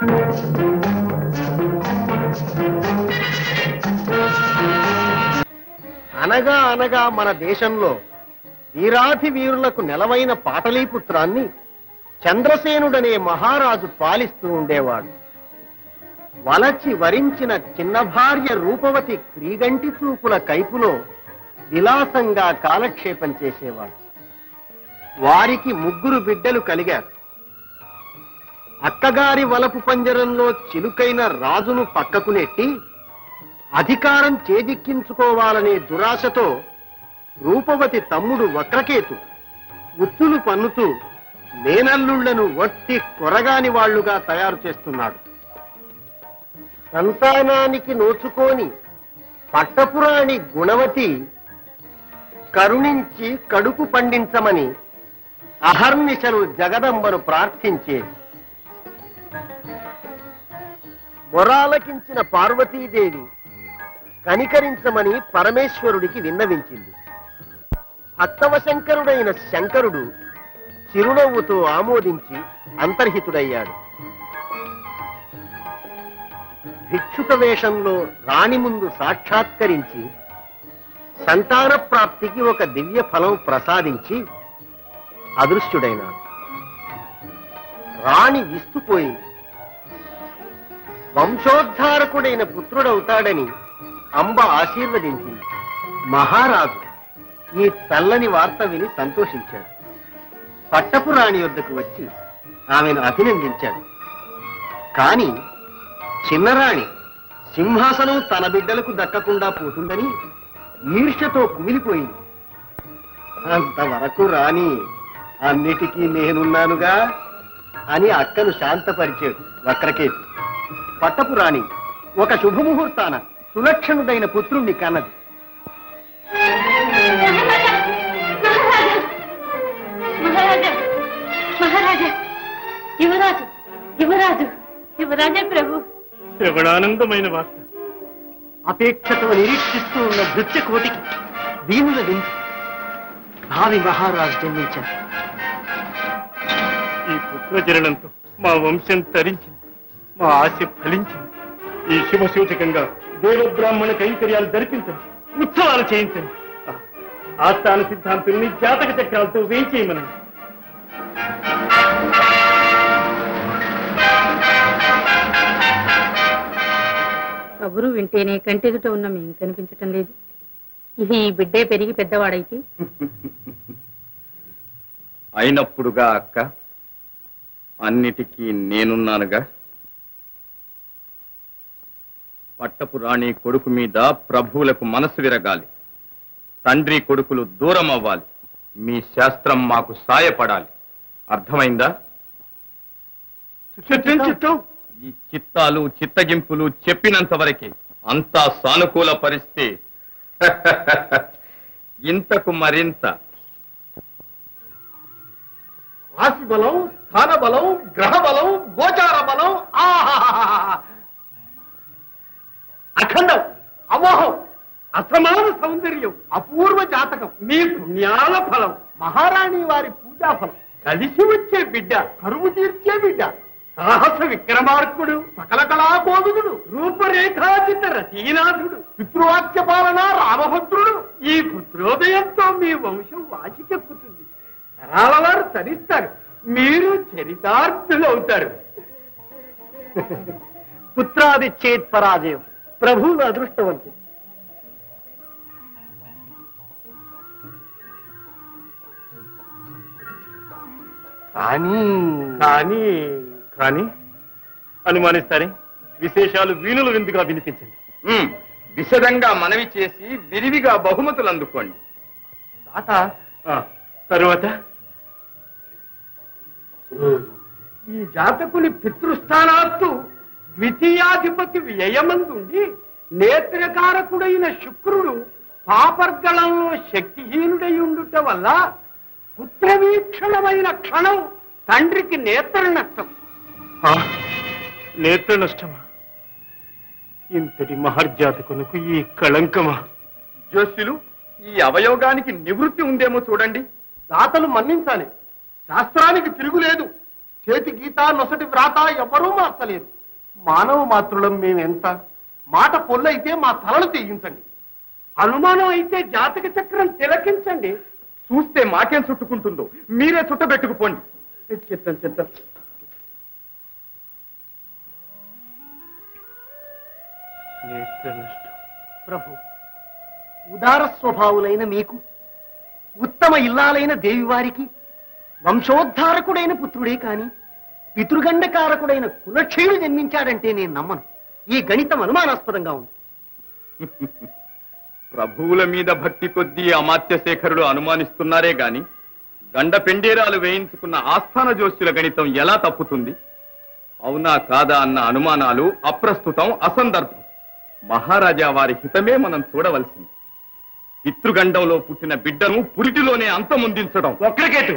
అనగా అనగా మన దేశంలో వీరాధి వీరులకు నెలవైన పాటలీపుత్రాన్ని చంద్రసేనుడనే మహారాజు పాలిస్తూ ఉండేవాడు వలచి వరించిన చిన్న భార్య రూపవతి క్రీగంటి చూపుల కైపులో విలాసంగా కాలక్షేపం చేసేవాడు వారికి ముగ్గురు బిడ్డలు కలిగారు అక్కగారి వలపు పంజరంలో చిలుకైన రాజును పక్కకు నెట్టి అధికారం చేజిక్కించుకోవాలనే దురాశతో రూపవతి తమ్ముడు వక్రకేతు ఉచ్చులు పన్నుతూ నేనల్లుళ్లను వట్టి కొరగాని వాళ్లుగా తయారు చేస్తున్నాడు సంతానానికి నోచుకోని పట్టపురాణి గుణవతి కరుణించి కడుపు పండించమని అహర్నిశలు జగదంబను ప్రార్థించేది మొరాలకించిన పార్వతీదేవి కనికరించమని పరమేశ్వరుడికి విన్నవించింది భక్తవశంకరుడైన శంకరుడు చిరునవ్వుతో ఆమోదించి అంతర్హితుడయ్యాడు భిక్షుక వేషంలో రాణి ముందు సాక్షాత్కరించి సంతాన ప్రాప్తికి ఒక దివ్య ఫలం ప్రసాదించి అదృశ్యుడైనాడు రాణి విస్తుపోయింది వంశోద్ధారకుడైన పుత్రుడవుతాడని అంబ ఆశీర్వదించింది మహారాజు ఈ చల్లని వార్త విని సంతోషించాడు పట్టపు రాణి వద్దకు వచ్చి ఆమెను అభినందించాడు కాని చిన్నరాణి సింహాసనం తన బిడ్డలకు దక్కకుండా పోతుందని ఈర్ష్యతో కుమిలిపోయింది అంతవరకు రాణి అన్నిటికీ నేనున్నానుగా అని అక్కను శాంతపరిచాడు వక్రకేతు పట్టపు రాణి ఒక శుభముహూర్తాన సులక్షణుడైన పుత్రుణ్ణి కన్నది మహారాజా మహారాజా యువరాజు యువరాజు యువరాజా ప్రభు శ్రవణానందమైన వార్త అపేక్షతో నిరీక్షిస్తూ ఉన్న నృత్య కోటికి దీనుల విందు భావి మహారాజు జన్మించారు ఈ పుత్రజననంతో మా వంశం తరించింది మా ఆశ ఫలించింది ఈ శుభ సూచకంగా దేవబ్రాహ్మణ కైంకర్యాలు జరిపించండి ఉత్సవాలు చేయించండి ఆ, ఆస్థాన సిద్ధాంతుల్ని జాతక చక్రాలతో వేయించేయమనండి కబురు వింటేనే కంటెదుట ఉన్న మేం కనిపించటం లేదు ఇది ఈ బిడ్డే పెరిగి పెద్దవాడైతే అయినప్పుడుగా అక్క అన్నిటికీ నేనున్నానుగా పట్టపు రాణి కొడుకు మీద ప్రభువులకు మనసు విరగాలి తండ్రి కొడుకులు దూరం అవ్వాలి మీ శాస్త్రం మాకు సాయపడాలి అర్థమైందా చిత్తం చిత్తం ఈ చిత్తాలు చిత్తగింపులు చెప్పినంత వరకే అంతా సానుకూల పరిస్థితి ఇంతకు మరింత రాశి బలం స్థాన బలం గ్రహ బలం గోచార బలం ఆహాహాహా. అఖండం అమోహం అసమాన సౌందర్యం అపూర్వ జాతకం మీ పుణ్యాల ఫలం మహారాణి వారి పూజా ఫలం కలిసి వచ్చే బిడ్డ కరువు తీర్చే బిడ్డ సాహస విక్రమార్కుడు సకల కళాకోవిదుడు రూపరేఖా చిత్ర రచీనాథుడు పితృవాక్య పాలన రామభద్రుడు ఈ పుత్రోదయంతో మీ వంశం వాచికెక్కుతుంది తరాల వారు తరిస్తారు మీరు చరితార్థులవుతారు పుత్రాది చేత్ పరాజయం ప్రభువులు అదృష్టవంతులు కానీ కానీ కానీ అనుమానిస్తారే విశేషాలు వీణులు విందుగా వినిపించండి ఉమ్, విశదంగా మనవి చేసి విరివిగా బహుమతులు అందుకోండి తాత ఆ, తరువాత ఈ జాతకుని పితృస్థానాత్తు ద్వితీయాధిపతి వ్యయమందుండి నేత్రకారకుడైన శుక్రుడు పాపర్గళంలో శక్తిహీనుడై ఉండుట వల్ల పుత్రవీక్షణమైన క్షణం తండ్రికి నేత్ర నష్టం ఆ, నేత్ర నష్టమా ఇంతటి మహర్జాతకునకు ఈ కళంకమా జోస్యులు ఈ అవయోగానికి నివృత్తి ఉందేమో చూడండి దాతలు మన్నించాలి శాస్త్రానికి తిరుగులేదు చేతి గీత నొసటి వ్రాత ఎవ్వరూ మార్చలేరు మానవ మాతృలం మేమెంత మాట పొల్లైతే మా తలలు తీయించండి అనుమానం అయితే జాతక చక్రం తిలకించండి చూస్తే మాకేం చుట్టుకుంటుందో మీరే చుట్టబెట్టుకుపోండి చిత్తం చిత్తం ప్రభు ఉదార స్వభావులైన మీకు ఉత్తమ ఇల్లాలైన దేవివారికి వంశోద్ధారకుడైన పుత్రుడే కాని పితృగండకారకుడైన కులక్షయుడు జన్మించాడంటే నేను నమ్మను ఈ గణితం అనుమానాస్పదంగా ఉంది ప్రభువుల మీద భక్తి కొద్దీ అమాత్య శేఖరుడు అనుమానిస్తున్నారే గాని గండ పెండేరాలు వేయించుకున్న ఆస్థాన జోస్యుల గణితం ఎలా తప్పుతుంది అవునా కాదా అన్న అనుమానాలు అప్రస్తుతం అసందర్భం మహారాజా వారి హితమే మనం చూడవలసింది పితృగండంలో పుట్టిన బిడ్డను పురిటిలోనే అంతమొందించడం ఒక్కరికేటు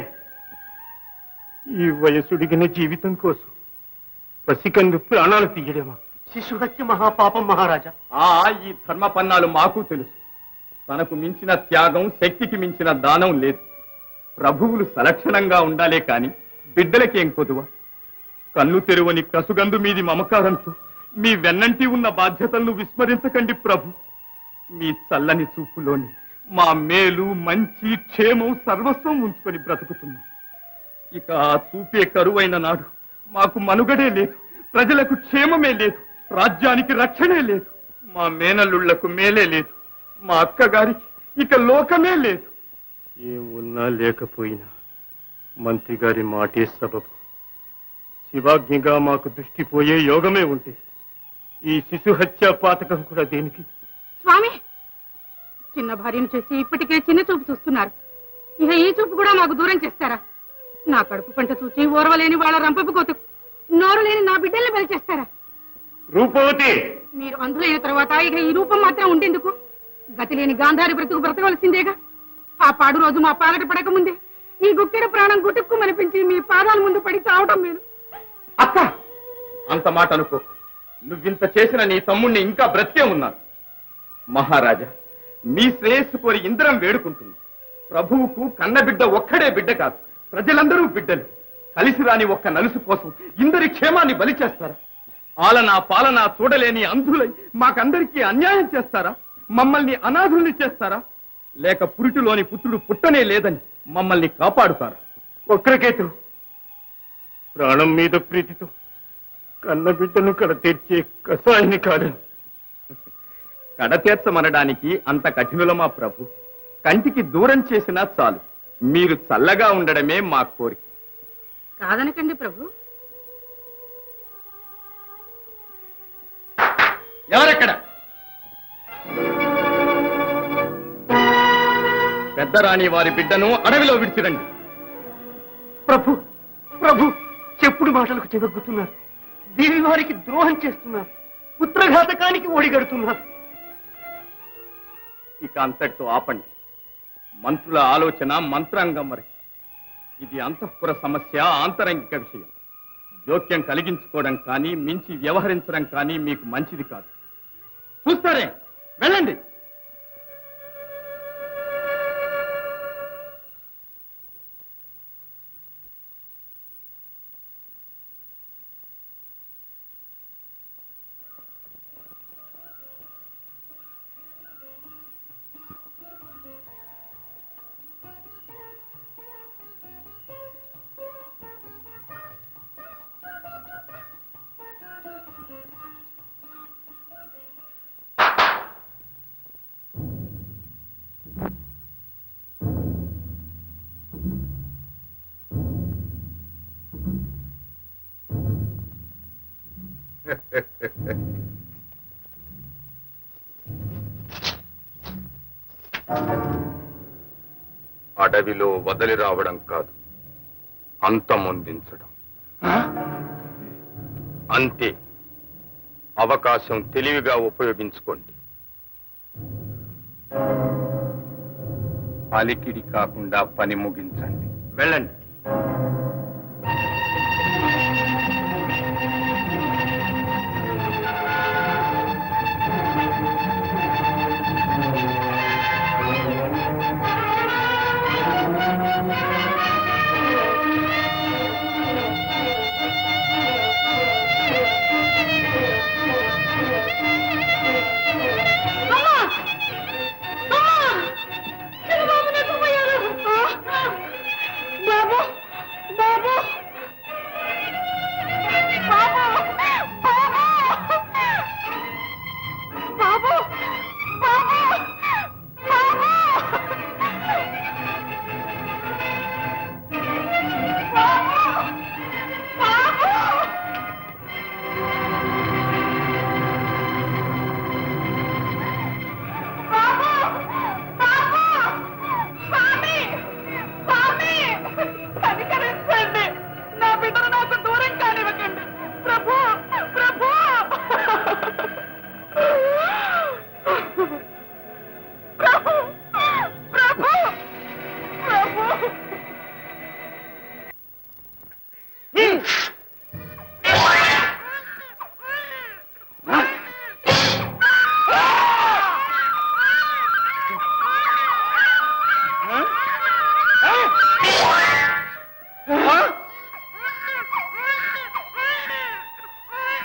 ఈ వయసుడిగిన జీవితం కోసం పసికందు ప్రాణాలు తీయడమా శిశుహత్య మహాపాపం మహారాజా ఆ ఈ ధర్మపన్నాలు మాకు తెలుసు తనకు మించిన త్యాగం శక్తికి మించిన దానం లేదు ప్రభువులు సలక్షణంగా ఉండాలే కాని బిడ్డలకేం కొదువ కన్ను తెరువని కసుగందు మీది మమకారంతో మీ వెన్నంటి ఉన్న బాధ్యతలను విస్మరించకండి ప్రభు మీ చల్లని చూపులోని మా మేలు మంచి క్షేమం సర్వస్వం ఉంచుకొని బ్రతుకుతున్నాం ఇక ఆ చూపే కరువైన నాడు మాకు మనుగడే లేదు ప్రజలకు క్షేమమే లేదు రాజ్యానికి రక్షణే లేదు మా మేనల్లుళ్లకు మేలే లేదు మా అక్కగారికి ఇక లోకమే లేదు ఏం ఉన్నా లేకపోయినా మంత్రి గారి మాటే సబబు శివాజ్ఞగా మాకు దృష్టి పోయే యోగమే ఉంటే ఈ శిశు హత్యా పాతకం కూడా దేనికి స్వామి చిన్న భార్యను చేసి ఇప్పటికే చిన్న చూపు చూస్తున్నారు ఇక ఈ చూపు కూడా మాకు దూరం చేస్తారా నా కడుపు పంట చూచి ఓర్వలేని వాళ్ళ రంపపు కోతకు నోరు లేని నా బిడ్డల్ని బలి చేస్తారా రూపవతి మీరు అందులైన తర్వాత ఇక ఈ రూపం మాత్రం ఉండేందుకు గతి లేని గాంధారి బ్రతుకు బ్రతకవలసిందేగా ఆ పాడు రోజు మా పాలట పడకముందే ఈ గుక్కెడు ప్రాణం గుటుక్కు మనిపించి మీ పాదాల ముందు పడి చావటం మీరు అక్క అంత మాట అనుకో నువ్వింత చేసిన నీ తమ్ముణ్ణి ఇంకా బ్రతికే ఉన్నాను మహారాజా మీ శ్రేయస్సు కోరి ఇంద్రం వేడుకుంటుంది ప్రభువుకు కన్నబిడ్డ ఒక్కడే బిడ్డ కాదు ప్రజలందరూ బిడ్డలు కలిసి రాని ఒక్క నలుసు కోసం ఇందరి క్షేమాన్ని బలి చేస్తారా ఆలనా పాలనా చూడలేని అంధులై మాకందరికీ అన్యాయం చేస్తారా మమ్మల్ని అనాథుల్ని చేస్తారా లేక పురిటిలోని పుత్రుడు పుట్టనే లేదని మమ్మల్ని కాపాడుతారా వక్రకేతు ప్రాణం మీద ప్రీతితో కన్న బిడ్డను కడ తెచ్చే కసాయిని కాదు కడతీర్చమనడానికి అంత కఠినులమా ప్రభు కంటికి దూరం చేసినా చాలు మీరు చల్లగా ఉండడమే మా కోరిక కాదనకండి ప్రభు ఎవరెక్కడ పెద్దరాణి వారి బిడ్డను అడవిలో విడిచిరండి ప్రభు ప్రభు చెప్పుడు మాటలకు చెదగ్గుతున్నారు దేవి వారికి ద్రోహం చేస్తున్నారు పుత్రఘాతకానికి ఓడిగడుతున్నారు ఇక అంతటితో ఆపండి మంత్రుల ఆలోచన మంత్రాంగం వరకు ఇది అంతఃపుర సమస్య ఆంతరంగిక విషయం జోక్యం కలిగించుకోవడం కానీ మించి వ్యవహరించడం కానీ మీకు మంచిది కాదు చూస్తారే వెళ్ళండి అడవిలో వదిలి రావడం కాదు అంతమొందించడం అంతే అవకాశం తెలివిగా ఉపయోగించుకోండి అలికిడి కాకుండా పని ముగించండి వెళ్ళండి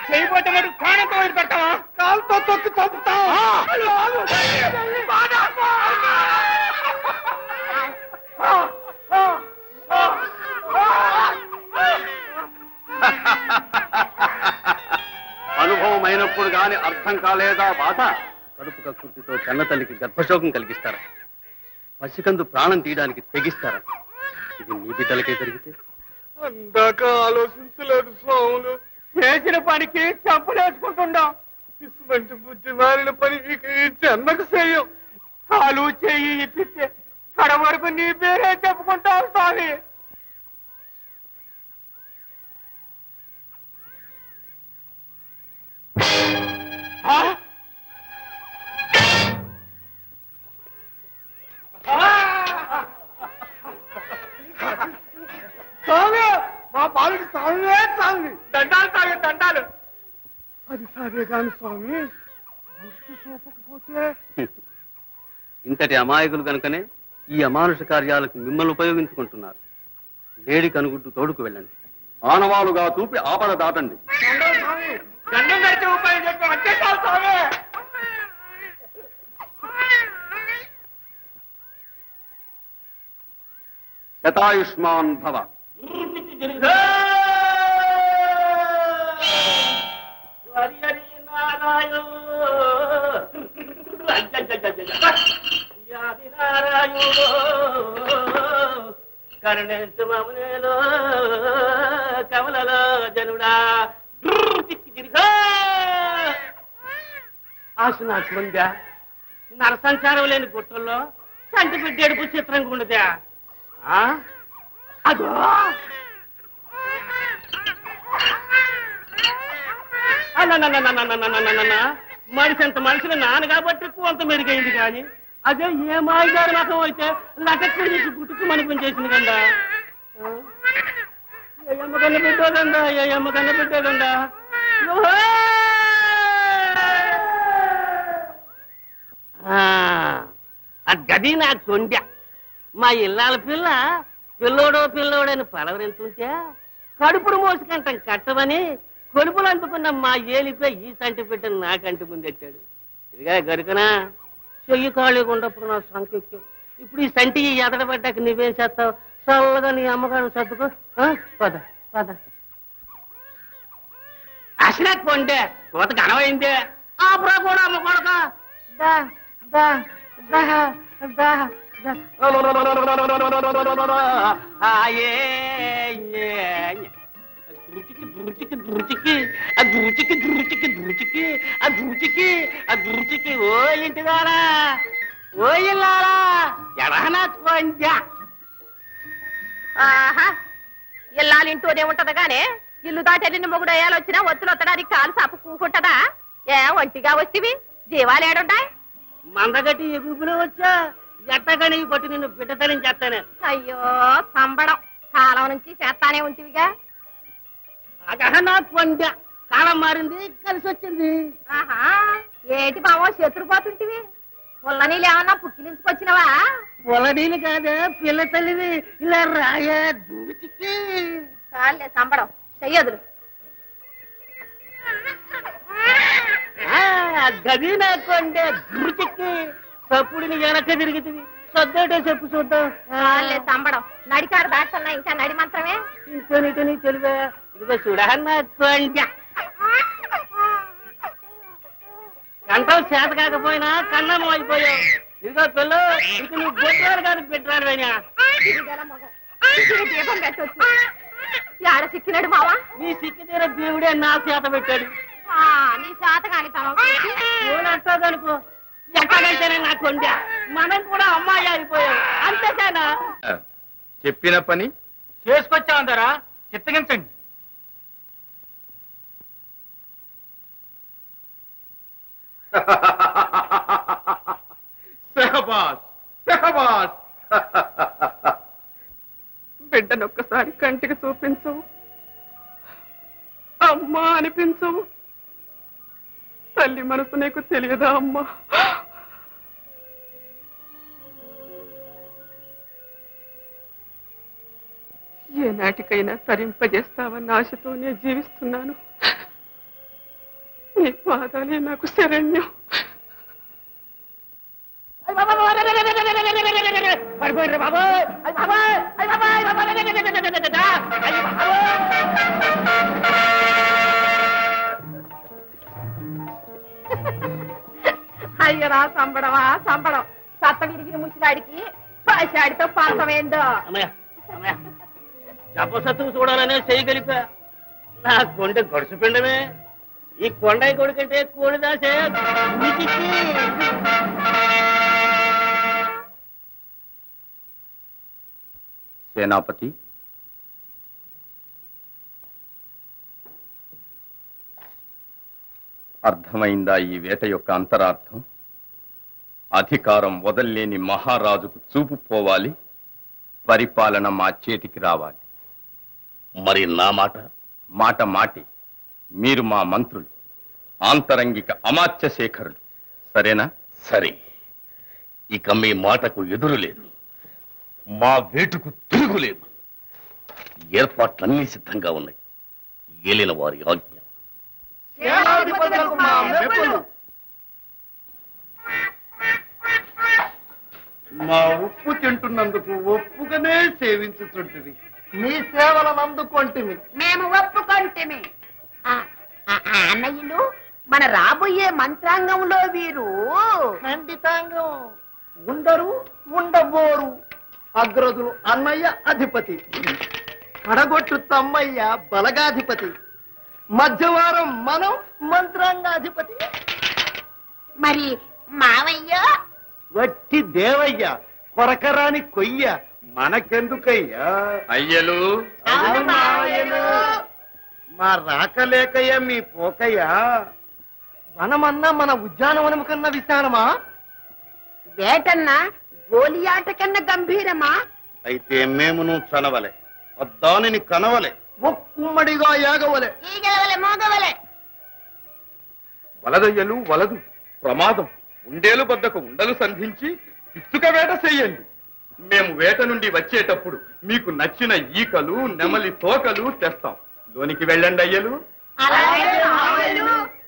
చేయబోతే మరి ప్రాణంతో వదిలిపెట్టావా కాలుతో తొక్కి చంపుతా అనుభవం అయినప్పుడు గాని అర్థం కాలేదా బాధ కడుపు కక్కుర్తితో కన్నతల్లికి గర్భశోకం కలిగిస్తారా పసికందు ప్రాణం తీయడానికి తెగిస్తారా ఇది నీ బిడ్డలకే జరిగితే అందాక ఆలోచించలేదు స్వాములు చేసిన పనికి చంపలేసుకుంటుండం ఇటువంటి బుద్ధి మారిన పని మీకు ఈ జన్మకు చేయం కాలు చెయ్యి ఇప్పిస్తే కడ వరకు నీ పేరే చెప్పుకుంటావు స్వామి ఆ? స్వామి మా బాలుడి స్వామివే స్వామి దండాలు స్వామి దండాలు అది సరే కాని స్వామి గుర్తు చూపకపోతే ఇంతటి అమాయకులు కనుకనే ఈ అమానుష కార్యాలకు మిమ్మల్ని ఉపయోగించుకుంటున్నారు లేడి కనుగుడ్డు తోడుకు వెళ్ళండి ఆనవాలుగా చూపి ఆపద దాటండి దండం పెడితే ఉపాయం చెప్పి అంతే చాలు స్వామి శతాయుష్మాన్ భవ కరుణించు మమనేలో కమలలో జనుడా ఆశ నాకు ఉందా నరసంచారం లేని గుట్టల్లో సంటి బిడ్డ ఏడుపు చిత్రంగా ఉండదా ఆ? అదో అన్నన్నన్నన్నన్నన్నన్నన్న. మనిషి అంత మనిషిని నాన్న కాబట్టి కొంత మెరుగైంది కానీ అదే ఏ మాయగారు రకం అయితే లటక్కుడు చేసి గుట్టుకు మనకు చేసింది కందా ఏ అమ్మ కన్న పెట్టోదండా ఏ అమ్మ కన్న పెట్టోదండా ఆ గది నా కొండ మా ఇల్లాల పిల్ల పిల్లోడో పిల్లోడని పలవరింతుంటే కడుపుడు మోసుకంటాం కట్టమని కొడుపులు అందుకున్న మా ఏలిపై ఈ సంటి బిడ్డను నాకంటి ముందెట్టాడు ఇదిగా గరుకనా చెయ్యి ఖాళీగా ఉన్నప్పుడు నా సంకెక్కు ఇప్పుడు ఈ సంటి ఎదడబడ్డాక నువ్వేం చేస్తావు చల్లగా నీ అమ్మగారు సర్దుకో ఆ? పద పద అసలే కొండే కోత కనవైందే ఆ బ్రా కూడా అమ్మ కొడక దా దా దా దా దా ఆయే రుచికి రుచికి రుచికి ఆ రుచికి రుచికి రుచికి ఆ రుచికి ఆ రుచికి ఓ ఇంటిదారా ఓ ఇల్లారా ఎడహనా కొంజా ఆహా ఇల్లాలింటూనే ఉంటది గానే ఇల్లు దాటి వెళ్ళిన మొగుడు అయ్యాలు వచ్చినా ఒత్తులు వత్తడానికి కాలు సాపు కూకుంటదా ఏ ఒంటిగా వస్తివి జీవాలు ఏడుంటాయి మందగట్టి ఎగుపులో వచ్చా ఎట్టగని కొట్టి నిన్ను బిడ్డతనం చేస్తానే అయ్యో సంబడం కాలం నుంచి చేస్తానే ఉంటివిగా అగహనా కొండ కాలం మారింది కలిసి వచ్చింది ఆహా ఏటి బావో శత్రుపోతుంటివి పుల్ల నీళ్ళు ఏమన్నా పుక్కిలించుకొచ్చినవా పొలడీలు కాదే పిల్ల తల్లివి ఇలా రాయా దూచికి చాలే సంబడం చెయ్యదులు ఆ, గది నా కొండ గురుచిక్కి సప్పుడిని వెనక తిరుగుతుంది సొద్దేటో చెప్పు చూద్దాం చాలే సంబడం నడికాడు దాటుతున్నా ఇంకా నడి మంత్రమే ఇంకోనిటి నీ తెలివే ఇదిగో చూడన్నా కొండ కంఠం చేత కాకపోయినా కన్నం అయిపోయావు ఇదిగో పిల్ల ఇక నువ్వు బొట్టారు కాదు పెట్టారు అయినా ఇదిగల మొగం. ఇదిగో దీపం పెట్టొచ్చు ఆడ సిక్కినాడు మావా నీ సిక్కి తీర దేవుడే నా చేత పెట్టాడు ఆ, నీ శాత కాని తనం అనుకో ఎక్కడైతేనే నా కొండ మనం కూడా అమ్మాయి అయిపోయాం అంతేకానా చెప్పిన పని చేసుకొచ్చామంటారా చిత్తగించండి సెహబాస్ సెహబాస్ బిడ్డనొక్కసారి కంటికి చూపించవు అమ్మా అనిపించవు తల్లి మనసు నీకు తెలియదా అమ్మా ఏ నాటికైనా తరింపజేస్తావన్న ఆశతోనే జీవిస్తున్నాను నీ పాదాలే నాకు శరణ్యం అయ్యరా సంబడమా సంబడం సత్త విరిగిన ముసిలాడికి పాశాడితో పంతమేందో అమ్మయ్య అమ్మయ్య జపసత్తువు చూడాలనే చేయగలిపా నా కొండ గడుసు పిండమే ఈ కొండయి కొడుకంటే కోడిదాసే ఉనికికి. సేనాపతి అర్థమైందా ఈ వేట యొక్క అంతరార్థం అధికారం వదల్లేని మహారాజుకు చూపు పోవాలి పరిపాలన మా చేతికి రావాలి మరి నా మాట మాట మాటి మీరు మా మంత్రులు ఆంతరంగిక అమాత్య శేఖరులు సరేనా సరే ఇక మీ మాటకు ఎదురు లేదు మా వేటుకు తిరుగులేదు ఏర్పాట్లన్నీ సిద్ధంగా ఉన్నాయి ఏలిన వారి ఆజ్ఞ మా ఉప్పు తింటున్నందుకు ఒప్పుగానే సేవించుచుంటివి మీ సేవలను అందుకొంటివి మేము ఒప్పుకొంటిమి ఆ, ఆ, ఆ, అన్నయ్యలు మన రాబోయే మంత్రాంగంలో వీరు ఖండితాంగం ఉండరు ఉండబోరు అగ్రదులు అన్నయ్య అధిపతి కడగొట్టు తమ్మయ్య బలగాధిపతి మధ్యవారం మనం మంత్రాంగాధిపతి మరి మావయ్య వట్టి దేవయ్య కొరకరాని కొయ్య మనకెందుకయ్యా అయ్యలు అవును మావయ్యలు. మా రాకలేకయ్య మీ పోకయ్యా వనమన్నా మన ఉద్యానవనము కన్నా విశాలమా వేటన్నా గోలియాట కన్నా గంభీరమా అయితే మేమును చనవలే దానిని కనవలే ఒక్కుమ్మడిగా యాగవలే ఈగలవలే మోగవలే వలదయ్యలు వలదు ప్రమాదం ఉండేలు బద్దకు ఉండలు సంధించి పిచ్చుక వేట చెయ్యండి మేము వేట నుండి వచ్చేటప్పుడు మీకు నచ్చిన ఈకలు నెమలి తోకలు తెస్తాం లోనికి వెళ్ళండి అయ్యలు అలాగే మావయ్యలు.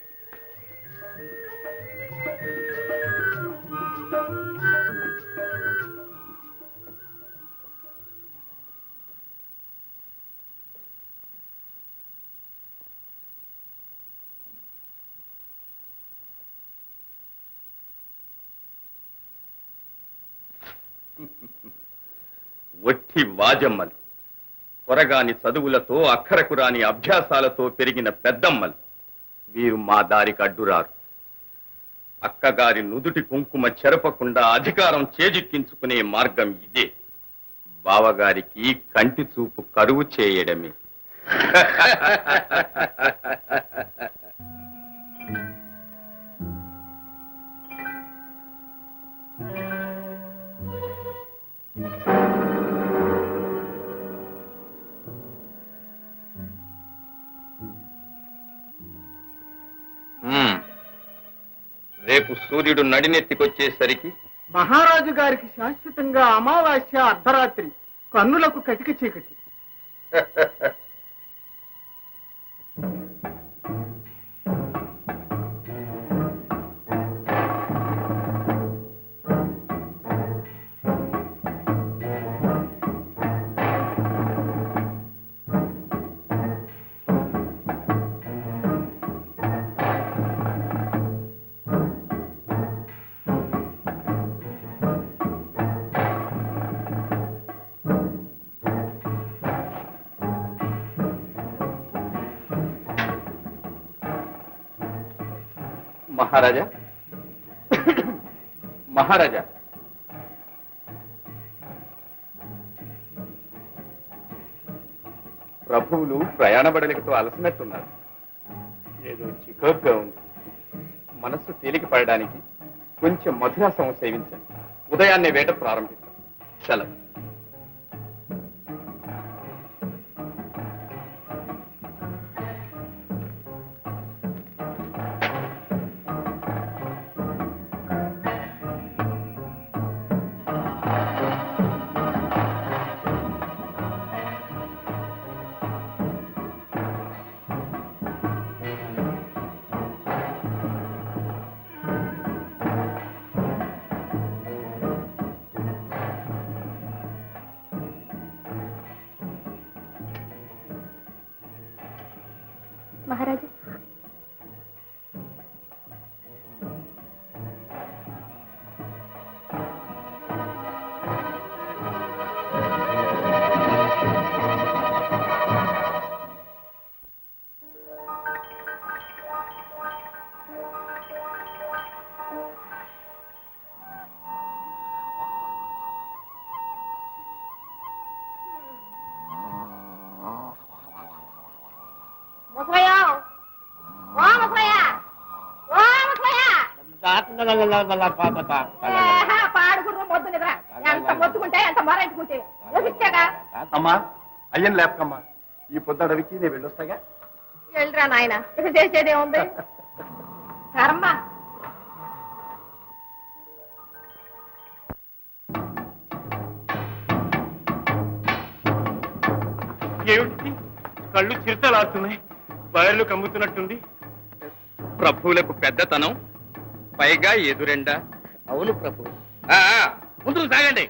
ఒట్టి వాజమ్మలు కొరగాని చదువులతో అక్కరకు రాని అభ్యాసాలతో పెరిగిన పెద్దమ్మలు వీరు మా దారికి అడ్డురారు అక్కగారి నుదుటి కుంకుమ చెరపకుండా అధికారం చేజిక్కించుకునే మార్గం ఇదే బావగారికి కంటి చూపు కరువు చేయడమే మ్మ్. రేపు సూర్యుడు నడినెత్తికొచ్చేసరికి మహారాజు గారికి శాశ్వతంగా అమావాస్య అర్ధరాత్రి కన్నులకు కటిక చీకటి మహారాజా మహారాజా ప్రభువులు ప్రయాణ బడలికతో అలసినట్టున్నారు ఏదో చికాగ్గా ఉంది మనస్సు తేలిక పడడానికి కొంచెం మధురాసం సేవించండి ఉదయాన్నే వేట ప్రారంభిద్దాం సెలవు ఏహా, పాడుగుర్రు మొద్దు నిద్ర ఎంత మొత్తుకుంటే ఎంత మొరెట్టుకుంటే ఊహించాగా అమ్మా అయ్యని లేపకమ్మా ఈ పొద్దు అడవికి నేను వెళ్ళొస్తాగా వెళ్ళరా నాయన ఇక చేసేదే ఉంది కర్మ ఏమిటి కళ్ళు చిరుతలాడుతున్నాయి వైర్లు కమ్ముతున్నట్టుంది ప్రభువులకు పెద్దతనం పైగా ఎదురెండ అవును ప్రభు ఆ, ఆ, ముందుకు సాగండి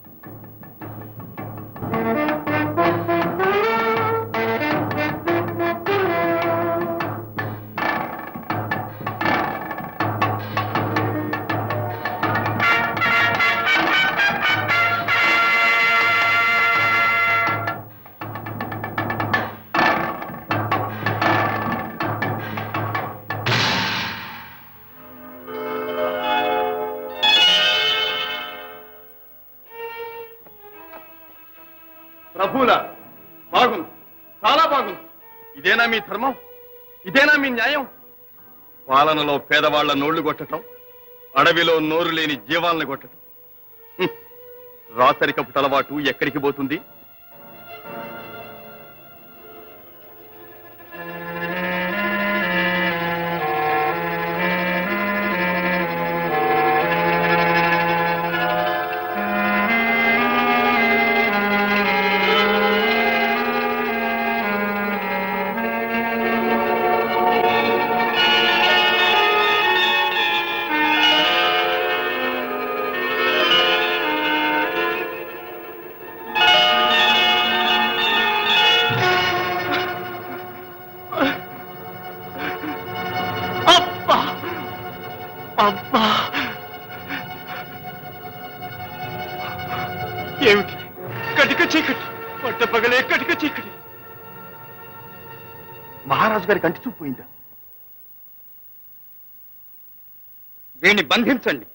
ప్రభువుల బాగుంది చాలా బాగుంది ఇదేనా మీ ధర్మం ఇదేనా మీ న్యాయం పాలనలో పేదవాళ్ల నోళ్లు కొట్టటం అడవిలో నోరు లేని జీవాలను కొట్టటం హ్మ్. రాసరికపు తలవాటు ఎక్కడికి పోతుంది అబ్బా అబ్బా ఏమిటి కటిక చీకటి పట్ట పగలే కటిక చీకటి మహారాజు గారి కంటి చూపు పోయిందా వీణ్ణి బంధించండి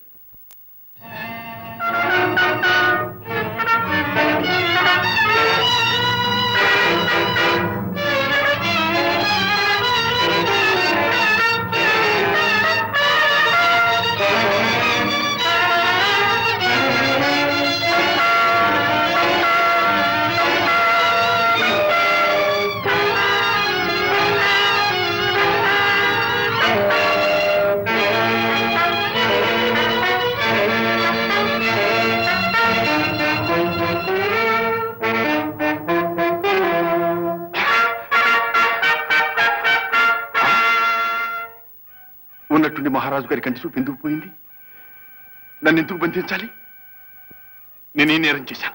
ఉన్నట్టుండి మహారాజు గారి కంటి చూపు ఎందుకు పోయింది నన్ను ఎందుకు బంధించాలి నేనేం నేరం చేశాను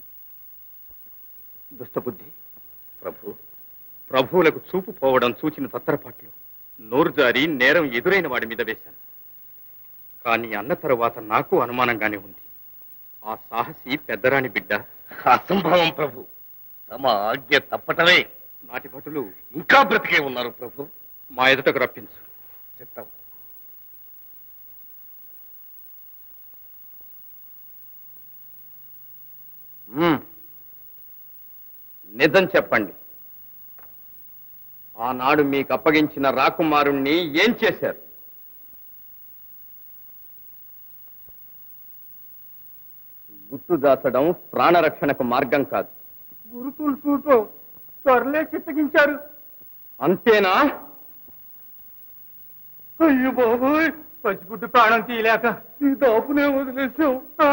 దుష్టబుద్ధి ప్రభు ప్రభువులకు చూపు పోవడం చూచిన తత్తరపాట్లు నోరు జారి నేరం ఎదురైన వాడి మీద వేశాను కానీ అన్న తరువాత నాకు అనుమానంగానే ఉంది ఆ సాహసి పెద్దరాని బిడ్డ అసంభవం ప్రభు తమ ఆజ్ఞ తప్పటమే నాటి భటులు ఇంకా బ్రతికే ఉన్నారు ప్రభు మా ఎదుటకు రప్పించు చిత్తం మ్మ్. నిజం చెప్పండి ఆనాడు మీకు అప్పగించిన రాకుమారుణ్ణి ఏం చేశారు గుట్టు దాచడం ప్రాణరక్షణకు మార్గం కాదు గురుతులు చూపు త్వరలే చిత్తగించారు అంతేనా అయ్యో బాబోయ్ పచ్చిగుడ్డు ప్రాణం తీయలేక ఈ దాపునే వదిలేసాం ఆ.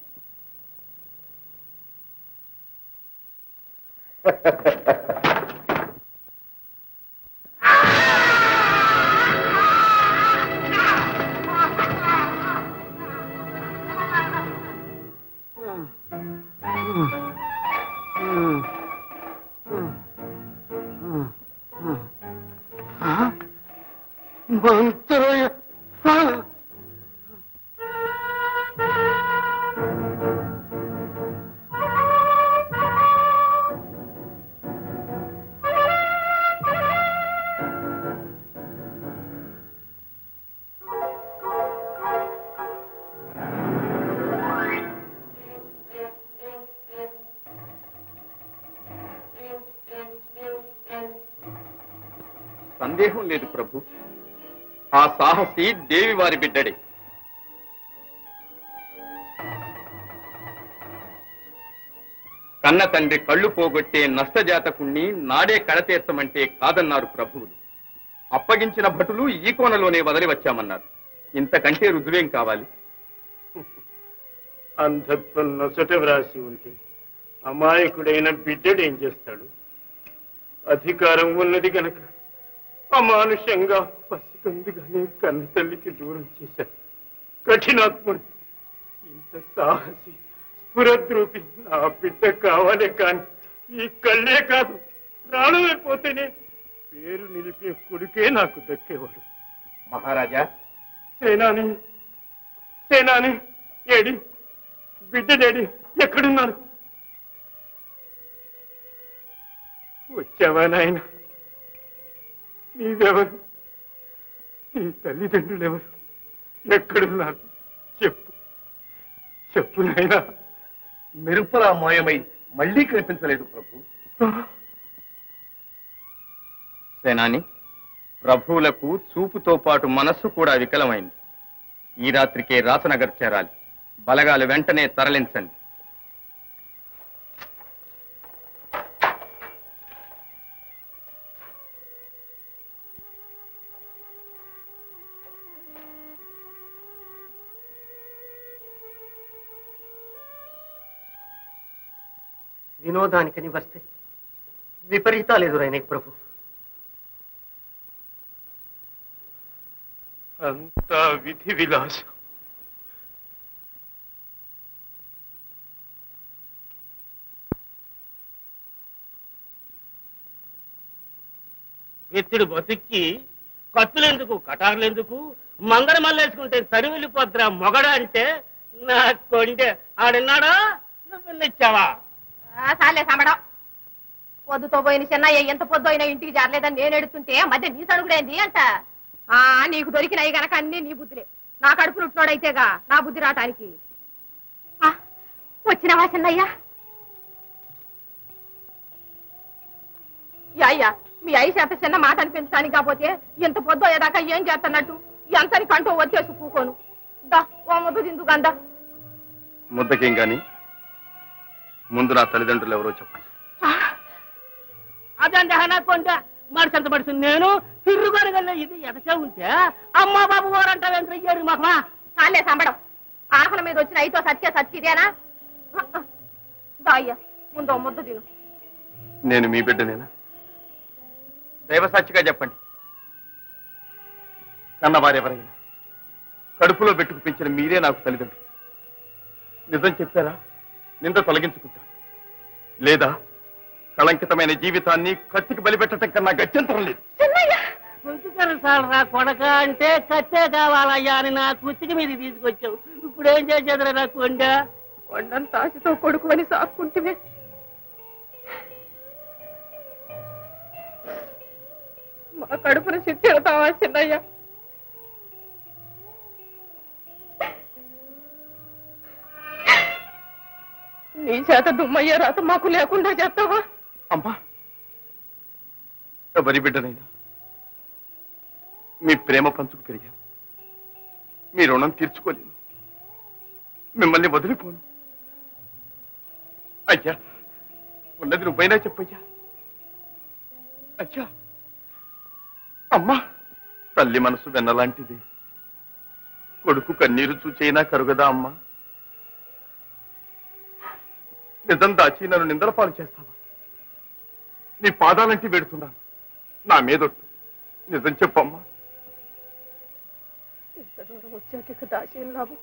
మంత్రయ సందేహం లేదు ప్రభు ఆ సాహసి దేవి వారి బిడ్డడే కన్న తండ్రి కళ్ళు పోగొట్టే నష్టజాతకుణ్ణి నాడే కడతీర్చమంటే కాదన్నారు ప్రభువులు అప్పగించిన భటులు ఈ కోనలోనే వదిలి వచ్చామన్నారు ఇంతకంటే రుజువేం కావాలి అంధత్వం నొసట వ్రాసి ఉంటే అమాయకుడైన బిడ్డడేం చేస్తాడు అధికారం ఉన్నది గనక అమానుషంగా పసికందుగానే కన్న తల్లికి దూరం చేశాడు కఠినాత్ముడు ఇంత సాహసి స్ఫురద్రూపి నా బిడ్డ కావాలే కాని ఈ కళ్ళే కాదు ప్రాణమైపోతేనే పేరు నిలిపే కొడుకే నాకు దక్కేవాడు మహారాజా సేనాని సేనాని ఏడి బిడ్డడేడి ఎక్కడున్నారు వచ్చావా నాయన నీవెవరు నీ తల్లిదండ్రులు ఎవరు ఎక్కడున్నారు చెప్పు చెప్పు నాయనా మెరుపలా మాయమై మళ్ళీ కనిపించలేదు ప్రభు సేనాని ప్రభువులకు చూపుతో పాటు మనస్సు కూడా వికలమైంది ఈ రాత్రికే రాసనగర్ చేరాలి బలగాలు వెంటనే తరలించండి వినోదానికని వస్తే విపరీతాలు ఎదురైనాయి ప్రభు అంతా విధి విలాసం ఎత్తుడు బతుక్కి కత్తులెందుకు కటార్లెందుకు మంగళ మల్లేసుకుంటే సరి వెళ్ళిపోద్దురా మొగడ అంటే నా కొండె ఆడున్నాడా నువ్వు వెళ్ళొచ్చావా ఆ, సాలే సమడం పొద్దుతో పోయిన చిన్నయ్య ఎంత పొద్దు అయినా ఇంటికి జారలేదని నేను ఎడుతుంటే మధ్య నీ సడుగుడేంది అంట ఆ నీకు దొరికినాయి గనక అన్ని నీ బుద్ధులే నా కడుపు నుట్టినోడైతేగా నా బుద్ధి రావటానికి ఆ, వచ్చినావా చిన్నయ్య యా, అయ్యా మీ ఐ చేత చిన్న మాట అనిపించడానికి కాకపోతే ఇంత పొద్దు అయ్యేదాకా ఏం చేస్తున్నట్టు ఎంతని కంటూ వచ్చేసి కూకోను దా ఓ ముద్దు తిందు గందా ముద్దకేం గాని ముందు నా తల్లిదండ్రులు ఎవరో చెప్పండి అదండి నా కొండ మడిసంత మడిసి నేను తిరుగుగలగల ఇది ఎదసే ఉంటే అమ్మా బాబు వారంటావు ఎంత అయ్యారు మాకు చాలే సంబడం ఆకలి మీద వచ్చిన అయితో సత్య సత్యదేనా దాయ్యా ముందు ఓ ముద్దు తిను నేను మీ బిడ్డనేనా దైవసాక్షిగా చెప్పండి కన్నవారెవరైనా కడుపులో పెట్టుకు పెంచిన మీరే నాకు తల్లిదండ్రులు నిజం చెప్పారా నింద తొలగించుకుంటా లేదా కళంకితమైన జీవితాన్ని కత్తికి బలిపెట్టడం కన్నా గత్యంతరం లేదు కొంచెం సాలరా కొడక అంటే కత్తే కావాలయ్యా అని నా కుత్తికి మీద తీసుకొచ్చావు ఇప్పుడు ఏం చేసేదిరా నా కొండ కొండంత ఆశతో కొడుకు అని సాక్కుంటే మా కడుపును శిక్షెడతావా చిన్నయ్య నీ చేత దుమ్మయ్య రాత మాకు లేకుండా చేస్తావా అమ్మా ఎవరి బిడ్డనైనా మీ ప్రేమ పంచుకు పెరిగాను మీ రుణం తీర్చుకోలేను మిమ్మల్ని వదిలిపోను అయ్యా ఉన్నది నువ్వైనా చెప్పయ్యా అయ్యా అమ్మా తల్లి మనసు వెన్నలాంటిది కొడుకు కన్నీరు చూచైనా కరుగదా అమ్మా నిజం దాచి నన్ను నిందల పాలు చేస్తావా నీ పాదాలంటే పెడుతున్నాను నా మీదొట్టు నిజం చెప్పమ్మా ఇంత దూరం వచ్చాక ఇక దాచేం లాభం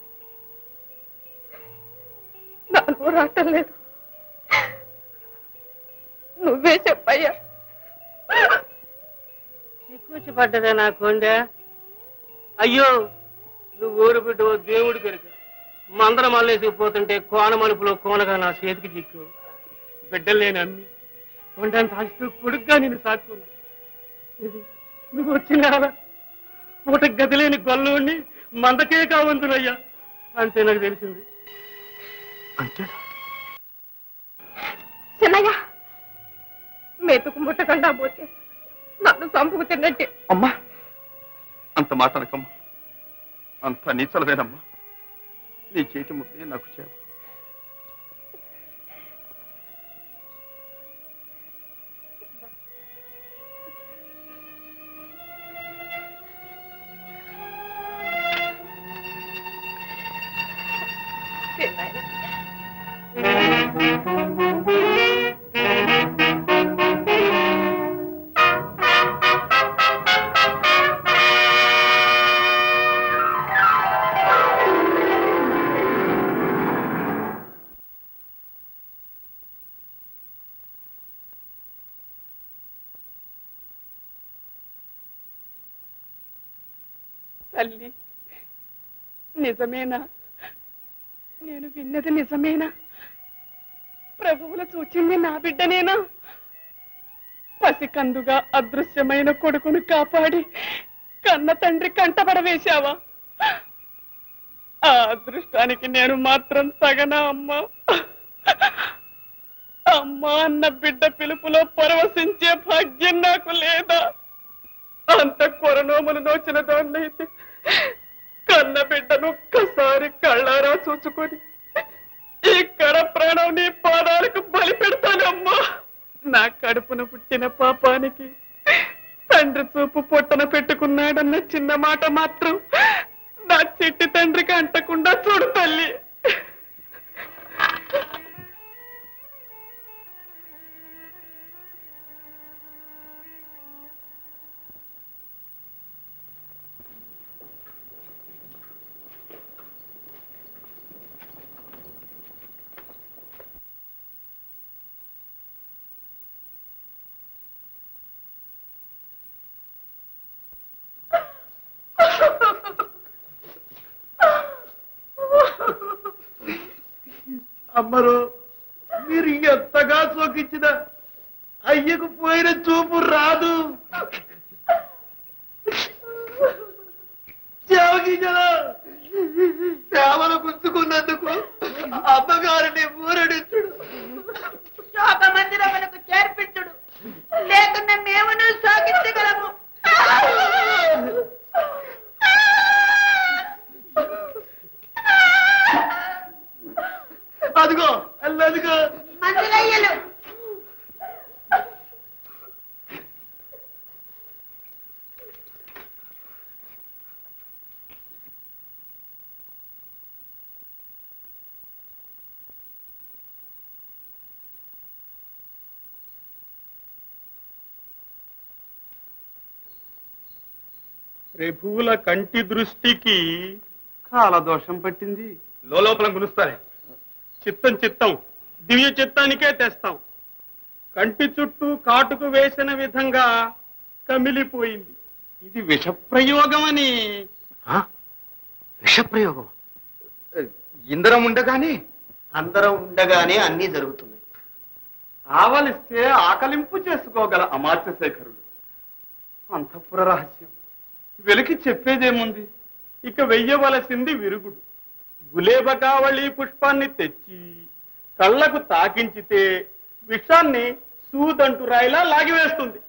నాలో రావటం లేదు నువ్వే చెప్పయ్యా సిక్కుచి పడ్డదే నా కొండ అయ్యో నువ్వు ఊరు బిడ్డ దేవుడి కనుక మందర మల్లేసిపోతుంటే కోన మలుపులో కోనగా నా చేతికి చిక్కు బిడ్డలు నేను అమ్మి కొండంత ఆశతో కొడుగ్గా నేను సాక్కున్నా ఇది నువ్వు వచ్చిన పూట గదిలేని గొల్లోని మందకే కావంతునయ్యా అంతే నాకు తెలిసింది అంతే చిన్నయ్య మెతుకు ముట్టకుండా పోతే నన్ను చంపుకు తిన్నట్టే అమ్మా అంత మాట అనకమ్మా అంత నీచలవేనమ్మా నీ చేతి ముద్దే నాకు చేవ తల్లి నిజమేనా నేను విన్నది నిజమేనా ప్రభువులు చూచింది నా బిడ్డనేనా పసికందుగా అదృశ్యమైన కొడుకును కాపాడి కన్న తండ్రి కంటపడవేశావా ఆ అదృష్టానికి నేను మాత్రం తగనా అమ్మా అమ్మా అన్న బిడ్డ పిలుపులో పరవశించే భాగ్యం నాకు లేదా అంత కొరనోములు నోచిన దాన్నైతే కన్న బిడ్డను ఒక్కసారి కళ్ళారా చూసుకొని ఈ కడ ప్రాణం నీ పాదాలకు బలి పెడతానమ్మా నా కడుపున పుట్టిన పాపానికి తండ్రి చూపు పొట్టన పెట్టుకున్నాడన్న చిన్న మాట మాత్రం నా చిట్టి తండ్రికి అంటకుండా చూడు తల్లి అమ్మరు మీరు ఎంతగా సోకించిన అయ్యకు పోయిన చూపు రాదు సేవకించదా సేవలు గుంచుకున్నందుకు అమ్మగారిని ఊరడించుడు శోక మందిరమునకు చేర్పించుడు లేకున్నా మేమును శోకించగలము అదిగో అల్లదిగో మందులయ్యలు ప్రభువుల కంటి దృష్టికి కాలదోషం పట్టింది లోపల గులుస్తారే చిత్తం చిత్తం దివ్య చిత్తానికే తెస్తాం కంటి చుట్టూ కాటుకు వేసిన విధంగా కమిలిపోయింది ఇది విషప్రయోగమని విషప్రయోగం ఇందరం ఉండగానే అందరం ఉండగానే అన్ని జరుగుతున్నాయి ఆవలిస్తే ఆకలింపు చేసుకోగల అమాత్య శేఖరుడు అంతఃపుర రహస్యం వెలికి చెప్పేదేముంది ఇక వెయ్యవలసింది విరుగుడు గులేబకావళి పుష్పాన్ని తెచ్చి కళ్ళకు తాకించితే విషాన్ని సూదంటు రాయిలా లాగివేస్తుంది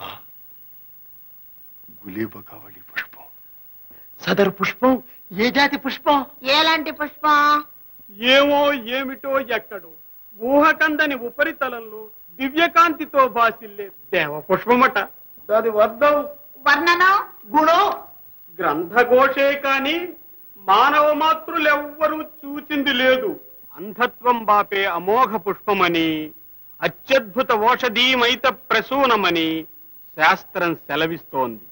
గులేబకావళి పుష్పం సదరు పుష్పం ఏ జాతి పుష్పం ఎలాంటి పుష్పం ఏమో ఏమిటో ఎక్కడో ఊహకందని ఉపరితలంలో దివ్యకాంతితో భాసిల్లే దేవ పుష్పమట దాని వర్ధం వర్ణనం గుణం గ్రంథఘోషే కాని మానవ మాతృలెవ్వరూ చూచింది లేదు అంధత్వం బాపే అమోఘ పుష్పమని అత్యద్భుత ఓషధీమైత ప్రసూనమని శాస్త్రం సెలవిస్తోంది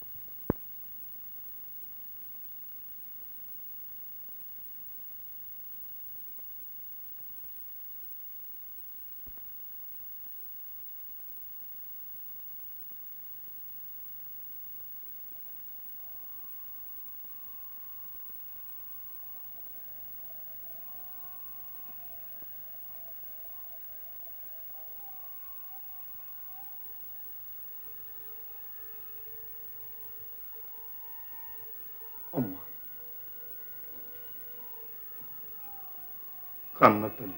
అమ్మా కన్న తల్లి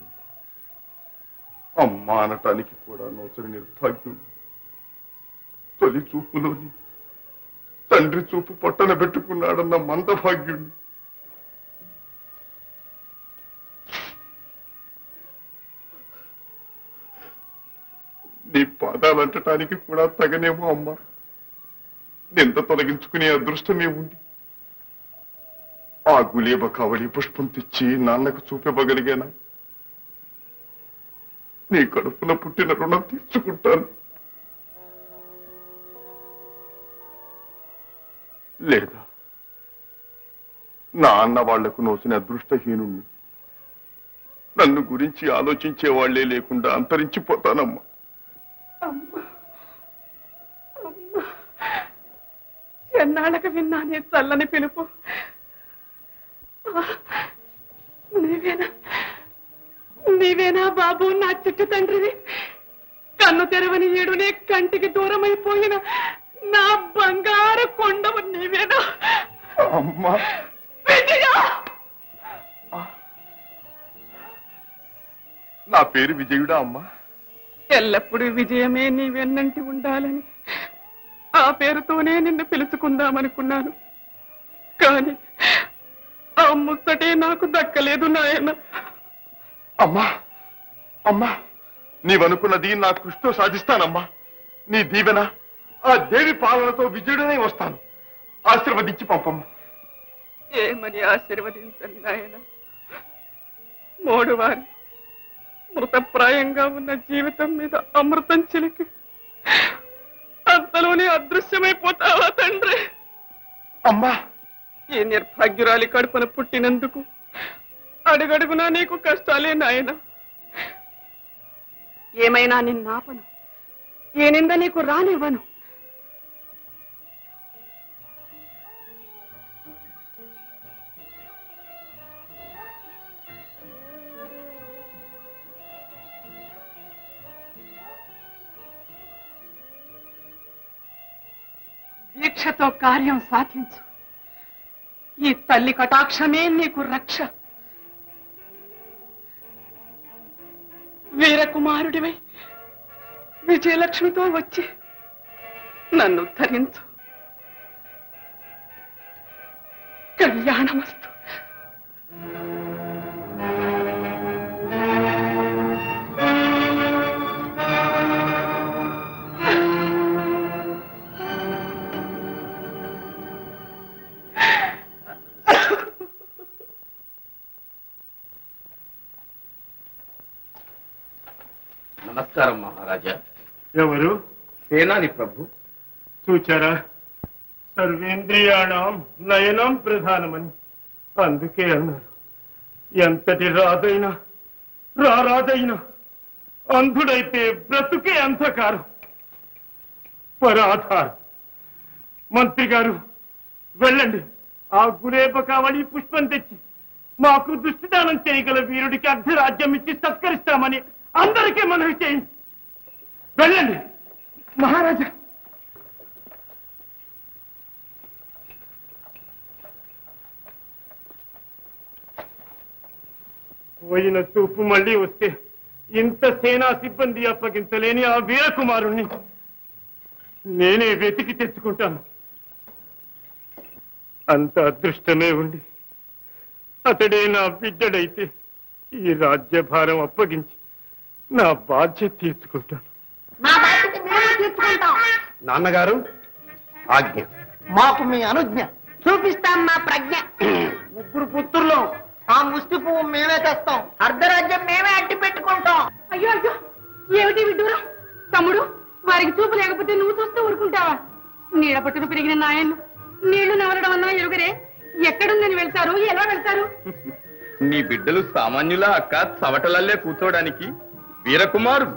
అమ్మ అనటానికి కూడా నోచని నిర్భాగ్యుడు తొలి చూపులోని తండ్రి చూపు పొట్టన పెట్టుకున్నాడన్న మందభాగ్యుణ్ణి నీ పాదాలంటటానికి కూడా తగనేమో అమ్మా నింద తొలగించుకునే అదృష్టమే ఉంది ఆ గులేబ కావలి పుష్పం తెచ్చి నాన్నకు చూపివ్వగలిగానా నీ కడుపున పుట్టిన రుణం తీర్చుకుంటాను లేదా నా అన్న వాళ్లకు నోసిన అదృష్టహీనుణ్ణి నన్ను గురించి ఆలోచించే వాళ్లే లేకుండా అంతరించిపోతానమ్మా ఎన్నాళ్ళకి విన్నానే చల్లని పిలుపు ఆ, నీవేనా నీవేనా బాబు నా చిట్టు తండ్రివి కన్ను తెరవని ఏడునే కంటికి దూరమైపోయిన నా బంగారు కొండవు నీవేనా అమ్మా విజయ నా పేరు విజయుడా అమ్మా ఎల్లప్పుడూ విజయమే నీ వెన్నంటి ఉండాలని ఆ పేరుతోనే నిన్ను పిలుచుకుందామనుకున్నాను కాని ఆ ముచ్చటే నాకు దక్కలేదు నాయన అమ్మా అమ్మా నీవనుకున్నది నా కృషితో సాధిస్తానమ్మా నీ దీవెన ఆ దేవి పాలనతో విజయుడనే వస్తాను ఆశీర్వదించి పంపమ్మా ఏమని ఆశీర్వదించండి నాయన మోడువారి మృతప్రాయంగా ఉన్న జీవితం మీద అమృతం చిలికి అంతలోనే అదృశ్యమైపోతావా తండ్రి అమ్మా ఈ నిర్భాగ్యురాలి కడుపున పుట్టినందుకు అడుగడుగునా నీకు కష్టాలే నాయన ఏమైనా నిన్నాపను ఏ నింద నీకు రానివ్వను దీక్షతో కార్యం సాధించు ఈ తల్లి కటాక్షమే నీకు రక్ష వీరకుమారుడివై విజయలక్ష్మితో వచ్చి నన్ను ధరించు కళ్యాణమస్తు నమస్కారం మహారాజా ఎవరు సేనాని ప్రభు చూచారా సర్వేంద్రియాణం నయనం ప్రధానమని అందుకే అన్నారు ఎంతటి రాదైనా రారాదైనా అంధుడైతే బ్రతుకే అంధకారం పరాధారం మంత్రి గారు వెళ్ళండి ఆ గులేబ కావలి పుష్పం తెచ్చి మాకు దుష్టిదానం చేయగల వీరుడికి అర్ధరాజ్యం ఇచ్చి సత్కరిస్తామని అందరికీ మనవి చేయండి వెళ్ళండి మహారాజా పోయిన చూపు మళ్ళీ వస్తే ఇంత సేనా సిబ్బంది అప్పగించలేని ఆ వీరకుమారుణ్ణి నేనే వెతికి తెచ్చుకుంటాను అంత అదృష్టమే ఉండి అతడే నా బిడ్డడైతే ఈ రాజ్యభారం అప్పగించి నా బాధ్యత తీర్చుకుంటాను మా బాధ్యత మేము తీర్చుకుంటాం నాన్నగారు ఆజ్ఞ మాకు మీ అనుజ్ఞ చూపిస్తాం మా ప్రజ్ఞ ముగ్గురు పుత్రులు ఆ ముష్టి పువ్వు మేమే తెస్తాం అర్ధరాజ్యం మేమే అట్టి పెట్టుకుంటాం అయ్యో అయ్యో ఏమిటి విడ్డూరం తమ్ముడు వారికి చూపు లేకపోతే నువ్వు చూస్తూ ఊరుకుంటావా నీడ పట్టును పెరిగిన నాయన్ను నీళ్లు నవలడం అన్నా ఎరుగరే ఎక్కడుందని వెళ్తారు ఎలా వెళ్తారు నీ బిడ్డలు సామాన్యులా అక్క చవటలల్లే కూర్చోడానికి వీరకుమారుడు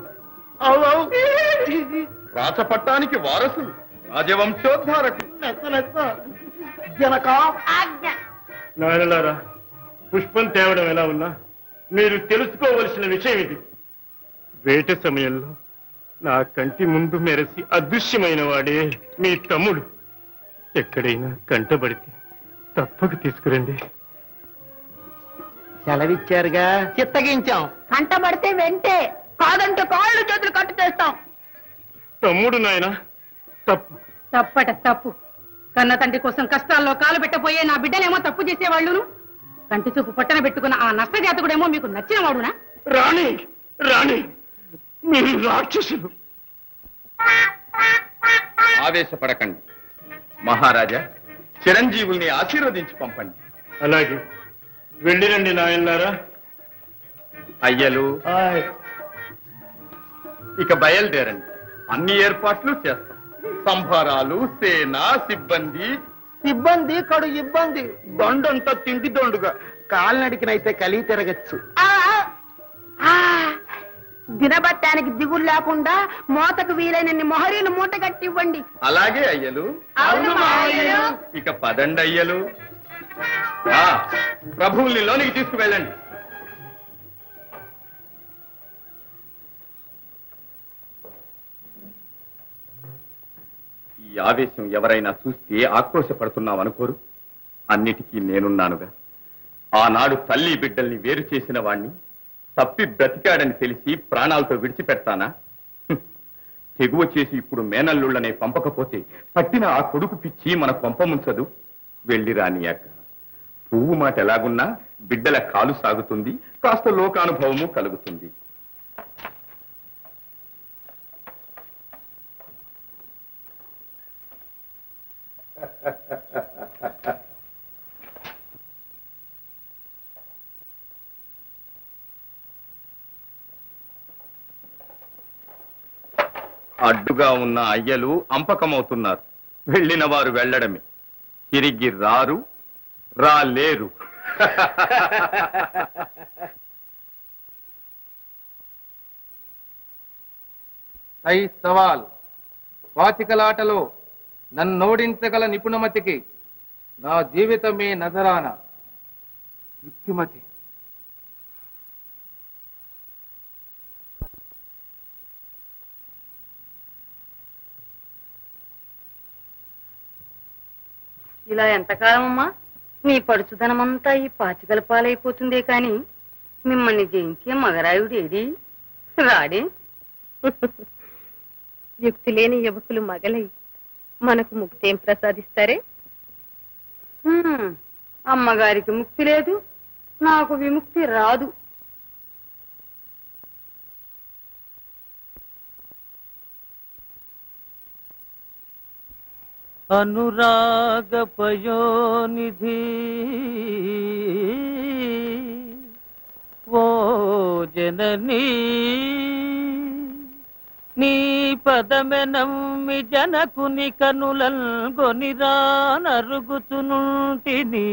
రాచపట్టానికి వారసులు రాజవంశోద్ధారకులు జనక ఆజ్ఞ నాయనలారా పుష్పం తేవడం ఎలా ఉన్నా మీరు తెలుసుకోవలసిన విషయం ఇది వేట సమయంలో నా కంటి ముందు మెరసి అదృశ్యమైన వాడే మీ తమ్ముడు ఎక్కడైనా కంటబడితే తప్పక తీసుకురండి సెలవిచ్చారుగా చిత్తగించాం కంటపడితే వెంటే కాదంటే కాళ్ళు చేతులు కట్టు చేస్తాం తమ్ముడు నాయన తప్పు తప్పట తప్పు కన్న తండ్రి కోసం కష్టాల్లో కాలు పెట్టబోయే నా బిడ్డలేమో తప్పు చేసేవాళ్ళును కంటి చూపు పట్టన పెట్టుకున్న ఆ నష్టజాతకుడేమో మీకు నచ్చిన వాడునా రాణి రాణి మీరు రాక్షసులు ఆవేశపడకండి మహారాజా చిరంజీవుల్ని ఆశీర్వదించి పంపండి అలాగే వెళ్ళిరండి నాయన్లారా అయ్యలు ఇక బయలుదేరండి అన్ని ఏర్పాట్లు చేస్తాం సంభారాలు సేన సిబ్బంది సిబ్బంది కడు ఇబ్బంది దొండంతా తిండి దొండుగా కాలినడికినైతే కలిగి తిరగచ్చు ఆ, ఆ, దినబట్టానికి దిగులు లేకుండా మోతకు వీలైనన్ని మొహరీలు మూట కట్టివ్వండి అలాగే అయ్యలు అవును మావయ్యలు. ఇక పదండి అయ్యలు ఆ, ప్రభువుల్ని లోనికి తీసుకువెళ్ళండి ఈ ఆవేశం ఎవరైనా చూస్తే ఆక్రోశపడుతున్నాం అనుకోరు అన్నిటికీ నేనున్నానుగా ఆనాడు తల్లి బిడ్డల్ని వేరు చేసిన వాణ్ణి తప్పి బ్రతికాడని తెలిసి ప్రాణాలతో విడిచిపెడతానా హ్మ్. తెగువ చేసి ఇప్పుడు మేనల్లుళ్ళనే పంపకపోతే పట్టిన ఆ కొడుకు పిచ్చి మన కొంపముంచదు వెళ్ళి రానియాక పువ్వు మాట ఎలాగున్నా బిడ్డల కాలు సాగుతుంది కాస్త లోకానుభవము కలుగుతుంది అడ్డుగా ఉన్న అయ్యలు అంపకమవుతున్నారు వెళ్ళిన వారు వెళ్ళడమే తిరిగి రారు రాలేరు ఐ సవాల్ వాచికలాటలో నన్నోడించగల నిపుణమతికి నా జీవితమే నజరాన యుక్తిమతి ఇలా ఎంతకాలం అమ్మా మీ పడుచుదనమంతా ఈ పాచికల పాలైపోతుందే కాని మిమ్మల్ని జయించే మగరాయుడు ఏది రాడే యుక్తి లేని యువకులు మగలై మనకు ముక్తేం ప్రసాదిస్తారే హ్మ్, అమ్మగారికి ముక్తి లేదు నాకు విముక్తి రాదు అనురాగ పయోనిధి ఓ జననీ నీ పదమె నమ్మి జనకుని కనులల్ గొనిరానరుగుచునుంటిని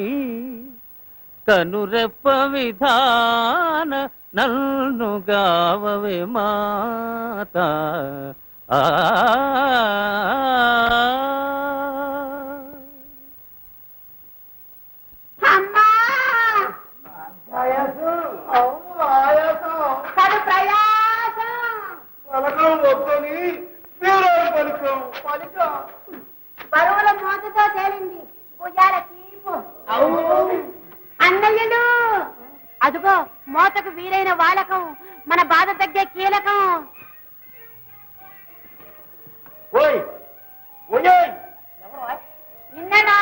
కనురెప్ప విధాన నన్ను గావవే మాత ఆ అమ్మా కడు ప్రయాసం బరువుల మోతతో తేలింది భుజాల తీపు అన్నయ్యలు అదుగో మోతకు వీలైన వాలకం మన బాధ తగ్గే కీలకం ఓయ్ ఓయ్ నిన్న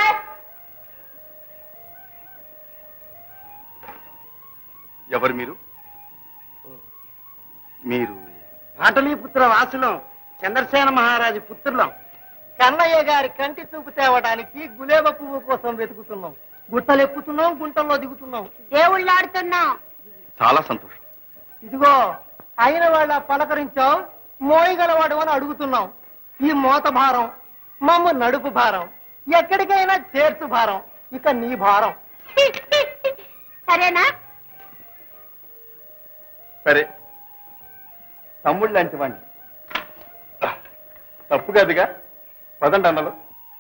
ఎవరు మీరు మీరు పాటలీపుత్ర వాసులం చంద్రసేన మహారాజు పుత్రులం కన్నయ్య గారి కంటి చూపు తేవడానికి గులేబ పువ్వు కోసం వెతుకుతున్నాం గుట్టలు ఎక్కుతున్నాం గుంటల్లో దిగుతున్నాం దేవుళ్ళాడుతున్నాం చాలా సంతోషం ఇదిగో అయిన వాళ్ళ పలకరించాం మోయగలవాడు అని అడుగుతున్నాం ఈ మోత భారం మమ్మ నడుపు భారం ఎక్కడికైనా చేర్చు భారం ఇక నీ భారం సరేనా సరే తమ్ముళ్ళు లాంటి వాణ్ణి తప్పు కాదుగా పదండి అన్నలు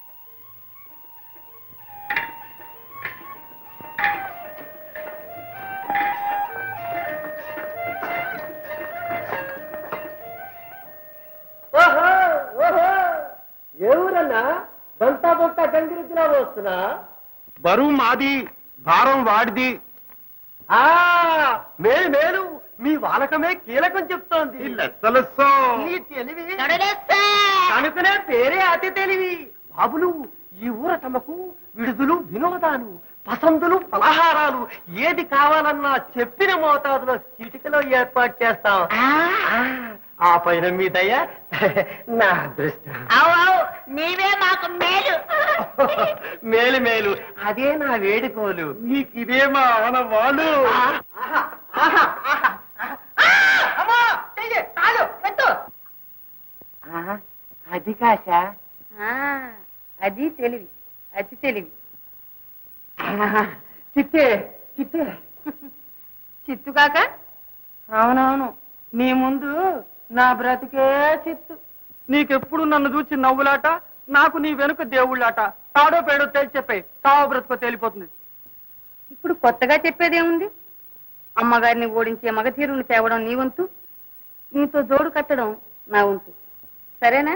ఓహో ఓహో ఎవరన్నా దంతా బొంతా గంగిరెద్దులా వస్తున్నా బరువు మాది భారం వాడిది ఆ మేలు మేలు మీ వాలకమే కీలకం చెప్తోంది లెస్సలెస్సం నీ తెలివి కనుకనే పేరే అతి తెలివి బాబులు ఈ ఊర తమకు విడుదలు వినోదాలు పసందులు పలహారాలు ఏది కావాలన్నా చెప్పిన మోతాదులో చిటికలో ఏర్పాటు చేస్తాం ఆ పైన మీ దయ నా అదృష్టం అవు అవు నీవే మాకు మేలు మేలు మేలు అదే నా వేడుకోలు నీకు ఇదే మా ఆనవాళ్ళు అది కాశా అది తెలివి అతి తెలివి చిత్తే చిత్తే చిత్తు కాక అవునవును నీ ముందు నా బ్రతికే చిత్తు నీకెప్పుడు నన్ను చూసి నవ్వులాట నాకు నీ వెనుక దేవుళ్ళాట తాడో పేడో తేల్చి చెప్పే తావో బ్రతుకో తేలిపోతుంది ఇప్పుడు కొత్తగా చెప్పేదేముంది అమ్మగారిని ఓడించే మగధీరుని తేవడం నీ వంతు నీతో జోడు కట్టడం నా వంతు సరేనా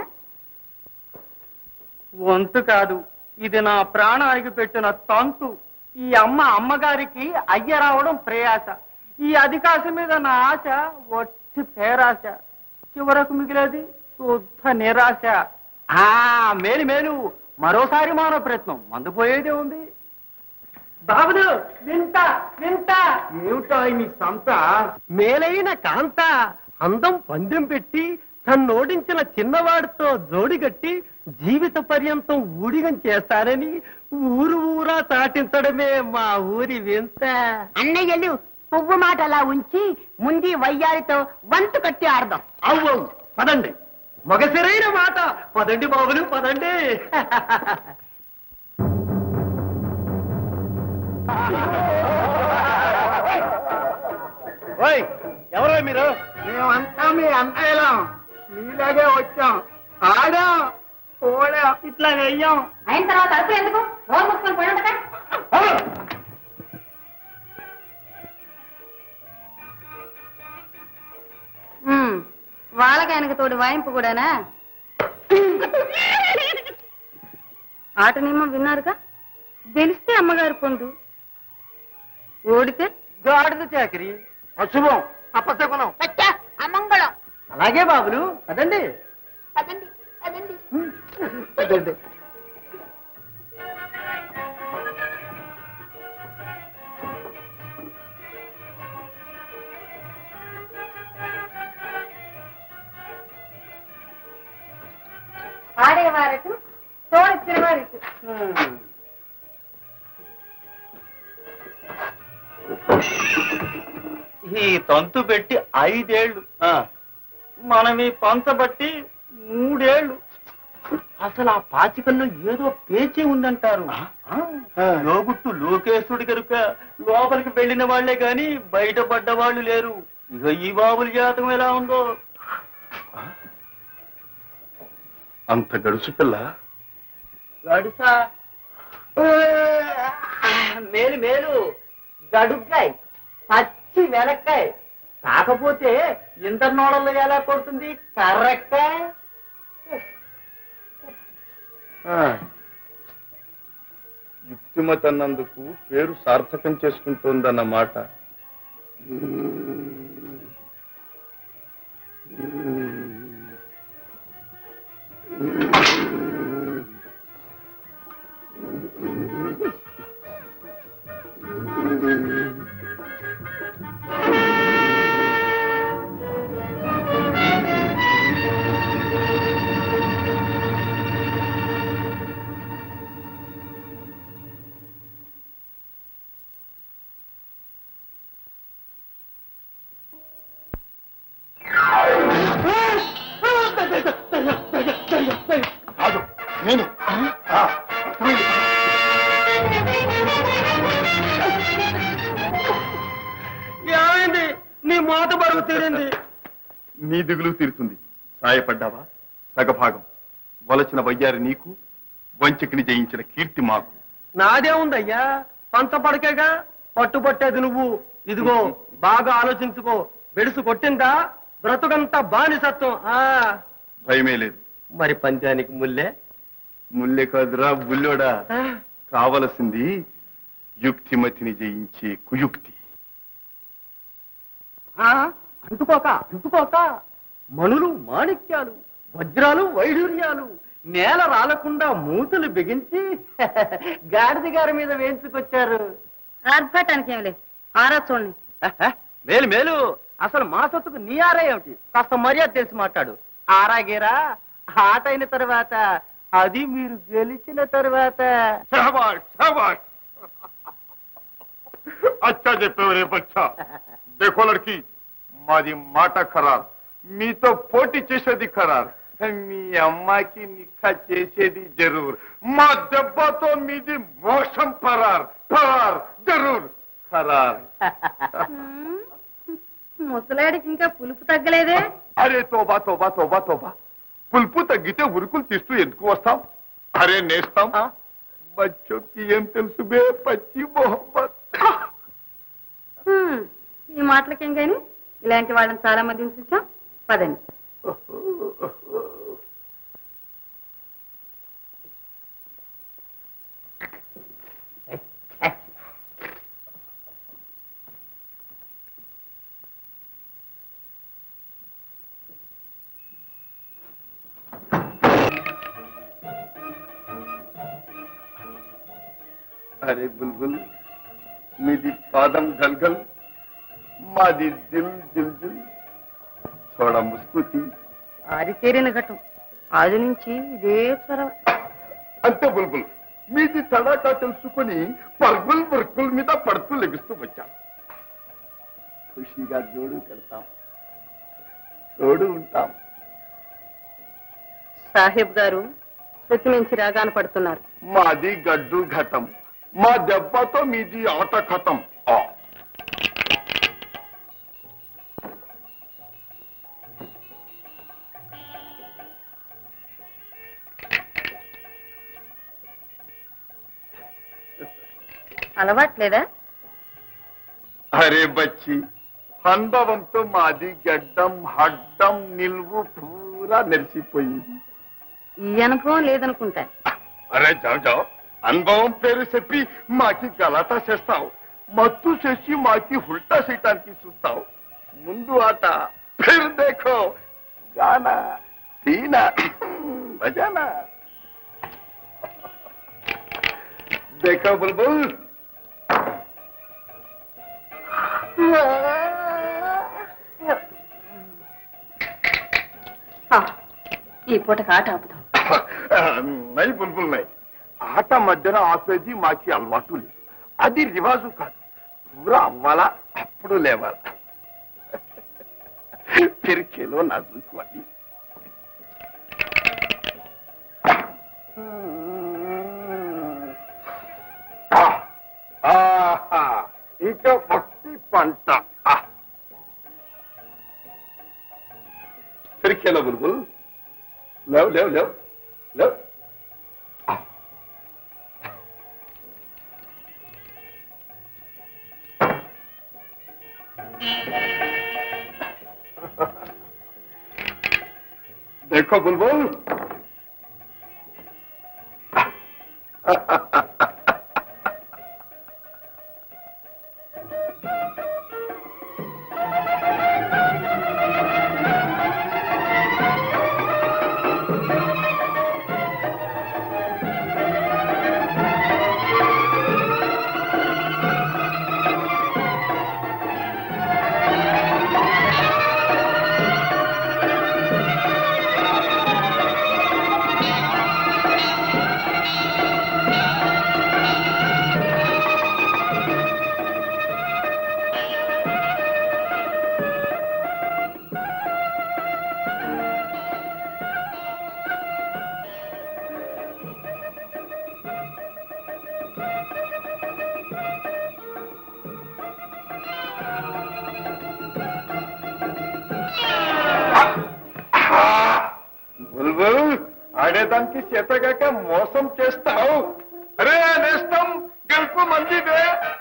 వంతు కాదు ఇది నా ప్రాణానికి పెట్టిన తంతు ఈ అమ్మ అమ్మగారికి అయ్య రావడం ప్రయాస ఈ అధికాశం మీద నా ఆశ ఒట్టి పేరాశ చివరకు మిగిలేది శుద్ధ నిరాశ ఆ మేలు మేలు మరోసారి మానవ ప్రయత్నం మందు పోయేదే ఉంది బాబులు వింత వింత ఏమిటో నీ సంత మేలైన కాంత అందం పందెం పెట్టి తన్నోడించిన చిన్నవాడితో జోడిగట్టి జీవిత పర్యంతం ఊడిగం చేస్తారని ఊరు ఊరా చాటించడమే మా ఊరి వింత అన్నయ్యలు పువ్వు మాట అలా ఉంచి ముందు వయ్యారితో వంతు కట్టి ఆడదాం అవ్వు పదండి మగసిరైన మాట పదండి బాబులు పదండి ఓయ్ ఎవరో మీరు మేమంతా మీ అన్నయ్యలం మీలాగే వచ్చాం ఆడాం పోడాం ఇట్లా వెయ్యాం అయిన తర్వాత అరుపు ఎందుకు నోరు మూసుకొని పోయి ఉండగా ఉమ్, వాళ్ళకి ఆయనకు తోడు వాయింపు కూడానా ఆట నియమం విన్నారుగా గెలిస్తే అమ్మగారు పొందు ఓడితే గాడిద చాకరి అశుభం అపశకునం సత్య అమంగళం అలాగే బాబులు అదండి అదండి అదండి అదండి ఆడేవారటు తోడిచ్చిన వారికి ఈ తంతు పెట్టి ఐదేళ్లు మనం ఈ పంచబట్టి మూడేళ్లు అసలు ఆ పాచికల్లో ఏదో పేచీ ఉందంటారు లోగుట్టు లోకేశుడి కనుక లోపలికి వెళ్ళిన వాళ్లే గాని బయటపడ్డ వాళ్ళు లేరు ఇక ఈ బాబుల జాతకం ఎలా ఉందో అంత గడుసు పిల్ల గడుసా మేలు మేలు గడుగ్గాయ్ పచ్చి వెనక్కాయ్ కాకపోతే ఇంటర్ నోడల్లో ఎలా కొడుతుంది కర్రక్కాయ్ యుక్తిమతి అన్నందుకు పేరు సార్థకం చేసుకుంటోందన్నమాట కాదు నేను ఆ, పోయింది. ఏమైంది నీ మోత బరువు తీరింది నీ దిగులు తీరుతుంది సాయపడ్డావా సగభాగం వలచిన వయ్యారి నీకు వంచకిని జయించిన కీర్తి మాకు నాదే ఉందయ్యా పంచపడకేగా పట్టుపట్టేది నువ్వు ఇదిగో బాగా ఆలోచించుకో బెడుసు కొట్టిందా బ్రతుకంతా బానిసత్వం ఆ భయమే లేదు మరి పంచానికి ముల్లే ముల్లె కాదురా బుల్లోడా కావలసింది యుక్తిమతిని జయించే కుయుక్తి ఆ, అంటుకోక అంటుకోక మణులు మాణిక్యాలు వజ్రాలు వైఢూర్యాలు నేల రాలకుండా మూతులు బిగించి గాడిద గారి మీద వేయించుకొచ్చారు ఆర్భాటానికి ఏం లేదు ఆరా చూడండి మేలు మేలు అసలు మా సొత్తుకు నీ ఆరా ఏమిటి కాస్త మర్యాద తెలిసి మాట్లాడు ఆరాగేరా ఆట అయిన తర్వాత అది మీరు గెలిచిన తర్వాత శాబాష్ శాబాష్ అచ్చా చెప్పావు రే బచ్చా దేఖో లడ్కి మాది మాట ఖరార్ మీతో పోటీ చేసేది ఖరార్ మీ అమ్మాయికి నిఖా చేసేది జరూర్ మా దెబ్బతో మీది మోసం పరార్ పరార్ జరూర్ ఖరార్ ముసలాడికి ఇంకా పులుపు తగ్గలేదే అరే తోబా తోబా తోబా తోబా పులుపు తగ్గితే ఉరుకులు తీస్తూ ఎందుకు వస్తాం అరే నేస్తాం బచ్చోకి ఏం తెలుసు బే పచ్చి మొహమ్మద్ హ్మ్, ఈ మాటలకేం గాని ఇలాంటి వాళ్ళని చాలా మందిని చూసాం పదండి అరే బుల్బుల్ మీది పాదం గల్గల్ మాది దిల్ దిల్ దిల్ చూడ ముస్కుతి ఆరితేరిన ఘటం ఆది నుంచి ఇదే చొరవ అంతే బుల్బుల్ మీది తడాకా తెలుసుకొని పర్గుల్ పర్గుల్ మీద పడుతూ లెగుస్తూ వచ్చాం ఖుషిగా జోడు కడతాం తోడు ఉంటాం సాహెబ్ గారు శృతి నుంచి రాగాన పడుతున్నారు మాది గడ్డు ఘటం మా దెబ్బతో మీది ఆట ఖతం ఆ. అలవాట్లేదా అరే బచ్చి అనుభవంతో మాది గడ్డం హడ్డం నిల్వు పూరా నెరిసిపోయింది ఈ అనుభవం లేదనుకుంటా అరే జావ్ జావ్ అనుభవం పేరు చెప్పి మాకి గలాటా చేస్తావు మత్తు చేసి మాకి ఉల్టా చేయటానికి చూస్తావు ముందు ఆట ఫిర్ దేఖో గానా తీనా బజానా देखो बुलबुल ఆ, ఈ పూటకు ఆట ఆపుదాం నై బుల్బుల్ నై ఆట మధ్యన ఆపేది మాకి అలవాటు లేదు అది రివాజు కాదు పూరా అవ్వాలా అప్పుడు లేవాలా పిరికేలో నా చూసుకోండి ఆహా, ఇంకా భక్తి పంట ఆ. పిరికేలో బుల్బుల్ లేవు లేవు లేవు లేవు देखो बुलबुल బుల్బుల్ ఆడేదానికి చేతగాక మోసం చేస్తావు అరే నేస్తం గెలుపు మందిదే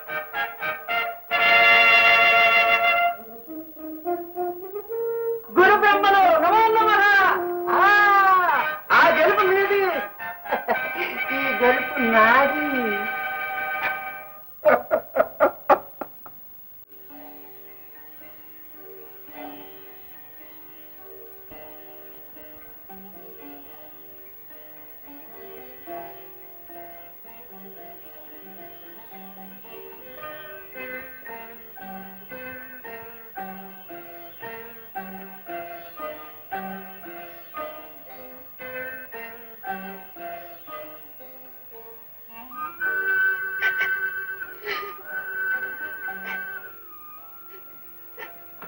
గురు బ్రహ్మలు నమో నమః ఆ, ఆ గెలుపు మీది ఈ గెలుపు నాది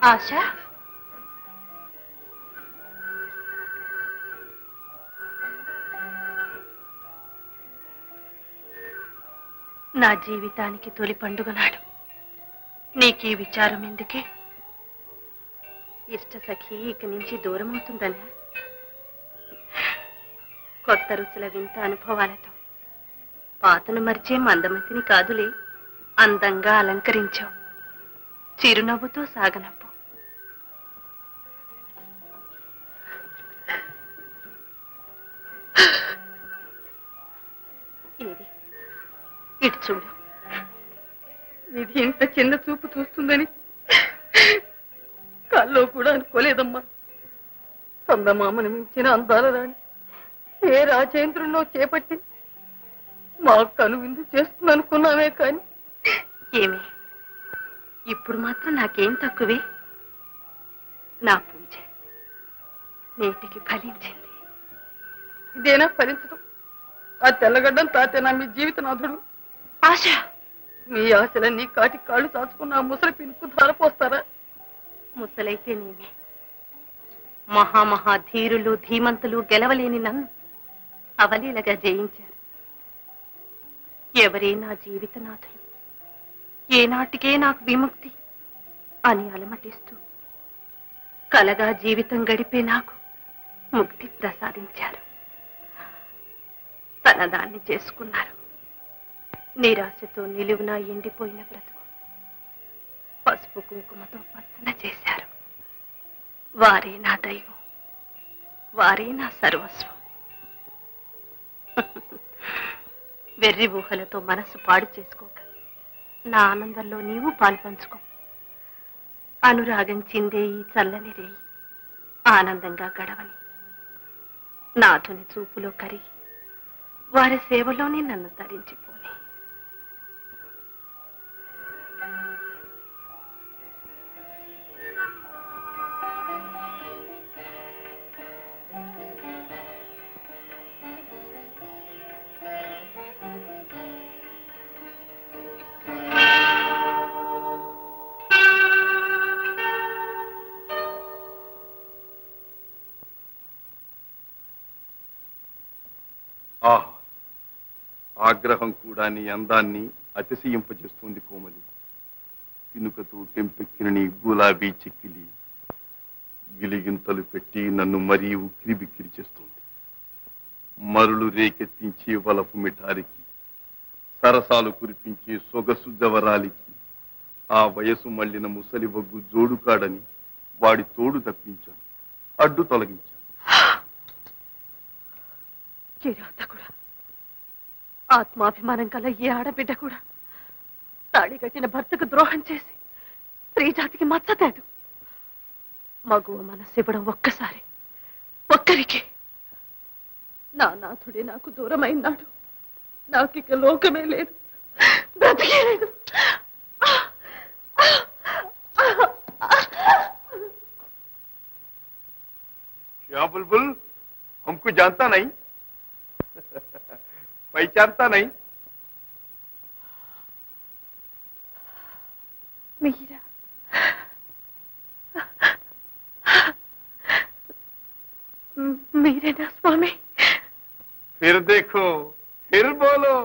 ఆశ నా జీవితానికి తొలి పండుగ నాడు నీకీ విచారం ఎందుకే ఇష్ట సఖి ఇక నుంచి దూరం అవుతుందనా కొత్త రుచుల వింత అనుభవాలతో పాతను మరిచే మందమతిని కాదులే అందంగా అలంకరించావు చిరునవ్వుతో సాగనవ్వు ఏది ఇటు చూడు ఇది ఇంత చిన్న చూపు చూస్తుందని కల్లో కూడా అనుకోలేదమ్మా చందమామను మించిన అందాల రాణి ఏ రాజేంద్రున్నో చేపట్టి మా కనువిందు చేస్తుంది అనుకున్నామే కానీ ఏమి ఇప్పుడు మాత్రం నాకేం తక్కువే నా పూజ నేటికి ఫలించింది ఇదేనా ఫలించడం ఆ తెల్లగడ్డం తాతేనా మీ జీవితనాథుడు ఆశ మీ ఆశలన్నీ కాటి కాళ్ళు చాచుకున్న ఆ ముసలి పినుకు ధారపోస్తారా ముసలైతేనేమి మహామహా ధీరులు ధీమంతులు గెలవలేని నన్ను అవలీలగా జయించారు ఎవరే నా జీవితనాథులు ఏనాటికే నాకు విముక్తి అని అలమటిస్తూ కలగా జీవితం గడిపే నాకు ముక్తి ప్రసాదించారు తనదాన్ని చేసుకున్నారు నిరాశతో నిలువున ఎండిపోయిన బ్రతుకు పసుపు కుంకుమతో పత్తన చేశారు వారే నా దైవం వారే నా సర్వస్వం వెర్రి ఊహలతో మనసు పాడు చేసుకోక నా ఆనందంలో నీవు పాలు పంచుకో అనురాగం చిందే ఈ చల్లని రేయి ఆనందంగా గడవని నాథుని చూపులో కరిగి వారి సేవలోనే నన్ను తరించిపోని ఆహా ఆగ్రహం కూడా నీ అందాన్ని అతిశయింపజేస్తుంది కోమలి తినుకతో తెంపెక్కిన నీ గులాబీ చిక్కిలి గిలిగింతలు పెట్టి నన్ను మరీ ఉక్కిరి బిక్కిరి చేస్తుంది మరులు రేకెత్తించే వలపు మిఠారికి సరసాలు కురిపించే సొగసు జవరాలికి ఆ వయసు మళ్ళిన ముసలి వగ్గు జోడుకాడని వాడి తోడు తప్పించాను అడ్డు తొలగించాను కిరాతకుడా ఆత్మాభిమానం గల ఏ ఆడబిడ్డ కూడా తాళి కట్టిన భర్తకు ద్రోహం చేసి స్త్రీ జాతికి మచ్చతేదు మగువ మనసు ఇవ్వడం ఒక్కసారి ఒక్కరికి నా నాథుడే నాకు దూరమైనాడు నాకు ఇక లోకమే లేదు బ్రతికే లేదు क्या बुलबुल हमको जानता नहीं पहचानता नहीं మీరా మీరేనా స్వామి फिर देखो फिर बोलो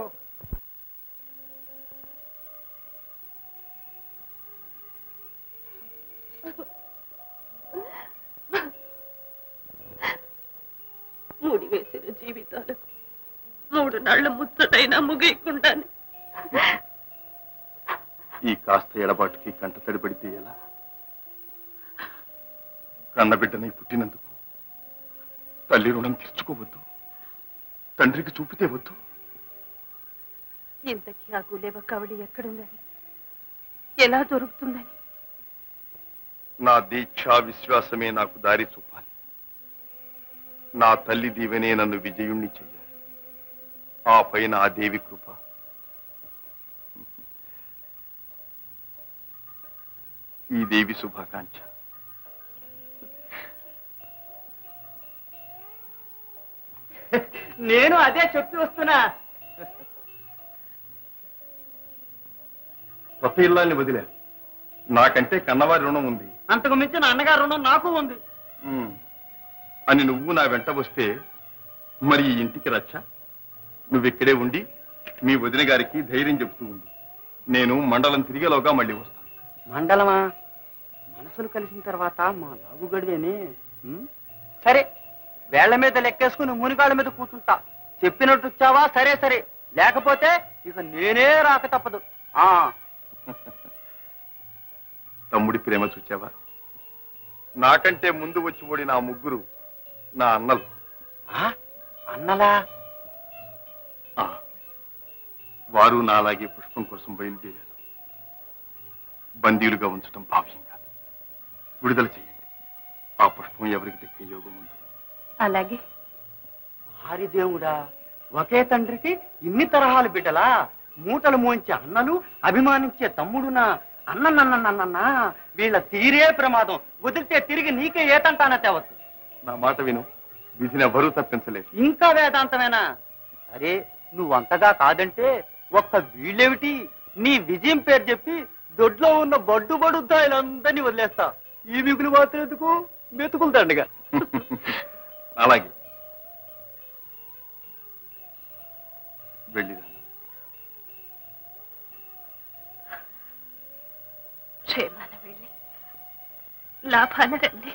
ముడి వేసిన జీవితాలకు మూడు నాళ్ల ముచ్చటైనా ముగియకుండానే ఈ కాస్త ఎడబాటుకి కంట తడిపడితే ఎలా కన్నబిడ్డనై పుట్టినందుకు తల్లి రుణం తీర్చుకోవద్దు తండ్రికి చూపితే వద్దు ఇంతకీ ఆ గులేబ కవడి ఎక్కడుందని ఎలా దొరుకుతుందని నా దీక్షా విశ్వాసమే నాకు దారి చూపాలి నా తల్లి దీవెనే నన్ను విజయుణ్ణి చెయ్యాలి ఆ పైన ఆ దేవి కృప ఈ దేవి శుభాకాంక్ష నేను అదే చెప్పి వస్తున్నా కొత్త ఇల్లాన్ని వదిలే నాకంటే కన్నవారి రుణం ఉంది అంతకు మించిన అన్నగారు రుణం నాకు ఉంది ఉమ్. అని నువ్వు నా వెంట వస్తే మరి ఈ ఇంటికి రచ్చ నువ్వు ఇక్కడే ఉండి మీ వదిన గారికి ధైర్యం చెప్తూ ఉండు నేను మండలం తిరిగేలోగా మళ్ళీ వస్తాను మండలమా మనసులు కలిసిన తర్వాత మా లాగు గడివేనే ఉం? సరే వేళ్ల మీద లెక్కేసుకుని మునిగాళ్ళ మీద కూర్చుంటా చెప్పినట్టు వచ్చావా సరే సరే లేకపోతే ఇక నేనే రాక తప్పదు ఆ తమ్ముడి ప్రేమ చూచావా నాకంటే ముందు వచ్చి ఓడిన ఆ ముగ్గురు నా అన్నలు ఆ? అన్నలా ఆ, వారు నాలాగే పుష్పం కోసం బయలుదేరారు బందీలుగా ఉంచడం భావ్యం కాదు విడుదల చేయండి ఆ పుష్పం ఎవరికి దక్కే యోగం ఉంది అలాగే దేవుడా ఒకే తండ్రికి ఇన్ని తరహాలు బిడ్డలా మూటలు మోంచే అన్నలు అభిమానించే తమ్ముడునా అన్నన్నన్నన్నన్నా వీళ్ళ తీరే ప్రమాదం వదిలితే తిరిగి నీకే ఏతంటానా తేవచ్చు నా మాట విను విధిని ఎవరూ తప్పించలేరు ఇంకా వేదాంతమేనా అరే నువ్వు అంతగా కాదంటే ఒక్క వీళ్ళేమిటి నీ విజయం పేరు చెప్పి దొడ్లో ఉన్న బడ్డు బడుద్దాయిలందరినీ వదిలేస్తా ఈ మిగులు మాత్రం ఎందుకు మెతుకులు దండగా అలాగే వెళ్ళిరా క్షేమాన వెళ్ళి లాభాన రండి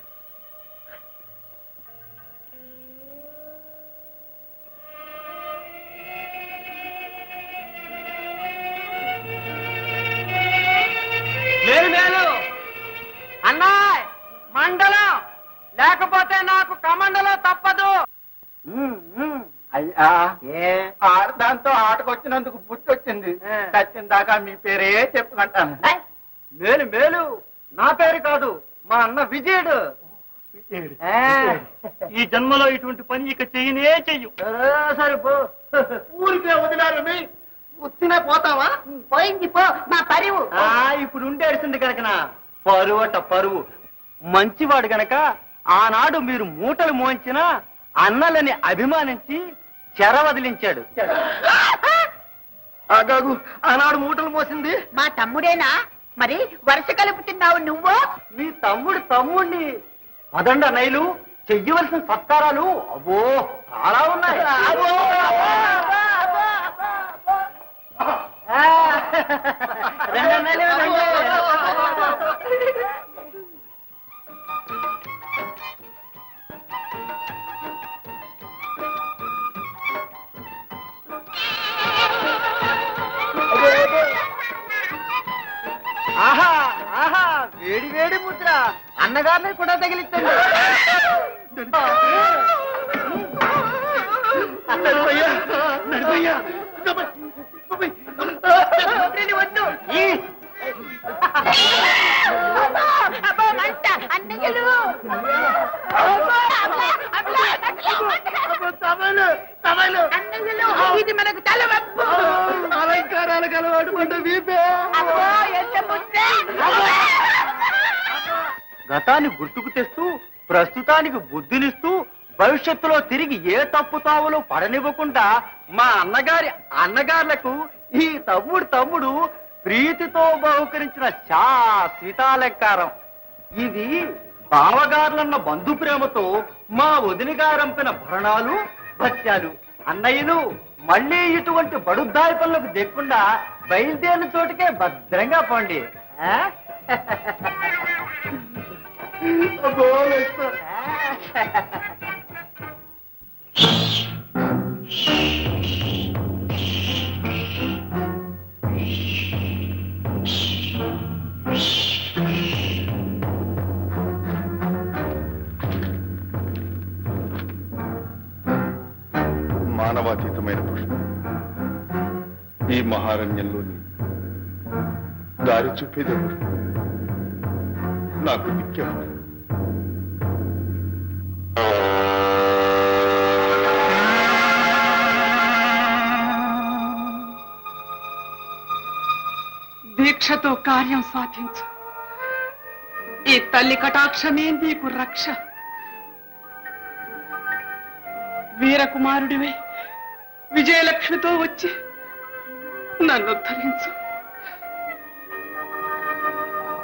మేలు మేలు అన్నా మండలం లేకపోతే నాకు కమండలం తప్పదు అయ్యా ఏ ఆడదాంతో ఆటకొచ్చినందుకు బుద్ధి వచ్చింది ఆ. చచ్చిన దాకా మీ పేరే చెప్పుకుంటాను మేలు మేలు నా పేరు కాదు మా అన్న విజయుడు ఆ. ఈ జన్మలో ఇటువంటి పని ఇక చెయ్యనే చెయ్యు సరే, సరే పో ఊరికే వదిలారు మీ ఉత్తినే పోతావా పోయింది పో మా పరివు ఆ, ఇప్పుడు ఉండేసింది కనుక పరువట పరువు మంచివాడు గనక ఆనాడు మీరు మూటలు మోయించిన అన్నలని అభిమానించి చెర వదిలించాడు ఆగాగు ఆనాడు మూటలు మోసింది మా తమ్ముడేనా మరి వరుస కలుపుతున్నావు నువ్వు మీ తమ్ముడు తమ్ముడిని పదండ నైలు చెయ్యవలసిన సత్కారాలు అబ్బో చాలా ఉన్నాయి అబ్బో, అబ్బో, అబ్బో, అబ్బో, అబ్బో. ఆ, రండి అన్నయ్యలు, రండి. ఆహా ఆహా వేడి వేడి ముద్ర అన్నగారిని కూడా తగిలించండి నడిపోయ్యా నడిపోయ్యా ఈ అబ్బో, మంట అన్నయ్యలు అబ్బో, అబ్బో, అబ్బో, అబ్బో. అన్నయ్యలు ఇది మనకు తలవప్పు అలంకారాలకు అలవాటు పడ్డ వీపే అబ్బో ఎంత ముద్ర గతాన్ని గుర్తుకు తెస్తూ ప్రస్తుతానికి బుద్ధినిస్తూ భవిష్యత్తులో తిరిగి ఏ తప్పు తావులో పడనివ్వకుండా మా అన్నగారి అన్నగారులకు ఈ తమ్ముడు తమ్ముడు ప్రీతితో బహుకరించిన శాశ్వతాలంకారం ఇది బావగారులన్న బంధు ప్రేమతో మా వదిన గారంపిన భరణాలు భత్యాలు అన్నయ్యలు మళ్ళీ ఇటువంటి బడుద్దాయి పనులకు దిక్కుండా బయలుదేరిన చోటుకే భద్రంగా పోండి ఆ? మానవాతీతమైన పుష్పం ఈ మహారణ్యంలోని దారి చూపేదెవరు నాకు దిక్కెవరు దీక్షతో కార్యం సాధించు ఈ తల్లి కటాక్షమే నీకు రక్ష వీరకుమారుడివే విజయలక్ష్మితో వచ్చి నన్ను ఉద్ధరించు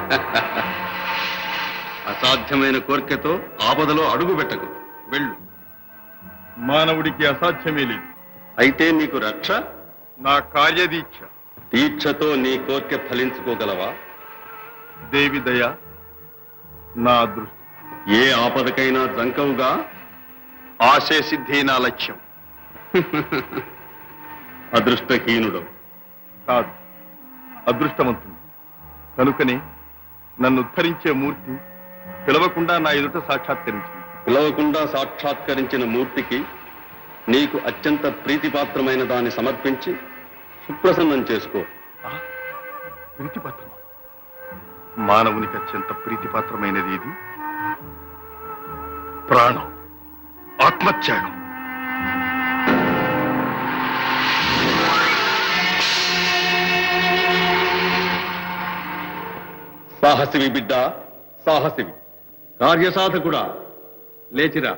అసాధ్యమైన కోరికతో ఆపదలో అడుగు పెట్టకు వెళ్ళు మానవుడికి అసాధ్యమే లేదు అయితే నీకు రక్ష నా కార్యదీక్ష దీక్షతో నీ కోరిక ఫలించుకోగలవా దేవి దయ నా అదృష్టం ఏ ఆపదకైనా జంకవుగా ఆశయ సిద్ధి నా లక్ష్యం అదృష్టహీనుడు కాదు అదృష్టవంతుడు కనుకనే నన్ను ఉద్ధరించే మూర్తి పిలవకుండా నా ఎదుట సాక్షాత్కరించింది పిలవకుండా సాక్షాత్కరించిన మూర్తికి నీకు అత్యంత ప్రీతిపాత్రమైన దాన్ని సమర్పించి సుప్రసన్నం చేసుకో ప్రీతిపాత్రమా మానవునికి అత్యంత ప్రీతిపాత్రమైనది ఇది ప్రాణం ఆత్మత్యాగం సాహసివి బిడ్డ సాహసివి కార్యసాధకుడా లేచిరా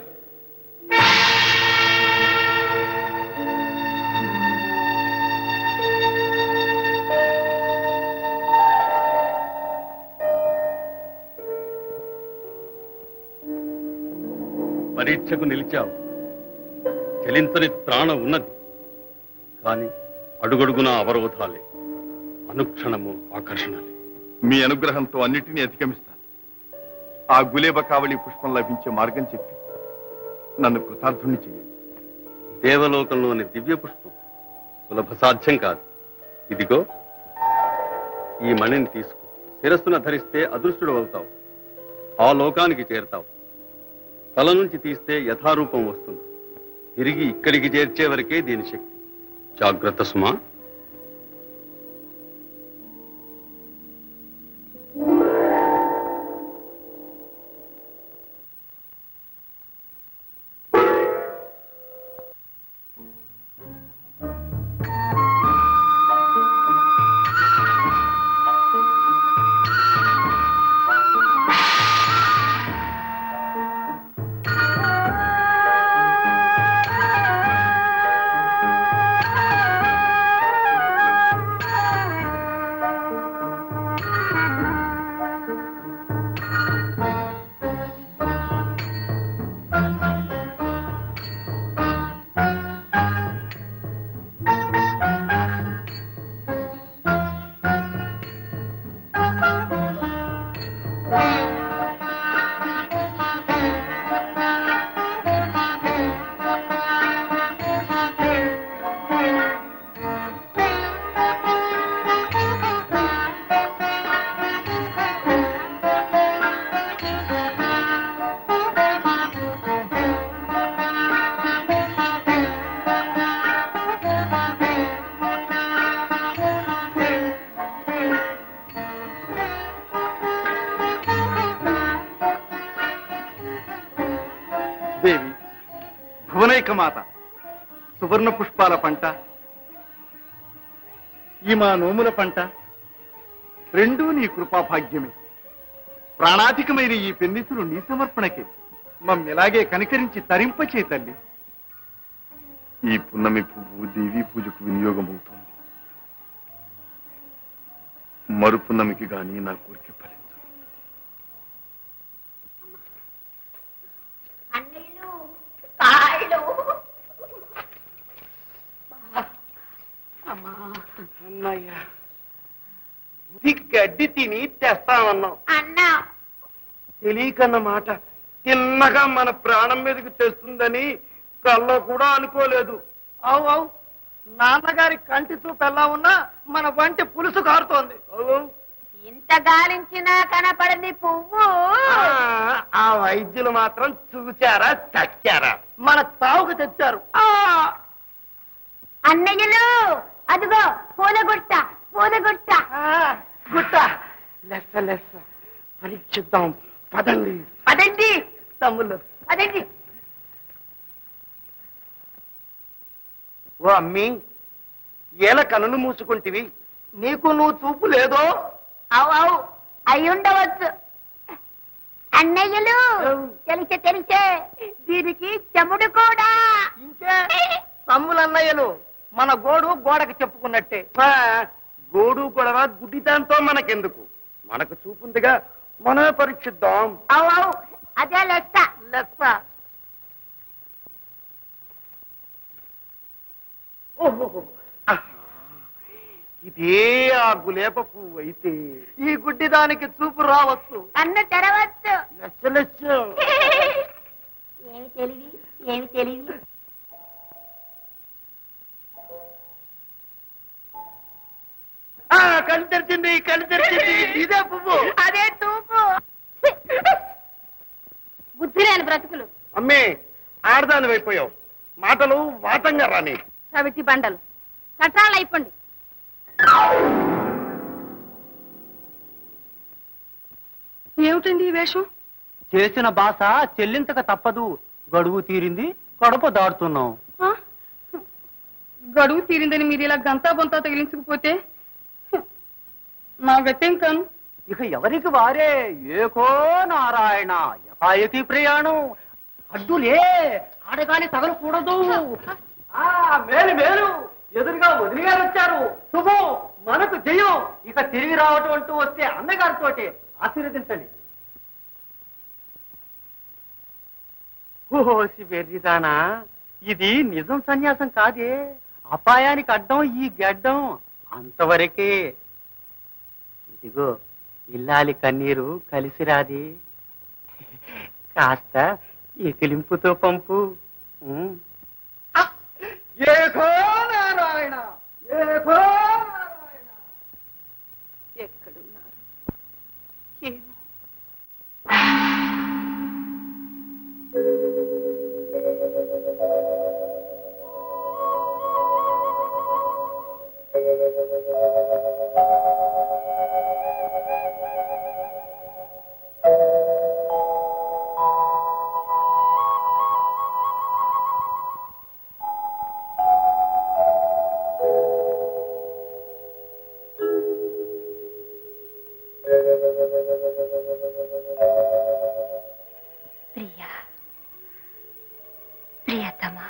పరీక్షకు నిలిచావు చలించని త్రాణ ఉన్నది కాని అడుగడుగున అవరోధాలే అనుక్షణము ఆకర్షణలే మీ అనుగ్రహంతో అన్నిటినీ అధిగమిస్తాను ఆ గులేబ కావళి పుష్పం లభించే మార్గం చెప్పి నన్ను కృతార్థుణ్ణి చేయండి దేవలోకంలోని దివ్య పుష్పం సులభ సాధ్యం కాదు ఇదిగో ఈ మణిని తీసుకో శిరస్సున ధరిస్తే అదృష్టుడు అవుతావు ఆ లోకానికి చేరతావు తల నుంచి తీస్తే యథారూపం వస్తుంది తిరిగి ఇక్కడికి చేర్చే వరకే దీని శక్తి జాగ్రత్త సుమా దేవి భువనైక మాత సువర్ణ పుష్పాల పంట ఈ మా నోముల పంట రెండూ నీ కృపాభాగ్యమే ప్రాణాధికమైన ఈ పెన్నితులు నీ సమర్పణకే మమ్మిలాగే కనికరించి తరింపచే తల్లి ఈ పున్నమి పువ్వు దేవి పూజకు వినియోగమవుతుంది మరు పున్నమికి గాని నా కోరిక ఫలించదు అన్నయ్యలు కాయలు అమ్మా అన్నయ్య ఇది గడ్డి తిని తెస్తామన్నాం అన్నా తెలియకన్న మాట తిన్నగా మన ప్రాణం మీదకి తెస్తుందని కల్లో కూడా అనుకోలేదు అవు అవు నాన్నగారి కంటి చూపు ఎలా ఉన్నా మన వంటి పులుసు కారుతోంది అవు ఇంత గాలించినా కనపడని పువ్వు ఆ, ఆ వైద్యులు మాత్రం చూచారా చచ్చారా మన తావుకు తెచ్చారు ఆ అన్నయ్యలు అదిగో పూలగుట్ట పూలగుట్ట గుట్ట లెస్స లెస్స పరీక్షిద్దాం పదండి అదండి తమ్ముళ్ళు అదండి ఓ అమ్మి ఏల కనులు మూసుకుంటివి నీకు నువ్వు చూపు లేదో అవు అవు అయి ఉండవచ్చు అన్నయ్యలు తెలిసే తెలిసే దీనికి చెముడు కూడా ఇంకే తమ్ములన్నయ్యలు మన గోడు గోడకి చెప్పుకున్నట్టే ఆ, గోడు గొడవ గుడ్డిదాంతో మనకెందుకు మనకు చూపుందిగా మనమే పరీక్షిద్దాం అవు అవు అదే లెక్క లెక్క ఓహో ఆహా. ఇదే ఆ గులేప పువ్వు అయితే ఈ గుడ్డి దానికి చూపు రావచ్చు కన్ను తెరవచ్చు లెచ్చ లెచ్చ ఏమి తెలివి ఏమి తెలివి ఆ, కళ్ళు తెరిచింది కళ్ళు తెరిచింది ఇదే పువ్వు అదే తూపు బుద్ధి లేని బ్రతుకులు అమ్మే ఆడదాని అయిపోయావు మాటలు వాతంగా రాని చవిటి బండలు చట్టాలు అయిపోండి ఏమిటండి ఈ వేషం చేసిన బాస చెల్లించక తప్పదు గడువు తీరింది కడప దాడుతున్నాం ఆ? గడువు తీరిందని మీరు ఇలా గంతా బొంతా తగిలించకపోతే నా గతేం కాను ఇక ఎవరికి వారే ఏకో నారాయణ ఎకాయకి ప్రయాణం అడ్డులే ఆడగాని తగలకూడదు ఆ మేలు మేలు ఎదురుగా వదిలి గారు వచ్చారు శుభం మనకు జయం ఇక తిరిగి రావటం అంటూ వస్తే అన్నగారితోటి ఆశీర్వదించండి ఓసి వెర్రిదానా ఇది నిజం సన్యాసం కాదే అపాయానికి అడ్డం ఈ గడ్డం అంతవరకే ఇదిగో ఇల్లాలి కన్నీరు కలిసి రాది కాస్త ఎకిలింపుతో పంపు ఉమ్. ఏకో నారాయణ ఏకో నారాయణ ఎక్కడున్నారు ఏమో ప్రియా ప్రియతమా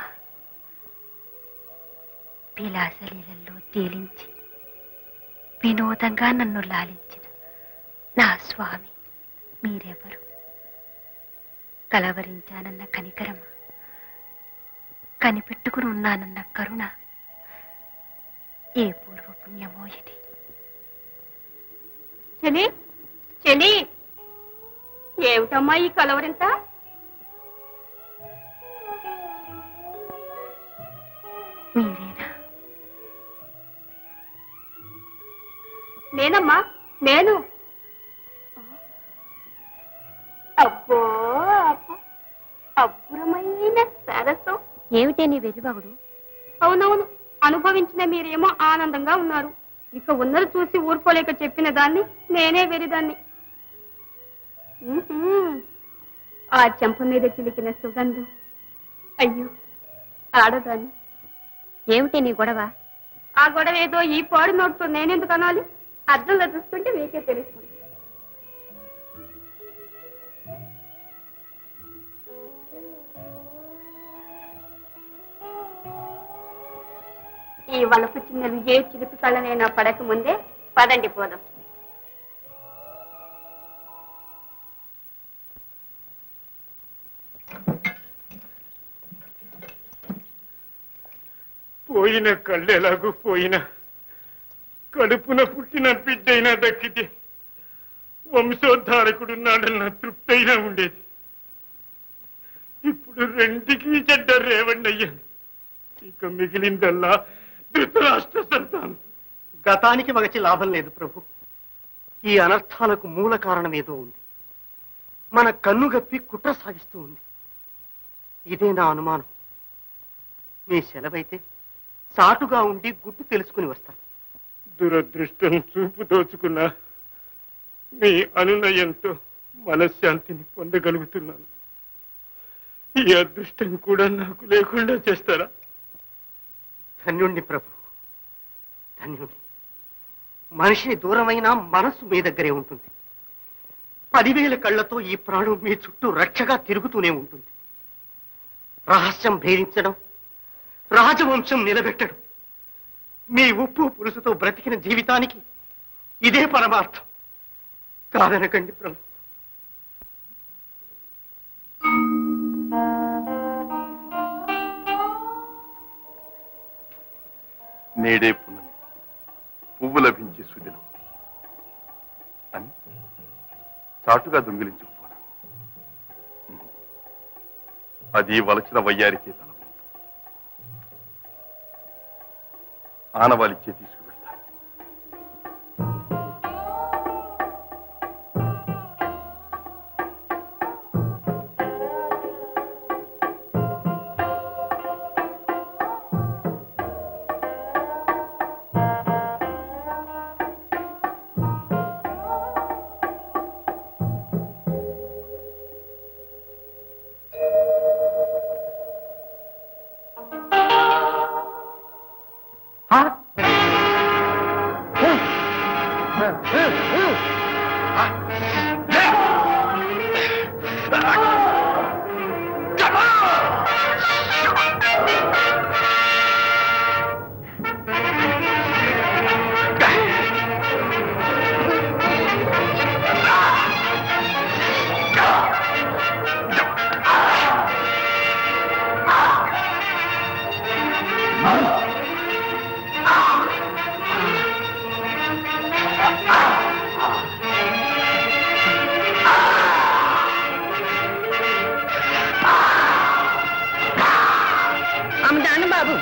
విలాసలీలల్లో తేలించి వినోదంగా నన్ను లాలించిన నా స్వామి మీరెవరు కలవరించానన్న కనికరమ కనిపెట్టుకుని ఉన్నానన్న కరుణ ఏ పూర్వపుణ్యమో ఇది చెలి చెలి ఏమిటమ్మా ఈ కలవరింత మీరేనా నేనమ్మా నేను అబ్బో అబ్బో అబ్బురమైన సరసం ఏమిటే నీ వెర్రిబాగుడు అవునవును అనుభవించిన మీరేమో ఆనందంగా ఉన్నారు ఇక ఉన్నది చూసి ఊరుకోలేక చెప్పిన దాన్ని నేనే వెరిదాన్ని ఉహుం. ఆ చెంప మీద చిలికిన సుగంధం అయ్యో ఆడదాన్ని ఏమిటి నీ గొడవ ఆ గొడవ ఏదో ఈ పాడు నోటుతో నేనెందుకు అనాలి అర్థంలో చూస్తుంటే మీకే తెలుస్తుంది ఈ వలపు చిన్నలు ఏ చిలుపు కళ్ళనైనా పడక ముందే పదండి పోదాం పోయిన కళ్ళెలాగూ పోయిన కడుపున పుట్టిన బిడ్డైనా దక్కితే వంశోద్ధారకుడున్నాడన్న తృప్తైనా ఉండేది ఇప్పుడు రెండుకి చెడ్డ రేవండయ్యా ఇక మిగిలిందల్లా ధృతరాష్ట్ర సంతానం గతానికి మగచి లాభం లేదు ప్రభు ఈ అనర్థాలకు మూల కారణం ఏదో ఉంది మన కన్ను గప్పి కుట్ర సాగిస్తూ ఉంది ఇదే నా అనుమానం మీ సెలవైతే సాటుగా ఉండి గుట్టు తెలుసుకుని వస్తాను దురదృష్టం చూపు దోచుకున్న మీ అనునయంతో మనశ్శాంతిని పొందగలుగుతున్నాను ఈ అదృష్టం కూడా నాకు లేకుండా చేస్తారా ధన్యుణ్ణి ప్రభు ధన్యుణ్ణి మనిషిని దూరమైన మనస్సు మీ దగ్గరే ఉంటుంది పదివేల కళ్ళతో ఈ ప్రాణం మీ చుట్టూ రక్షగా తిరుగుతూనే ఉంటుంది రహస్యం భేదించడం రాజవంశం నిలబెట్టడం మీ ఉప్పు పులుసుతో బ్రతికిన జీవితానికి ఇదే పరమార్థం కాదనకండి ప్రభు నేడే పున్నమి పువ్వు లభించే సుదినం అని చాటుగా దొంగిలించుకుపోనా అది వలచిన వయ్యారికే తన వంతు. ఆనవాలిచ్చే తీసుకువెళ్తా అమ్మదాను బాబు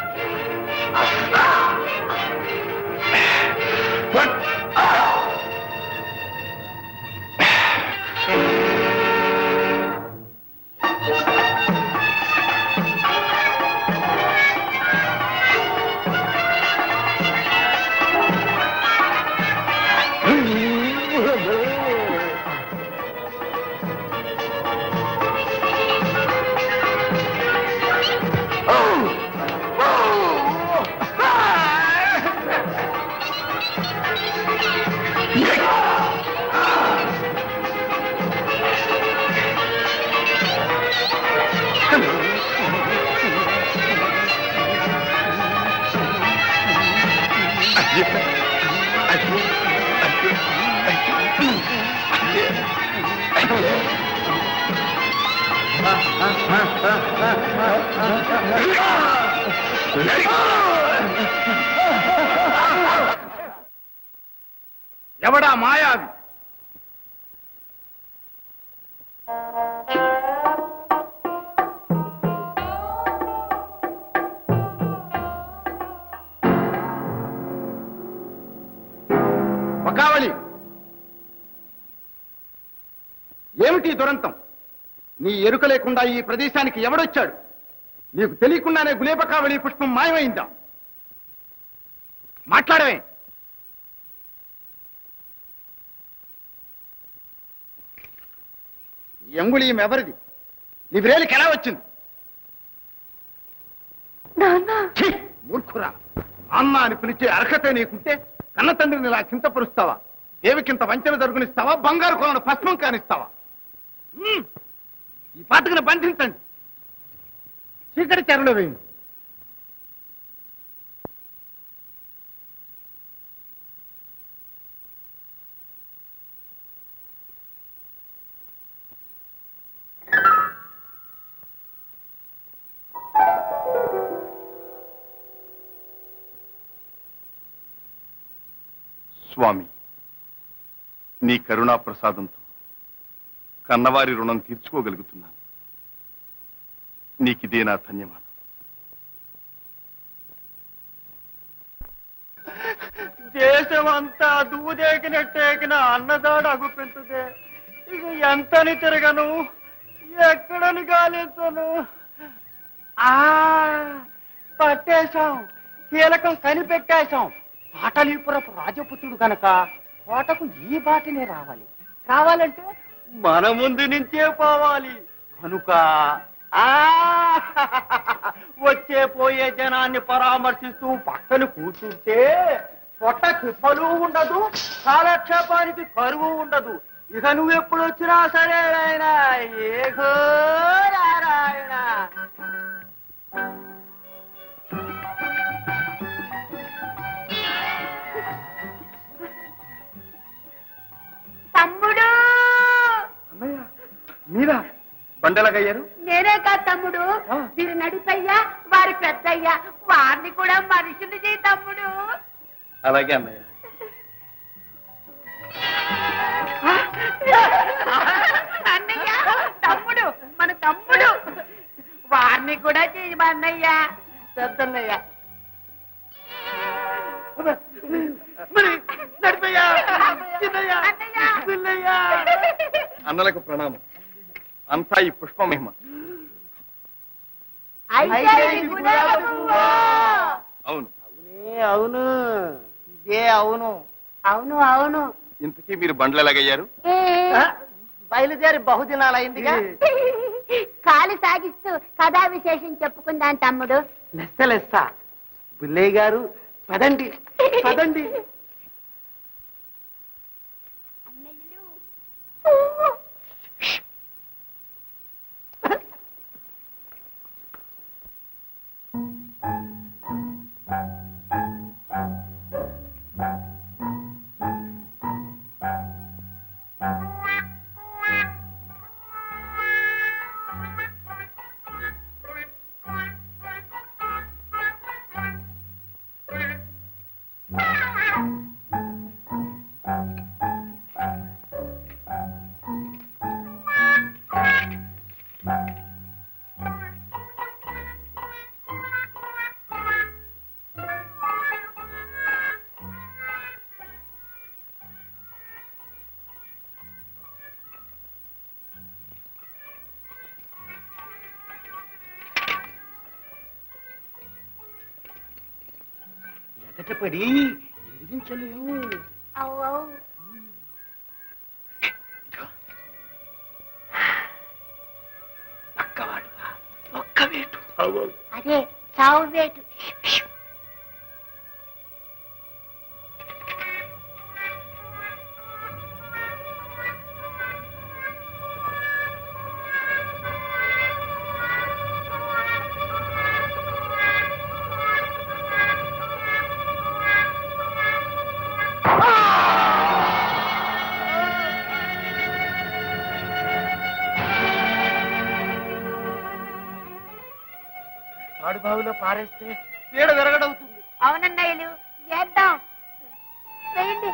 ఎవడా మాయావి పకావళి ఏమిటి ఈ దురంతం నీ ఎరుక లేకుండా ఈ ప్రదేశానికి ఎవడొచ్చాడు నీకు తెలియకుండానే గులేబకావళి పుష్పం మాయమైందా మాట్లాడవే ఈ అంగుళీయం ఎవరిది నీ వ్రేలికి ఎలా వచ్చింది ఛీ! మూర్ఖురా అన్న అని పిలిచే అర్హత నీకుంటే కన్న తండ్రిని ఇలా చింతపరుస్తావా దేవికింత వంచన జరుగునిస్తావా బంగారు కొలను భస్మం కానిస్తావా ఉమ్. ఈ పాతకను బంధించండి చీకటి చెరలో వేయండి స్వామి నీ కరుణా ప్రసాదంతో కన్నవారి రుణం తీర్చుకోగలుగుతున్నాను నీకిదే నా ధన్యవాదం దేశమంతా దూదేకినట్టేకిన అన్నదాడు అగుపించదే ఇక ఎంతని తిరగను ఎక్కడని గాలించను ఆ పట్టేశాం కీలకం కనిపెట్టేశాం పాటలీపురపు రాజపుత్రుడు గనక కోటకు ఈ బాటినే రావాలి రావాలంటే మన ముందు నుంచే పోవాలి కనుక ఆ వచ్చే పోయే జనాన్ని పరామర్శిస్తూ పక్కన కూర్చుంటే పొట్ట తిప్పలు ఉండదు కాలక్షేపానికి కరువు ఉండదు ఇక నువ్వు ఎప్పుడు వచ్చినా సరే ఆయన ఏ నారాయణ తాత బండెలాగయ్యారు నేనే కాదు తమ్ముడు వీరి నడిపయ్యా వారి పెద్దయ్యా వారిని కూడా మనుషులు చేయి తమ్ముడు అలాగే అన్నయ్య అన్నయ్య తమ్ముడు మన తమ్ముడు వారిని కూడా చేయమన్నయ్యా పెద్దన్నయ్య అన్నలకు ప్రణామం అంతా ఈ పుష్ప మహిమ అయితే ఇది కూడా నువ్వా? అవును అవును ఇదే అవును అవును అవును ఇంతకీ మీరు బండ్లు ఎలాగయ్యారు బయలుదేరి బహుదినాలు అయిందిగా కాలు సాగిస్తూ కథా విశేషం చెప్పుకుందాం తమ్ముడు లెస్స లెస్స బుల్లయ్య గారు పదండి పదండి ఎదటపడి ఎదిగించలేము పక్కవాడు ఒక్క వేటు అదే చావు వేటు పాడుబావిలో పారేస్తే పీడ విరగడవుతుంది అవునన్నయ్యలు చేద్దాం వేయండి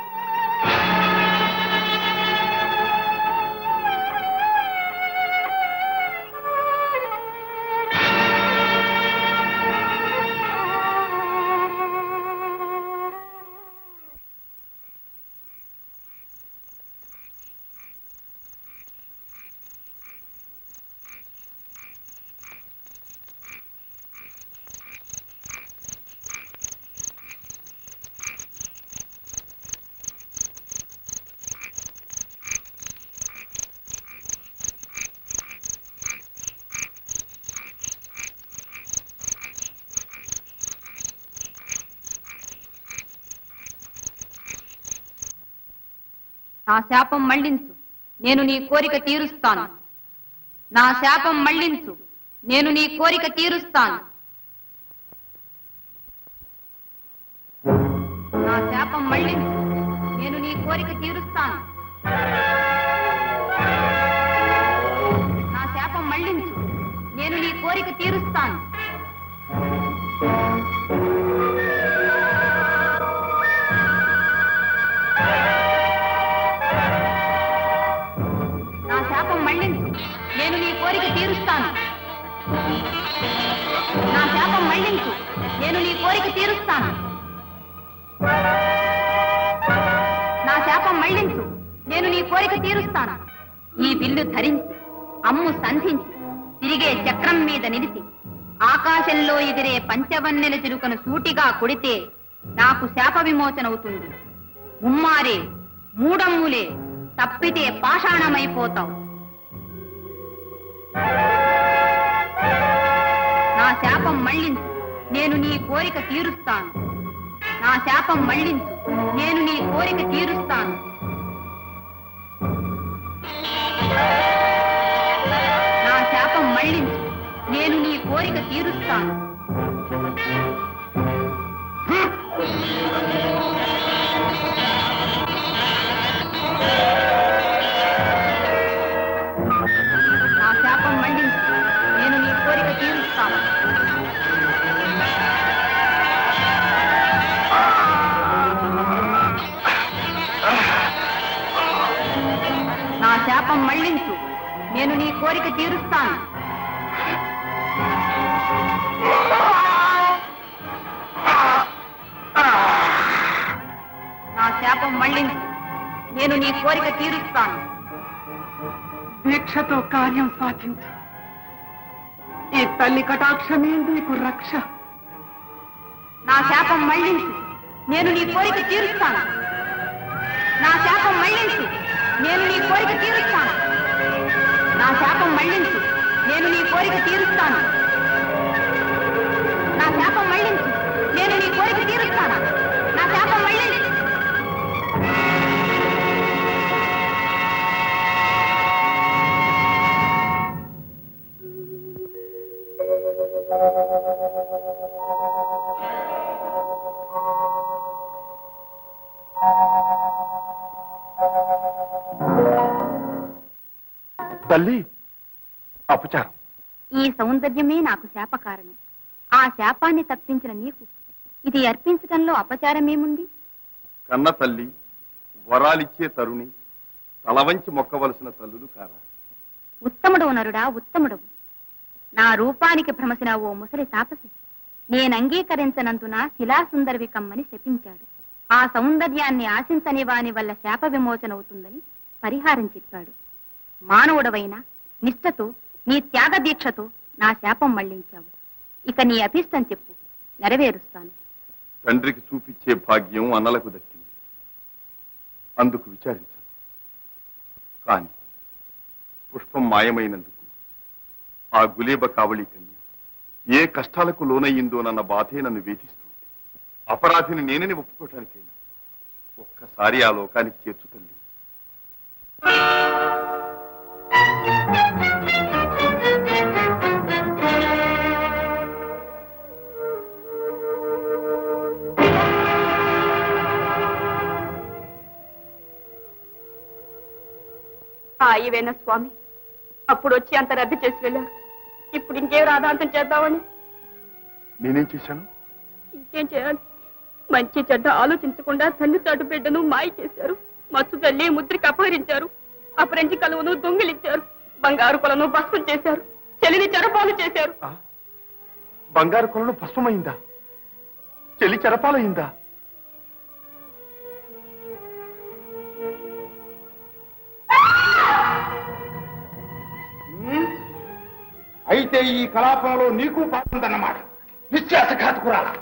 నా శాపం మళ్ళించు నేను నీ కోరిక తీరుస్తాను నా శాపం మళ్ళించు నేను నీ కోరిక తీరుస్తాను నా శాపం మళ్ళించు నేను నీ కోరిక తీరుస్తాను నా శాపం మళ్ళించు నేను నీ కోరిక తీరుస్తాను నా శాపం మళ్ళించు నేను నీ కోరిక తీరుస్తాను నా శాపం మళ్ళించు నేను నీ కోరిక తీరుస్తాను నా శాపం మళ్ళించు నేను నీ కోరిక తీరుస్తాను ఈ బిల్లు ధరించి అమ్ము సంధించి తిరిగే చక్రం మీద నిలిచి ఆకాశంలో ఎదిరే పంచవన్నెల చిలుకను సూటిగా కొడితే నాకు శాప విమోచన అవుతుంది ముమ్మారే మూడమ్ములే తప్పితే పాషాణమైపోతావు నా శాపం మళ్ళించు నేను నీ కోరిక తీరుస్తాను నా శాపం మళ్ళించు నేను నీ కోరిక తీరుస్తాను నా శాపం మళ్ళించు నేను నీ కోరిక తీరుస్తాను నా శాపం మళ్ళించు కోరిక తీరుస్తాను నా శాపం మళ్ళించు నేను నీ కోరిక తీరుస్తాను దీక్షతో కార్యం సాధించు ఈ తల్లి కటాక్షమే నీకు రక్ష నా శాపం మళ్ళించు నేను నీ కోరిక తీరుస్తాను నా శాపం మళ్ళించు నేను నీ కోరిక తీరుస్తాను నా శాపం మళ్ళించు నేను నీ కోరిక తీరుస్తాను నా శాపం మళ్ళించు నేను నీ కోరిక తీరుస్తాను నా శాపం మళ్ళించు తల్లి అపచారం ఈ సౌందర్యమే నాకు శాప కారణం ఆ శాపాన్ని తప్పించిన నీకు ఇది అర్పించటంలో అపచారమేముంది కన్న తల్లి వరాలిచ్చే తరుణి తలవంచి మొక్కవలసిన తల్లులు కారా ఉత్తముడవు నరుడా ఉత్తముడవు నా రూపానికి భ్రమసిన ఓ ముసలి తాపసి నేను అంగీకరించనందున శిలాసుందరివి కమ్మని శపించాడు ఆ సౌందర్యాన్ని ఆశించని వాని వల్ల శాప విమోచన అవుతుందని పరిహారం చెప్పాడు మానవుడవైన నిష్ఠతో నీ త్యాగ దీక్షతో నా శాపం మళ్లించావు ఇక నీ అభిష్టం చెప్పు నెరవేరుస్తాను తండ్రికి చూపించే భాగ్యం అన్నలకు దక్కింది అందుకు విచారించాను కాని పుష్పం మాయమైనందుకు ఆ గులేబ కావళి కన్య ఏ కష్టాలకు లోనయ్యిందోనన్న బాధే నన్ను వేధిస్తుంది అపరాధిని నేనని ఒప్పుకోవటానికైనా ఒక్కసారి ఆ లోకానికి చేర్చు తల్లి హాయివేన స్వామి అప్పుడు వచ్చి అంత రద్దు చేసి వెళ్ళారు ఇప్పుడు ఇంకేం రాధాంతం చేద్దామని నేనేం చేశాను ఇంకేం చేయాలి మంచి చెడ్డ ఆలోచించకుండా తల్లి చాటు బిడ్డను మాయ చేశారు మత్తు తల్లి ముద్రికి అపహరించారు అపరించి కలువను దొంగిలించారు బంగారు కొలను భస్మం చేశారు చెల్లిని చెరపాలు చేశారు బంగారు కొలను భస్మమైందా చెల్లి చెరపాలయ్యిందా అయితే ఈ కలాపంలో నీకు పాల్గొందన్నమాట విశ్వాసఘాతకురాలా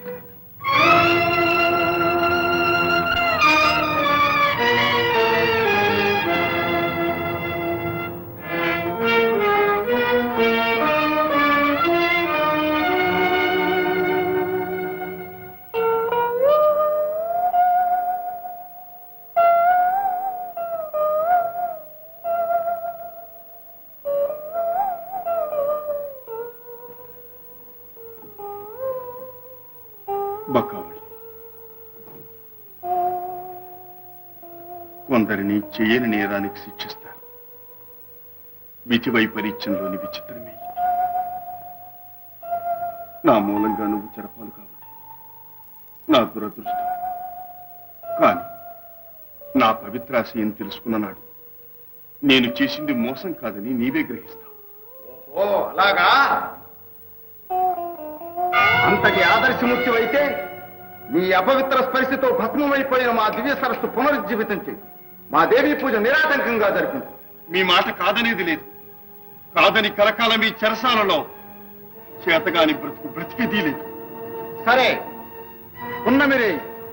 బకావళి కొందరిని చేయని నేరానికి శిక్షిస్తారు విధి వైపరీత్యంలోని విచిత్రమే ఇది నా మూలంగా నువ్వు చెరపాలు కాబట్టి నా దురదృష్టం కానీ నా పవిత్రాశయం తెలుసుకున్న నాడు నేను చేసింది మోసం కాదని నీవే గ్రహిస్తావు ఓ అలాగా అంతటి ఆదర్శముఖ్యమైతే నీ అపవిత్ర స్పర్శతో భస్మమైపోయిన మా దివ్య సరస్సు పునరుజ్జీవితం చేయి మా దేవీ పూజ నిరాటంకంగా జరిపింది మీ మాట కాదనేది లేదు కాదని కలకాలం ఈ చెరసాలలో చేతగాని బ్రతుకు బ్రతికేదీ లేదు సరే ఉన్నమిరే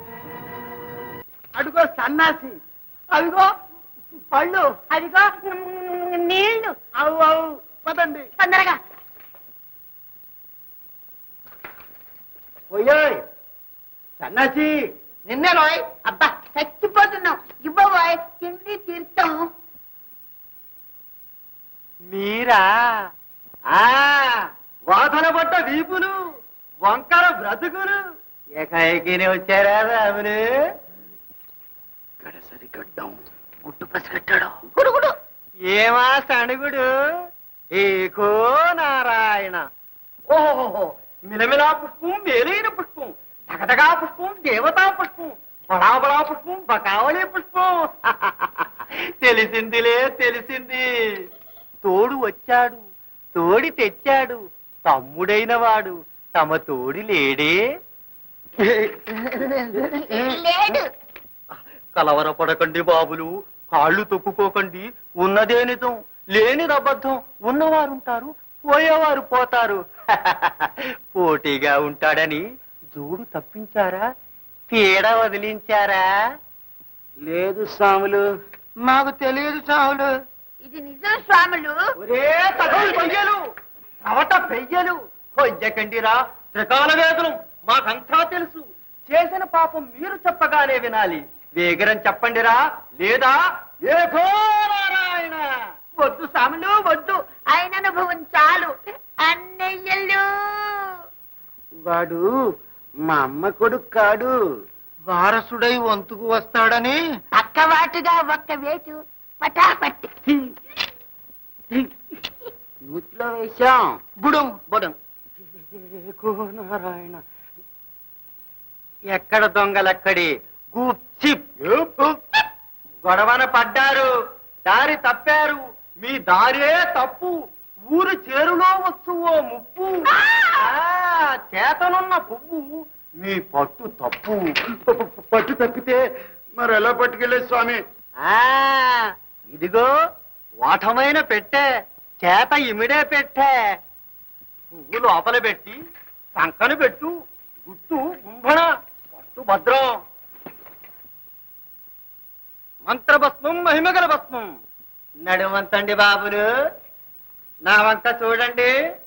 అడుగో సన్నాసి అదిగో పళ్ళు అదిగో నీళ్లు అవు అవు పదండి తొందరగా పోయాయ్ సన్నాసి నిన్నే రోయ్ అబ్బా చచ్చిపోతున్నావు ఇవ్వబోయ్ తిండి తీర్థం మీరా ఆ వాదన పడ్డ వీపులు వంకర బ్రతుకులు ఏకాఏకీనే వచ్చారా రాములు గడసరి గడ్డం గుట్టు పసిగట్టాడు గుడుగుడు ఏమా సణుగుడు ఏకో నారాయణ ఓహోహో మిలమిలా పుష్పం మేలైన పుష్పం తగదగా పుష్పం దేవతా పుష్పం బడా బడా పుష్పం బకావళి పుష్పం తెలిసిందిలే తెలిసింది తోడు వచ్చాడు తోడి తెచ్చాడు తమ్ముడైన వాడు తమ తోడి లేడే లేడు కలవరపడకండి బాబులు కాళ్ళు తొక్కుకోకండి ఉన్నదే నిజం లేనిది అబద్ధం ఉన్నవారుంటారు పోయేవారు పోతారు పోటీగా ఉంటాడని జోడు తప్పించారా పీడ వదిలించారా లేదు స్వాములు మాకు తెలియదు స్వాములు ఇది నిజం స్వాములు ఒరే తగలు పెయ్యలు చవట పెయ్యలు కొయ్యకండిరా త్రికాల వేదనం మాకంతా తెలుసు చేసిన పాపం మీరు చెప్పగానే వినాలి వేగరం చెప్పండిరా లేదా ఏ నారాయణ వద్దు స్వాములు వద్దు ఆయన అనుభవం చాలు అన్నయ్యలు వాడు మా అమ్మ కొడుకు కాడు వారసుడై వంతుకు వస్తాడని పక్కవాటుగా ఒక్క వేటు పటాపట్టి నూతిలో వేశాం బుడం బుడం నారాయణ ఎక్కడ దొంగలక్కడి గుప్చి గొడవన పడ్డారు దారి తప్పారు మీ దారే తప్పు ఊరు చేరులో వచ్చు ఓ ముప్పు ఆ, చేతనున్న పువ్వు మీ పట్టు తప్పు పట్టు తప్పితే మరి ఎలా పట్టుకెళ్ళే స్వామి ఆ ఇదిగో వాటమైన పెట్టే చేత ఇమిడే పెట్టే పువ్వు లోపల పెట్టి సంకను పెట్టు గుట్టు కుంభణ పట్టు భద్రం మంత్రభస్మం మహిమగల భస్మం నడుమంతండి బాబులు నా వంక చూడండి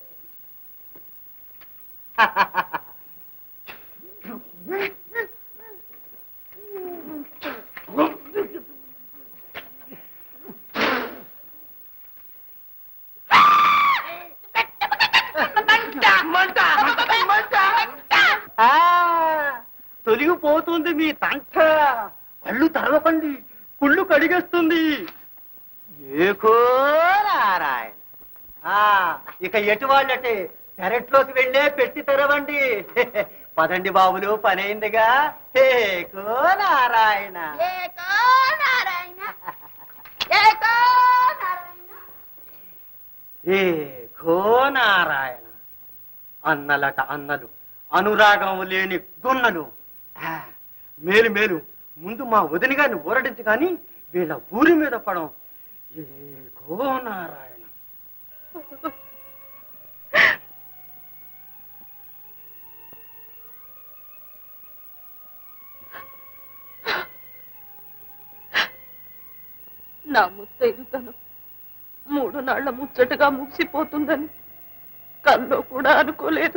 ఆ, తొలగిపోతుంది మీ తంట కళ్ళు తెరవకండి కుళ్ళు కడిగేస్తుంది ఏకో నారాయణ ఆ, ఇక ఎటు వాళ్ళటే పెరట్లోకి వెళ్ళే పెట్టి తెరవండి పదండి బాబులు పనైందిగా ఏకో నారాయణ ఏకో నారాయణ ఏకో నారాయణ ఏకో నారాయణ అన్నలట అన్నలు అనురాగం లేని గున్నలు ఆ, మేలు మేలు ముందు మా వదిన గారిని ఊరడించు కానీ వీళ్ళ ఊరి మీద పడం ఏకో నారాయణ నా ముత్తైదుతనం మూడు నాళ్ల ముచ్చటగా ముగిసిపోతుందని కల్లో కూడా అనుకోలేదు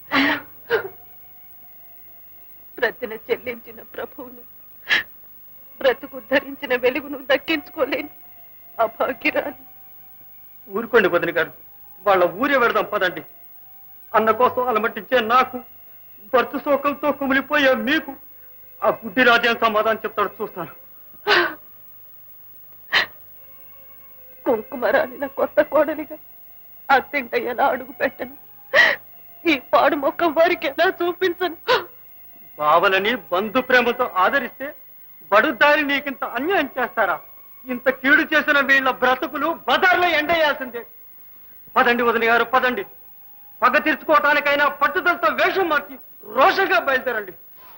ప్రతిన చెల్లించిన ప్రభువును బ్రతుకు ధరించిన వెలుగును దక్కించుకోలేని అభాగ్యరాని ఊరుకోండి వదిన గారు వాళ్ళ ఊరే పెడదాం పదండి అన్న కోసం అలమట్టించే నాకు భర్త శోకంతో కుమిలిపోయే మీకు ఆ బుద్ధి రాజ్యం సమాధానం చెప్తాడు చూస్తాను కుంకుమ రాలిన కొత్త కోడలిగా అత్తింట ఎలా అడుగు పెట్టను ఈ పాడు మొక్క వారికి ఎలా చూపించను బావలని బంధు ప్రేమతో ఆదరిస్తే బడుదారి నీకింత అన్యాయం చేస్తారా ఇంత కీడు చేసిన వీళ్ళ బ్రతుకులు బజార్లో ఎండేయాల్సిందే పదండి వదిన గారు పదండి పగ తీర్చుకోవటానికైనా పట్టుదలతో వేషం మార్చి రోషంగా బయలుదేరండి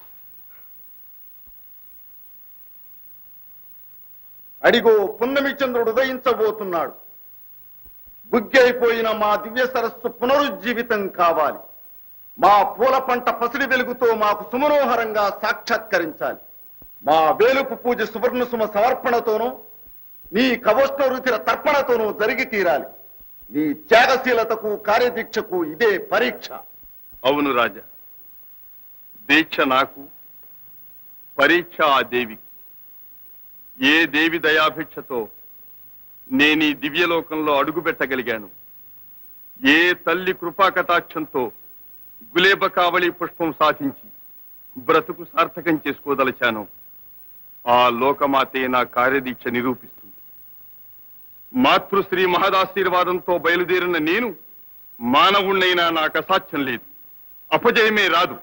అడిగో పున్నమి చంద్రుడు ఉదయించబోతున్నాడు బుగ్గి అయిపోయిన మా దివ్య సరస్సు పునరుజ్జీవితం కావాలి మా పూల పంట పసిడి వెలుగుతో మాకు సుమనోహరంగా సాక్షాత్కరించాలి మా వేలుపు పూజ సువర్ణ సుమ సమర్పణతోనూ నీ కవోష్ణ రుచిర తర్పణతోనూ జరిగి తీరాలి నీ త్యాగశీలతకు కార్యదీక్షకు ఇదే పరీక్ష అవును రాజా దీక్ష నాకు పరీక్ష ఆ దేవికి ఏ దేవి దయాభిక్షతో నేను ఈ దివ్యలోకంలో అడుగుపెట్టగలిగాను ఏ తల్లి కృపాకటాక్షంతో గులేబ కావళి పుష్పం సాధించి బ్రతుకు సార్థకం చేసుకోదలిచాను ఆ లోకమాతే నా కార్యదీక్ష నిరూపిస్తుంది మాతృశ్రీ మహదాశీర్వాదంతో బయలుదేరిన నేను మానవుణ్ణైనా నాకు అసాధ్యం లేదు అపజయమే రాదు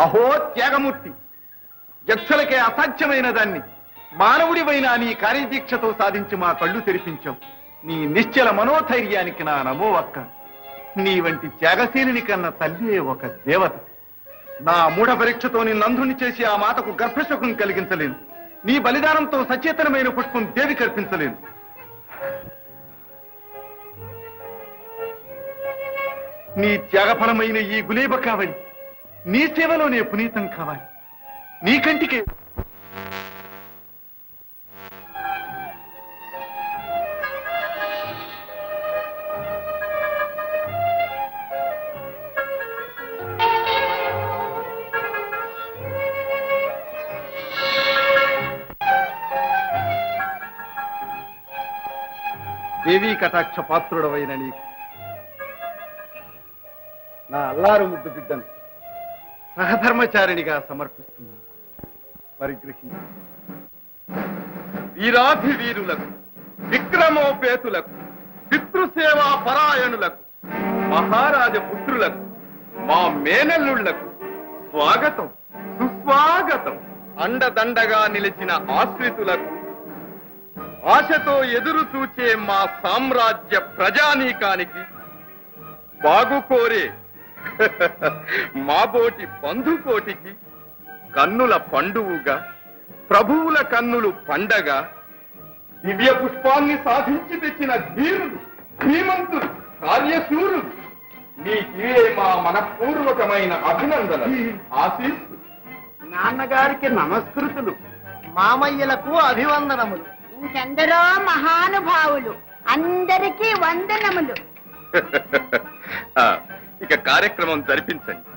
అహో త్యాగమూర్తి యక్షులకే అసాధ్యమైన దాన్ని మానవుడివైన నీ కార్యదీక్షతో సాధించి మా కళ్ళు తెరిపించావు నీ నిశ్చల మనోధైర్యానికి నా నమో అక్క నీ వంటి త్యాగశీలిని కన్న తల్లియే ఒక దేవత నా మూఢ పరీక్షతో నిన్నంధుని చేసి ఆ మాతకు గర్భశోకం కలిగించలేను నీ బలిదానంతో సచేతనమైన పుష్పం దేవి కల్పించలేను నీ త్యాగఫలమైన ఈ గులేబ కావాలి నీ సేవలోనే పునీతం కావాలి నీ కంటికే దేవీ కటాక్ష పాత్రుడవైన నీకు నా అల్లారు ముద్దు బిడ్డను సహధర్మచారిణిగా సమర్పిస్తున్నాను పరిగ్రహించి వీరాధి వీరులకు విక్రమోపేతులకు పితృసేవా పరాయణులకు మహారాజ పుత్రులకు మా మేనల్లుళ్లకు స్వాగతం సుస్వాగతం అండదండగా నిలిచిన ఆశ్రితులకు ఆశతో ఎదురు చూచే మా సామ్రాజ్య ప్రజానీకానికి బాగు కోరే మాబోటి బంధుకోటికి కన్నుల పండువుగా ప్రభువుల కన్నులు పండగ దివ్య పుష్పాన్ని సాధించి తెచ్చిన ధీరులు ధీమంతులు కార్యశూరులు మీకే మా మనపూర్వకమైన అభినందన ఆశీస్సు నాన్నగారికి నమస్కృతులు మామయ్యలకు అభివందనములు ఇంకెందరో మహానుభావులు అందరికీ వందనములు ఆ, ఇక కార్యక్రమం జరిపించండి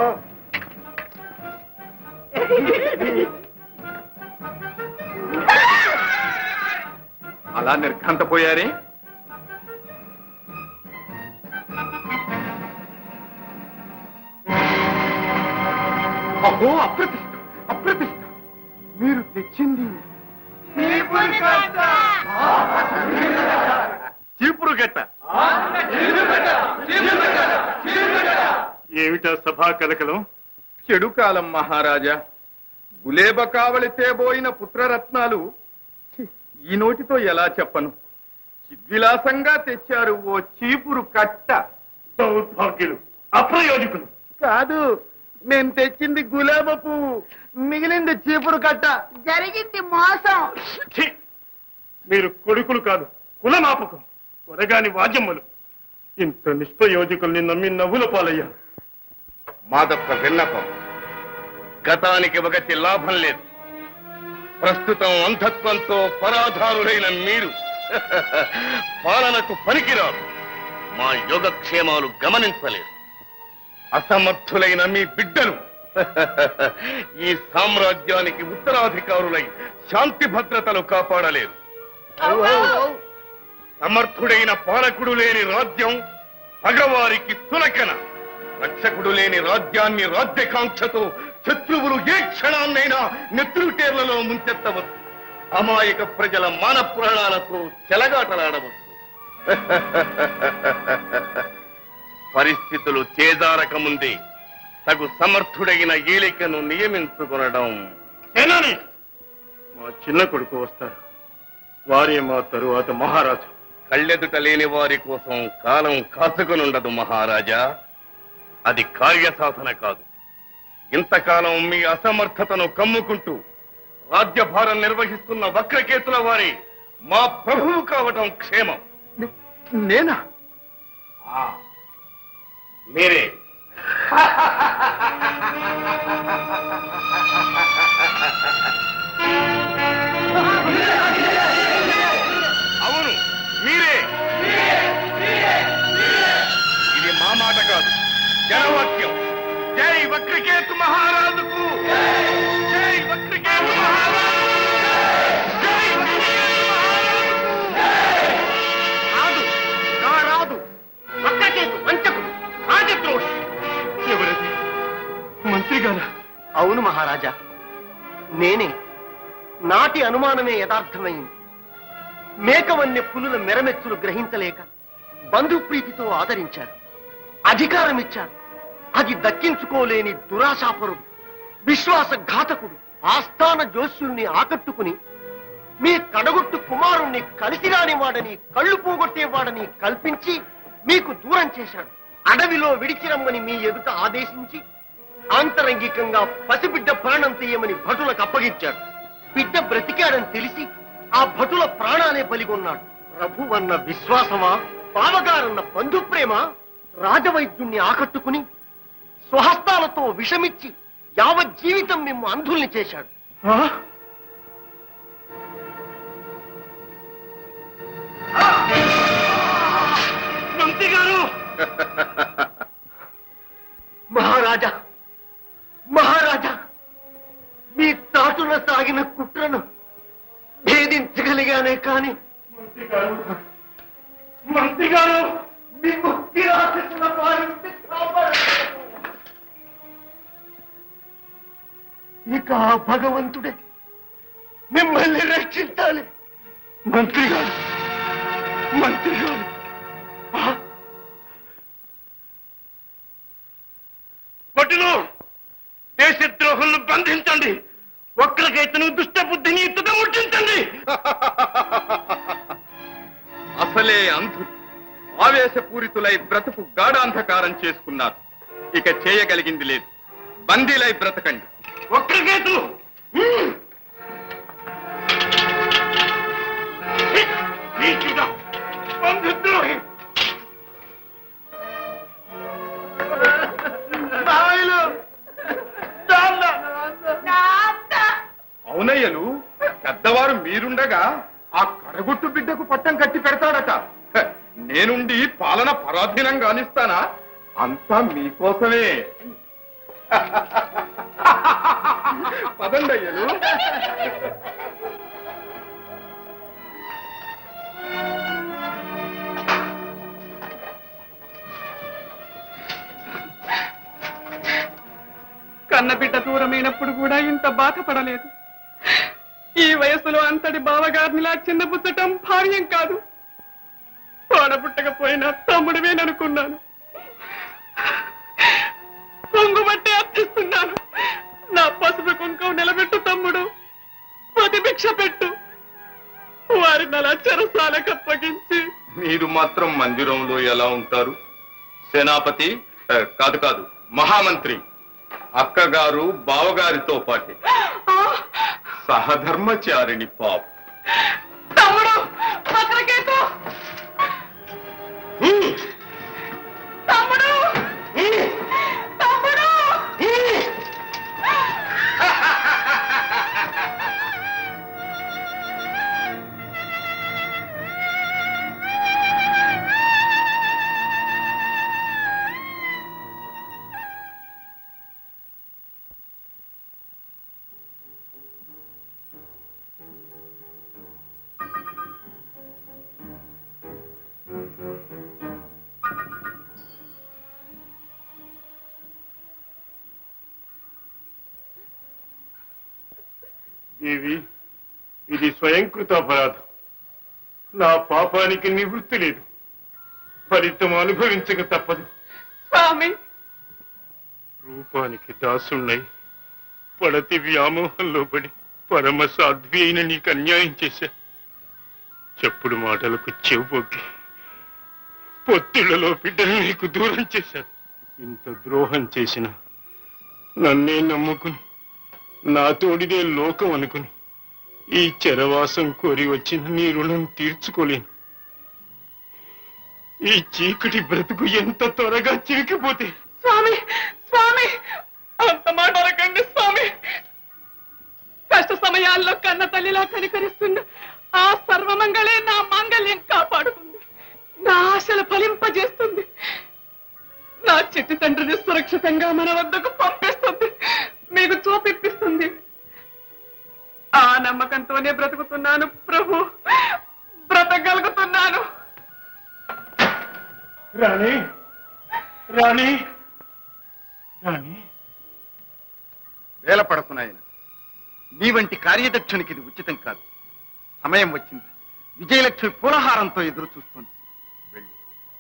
అలా నిర్ఘంతపోయారే అహో అప్రతిష్ట అప్రతిష్ట మీరు తెచ్చింది చీపురు గట్ట ఏమిటా సభా కలకలం చెడు కాలం మహారాజా గులేబ కావలి తేబోయిన పుత్రరత్నాలు ఛీ, ఈ నోటితో ఎలా చెప్పను చిద్విలాసంగా తెచ్చారు ఓ చీపురు కట్ట దౌర్భాగ్యులు అప్రయోజకులు కాదు మేము తెచ్చింది గులాబ పువ్వు మిగిలింది చీపురు కట్ట జరిగింది మోసం ఛీ! మీరు కొడుకులు కాదు కులమాపకం కొరగాని వాద్యమ్మలు ఇంత నిష్ప్రయోజకుల్ని నమ్మి నవ్వుల పాలయ్యా మాదొక్క విన్నపం గతానికి ఒకటి లాభం లేదు ప్రస్తుతం అంధత్వంతో పరాధారులైన మీరు పాలనకు పనికిరారు మా యోగక్షేమాలు గమనించలేరు అసమర్థులైన మీ బిడ్డలు ఈ సామ్రాజ్యానికి ఉత్తరాధికారులై శాంతి భద్రతలు కాపాడలేరు సమర్థుడైన పాలకుడు లేని రాజ్యం పగవారికి తులకన రక్షకుడు లేని రాజ్యాన్ని రాజ్యకాంక్షతో శత్రువులు ఏ క్షణాన్నైనా నెత్రుటేర్లలో ముంచెత్తవచ్చు అమాయక ప్రజల మాన ప్రాణాలతో చెలగాటలాడవచ్చు పరిస్థితులు చేజారక ముందే తగు సమర్థుడైన ఏలికను నియమించుకొనడం సేనాని మా చిన్న కొడుకు వస్తారు వారే మా తరువాత మహారాజు కళ్ళెదుట లేని వారి కోసం కాలం కాచుకునుండదు మహారాజా అది కార్యసాధన కాదు ఇంతకాలం మీ అసమర్థతను కమ్ముకుంటూ రాజ్యభారం నిర్వహిస్తున్న వక్రకేతుల వారి మా ప్రభువు కావటం క్షేమం నేనా మీరే అవును మీరే ఇది మా మాట కాదు జనవాక్యం జై వక్రకేతు మహారాజుకు జై వక్రకేతు మహారాజు జై వక్రకేతు రాదు నా రాదు పక్కకేసు వంచకుడు రాజద్రోషి ఎవరది మంత్రి గారా అవును మహారాజా నేనే నాటి అనుమానమే యథార్థమైంది మేకవన్య పులుల మెరమెచ్చులు గ్రహించలేక బంధుప్రీతితో ఆదరించారు అధికారం ఇచ్చారు అది దక్కించుకోలేని దురాశాపరుడు విశ్వాసఘాతకుడు ఆస్థాన జోస్యుల్ని ఆకట్టుకుని మీ కడగొట్టు కుమారుణ్ణి కలిసి రానివాడని కళ్ళు పోగొట్టేవాడని కల్పించి మీకు దూరం చేశాడు అడవిలో విడిచిరమ్మని మీ ఎదుట ఆదేశించి ఆంతరంగికంగా పసిబిడ్డ ప్రాణం తీయమని భటులకు అప్పగించాడు బిడ్డ బ్రతికాడని తెలిసి ఆ భటుల ప్రాణాలే బలిగొన్నాడు ప్రభువన్న విశ్వాసమా బావగారన్న బంధుప్రేమ రాజవైద్యుణ్ణి ఆకట్టుకుని స్వహస్తాలతో విషమిచ్చి యావత్ జీవితం మేము అంధుల్ని చేశాడు మంత్రి గారు మహారాజా మహారాజా మీ తాటున సాగిన కుట్రను భేదించగలిగానే కాని మంత్రి గారు మంత్రి గారు మీకు కిరాతకుల బారి నుండి కాపాడలేదు. ఇక ఆ భగవంతుడే మిమ్మల్ని రక్షించాలి మంత్రి గారు మంత్రి గారు భటులు దేశద్రోహులను బంధించండి ఒక్కరికైతను దుష్ట బుద్ధిని తుదముట్టించండి అసలే అంధులు ఆవేశపూరితులై బ్రతుకు గాఢాంధకారం చేసుకున్నారు ఇక చేయగలిగింది లేదు బందీలై బ్రతకండి ఒక్కరికైతు నీచుడా బంధుద్రోహి నాయలు నాన్న అవునయ్యలు పెద్దవారు మీరుండగా ఆ కడగుట్టు బిడ్డకు పట్టం కట్టి పెడతాడట హ, నేనుండి పాలన పరాధీనం గానిస్తానా అంతా మీకోసమే పదండి అయ్యలు కన్నబిడ్డ దూరమైనప్పుడు కూడా ఇంత బాధపడలేదు ఈ వయసులో అంతటి బావగారినిలా చిన్నబుచ్చటం భావ్యం కాదు తోడబుట్టకపోయినా తమ్ముడివేననుకున్నాను కొంగు బట్టి అర్థిస్తున్నాను నా పసుపు కుంకుమ నిలబెట్టు తమ్ముడు ప్రతిభిక్ష పెట్టు వారిని అలా చెరసాలకు అప్పగించి మీరు మాత్రం మందిరంలో ఎలా ఉంటారు సేనాపతి ఆ, కాదు కాదు మహామంత్రి అక్కగారు బావగారితో పాటే సహధర్మచారిణి పాప తమ్ముడు పత్రకేతు తమ్ముడు తమ్ముడు దేవి ఇది స్వయంకృతాపరాధం నా పాపానికి నివృత్తి లేదు ఫలితం అనుభవించక తప్పదు స్వామి రూపానికి దాసున్నై పడతి వ్యామోహంలో పడి పరమ సాధ్వి అయిన నీకు అన్యాయం చేశా చెప్పుడు మాటలకు చెవుపొగ్గి పొత్తిళ్లలో బిడ్డను నీకు దూరం చేశాను ఇంత ద్రోహం చేసిన నన్నే నమ్ముకుని నా తోడిదే లోకం అనుకుని ఈ చెరవాసం కోరి వచ్చిన నీ రుణం తీర్చుకోలేను ఈ చీకటి బ్రతుకు ఎంత త్వరగా చిరికిపోతే స్వామి స్వామి అంత మాట అనకండి స్వామి కష్ట సమయాల్లో కన్న తల్లిలా కనికరిస్తున్న ఆ సర్వమంగళే నా మాంగళ్యం కాపాడుతుంది నా ఆశలు ఫలింపజేస్తుంది నా చిట్టి తండ్రిని సురక్షితంగా మన వద్దకు పంపిస్తుంది మీకు చూపిప్పిస్తుంది ఆ నమ్మకంతోనే బ్రతుకుతున్నాను ప్రభు బ్రతకగలుగుతున్నాను రాణి రాణి రాణి వేలపడకు నాయన నీ వంటి కార్యదక్షునికి ఇది ఉచితం కాదు సమయం వచ్చింది విజయలక్ష్మి పూలహారంతో ఎదురు చూస్తుంది వెళ్ళు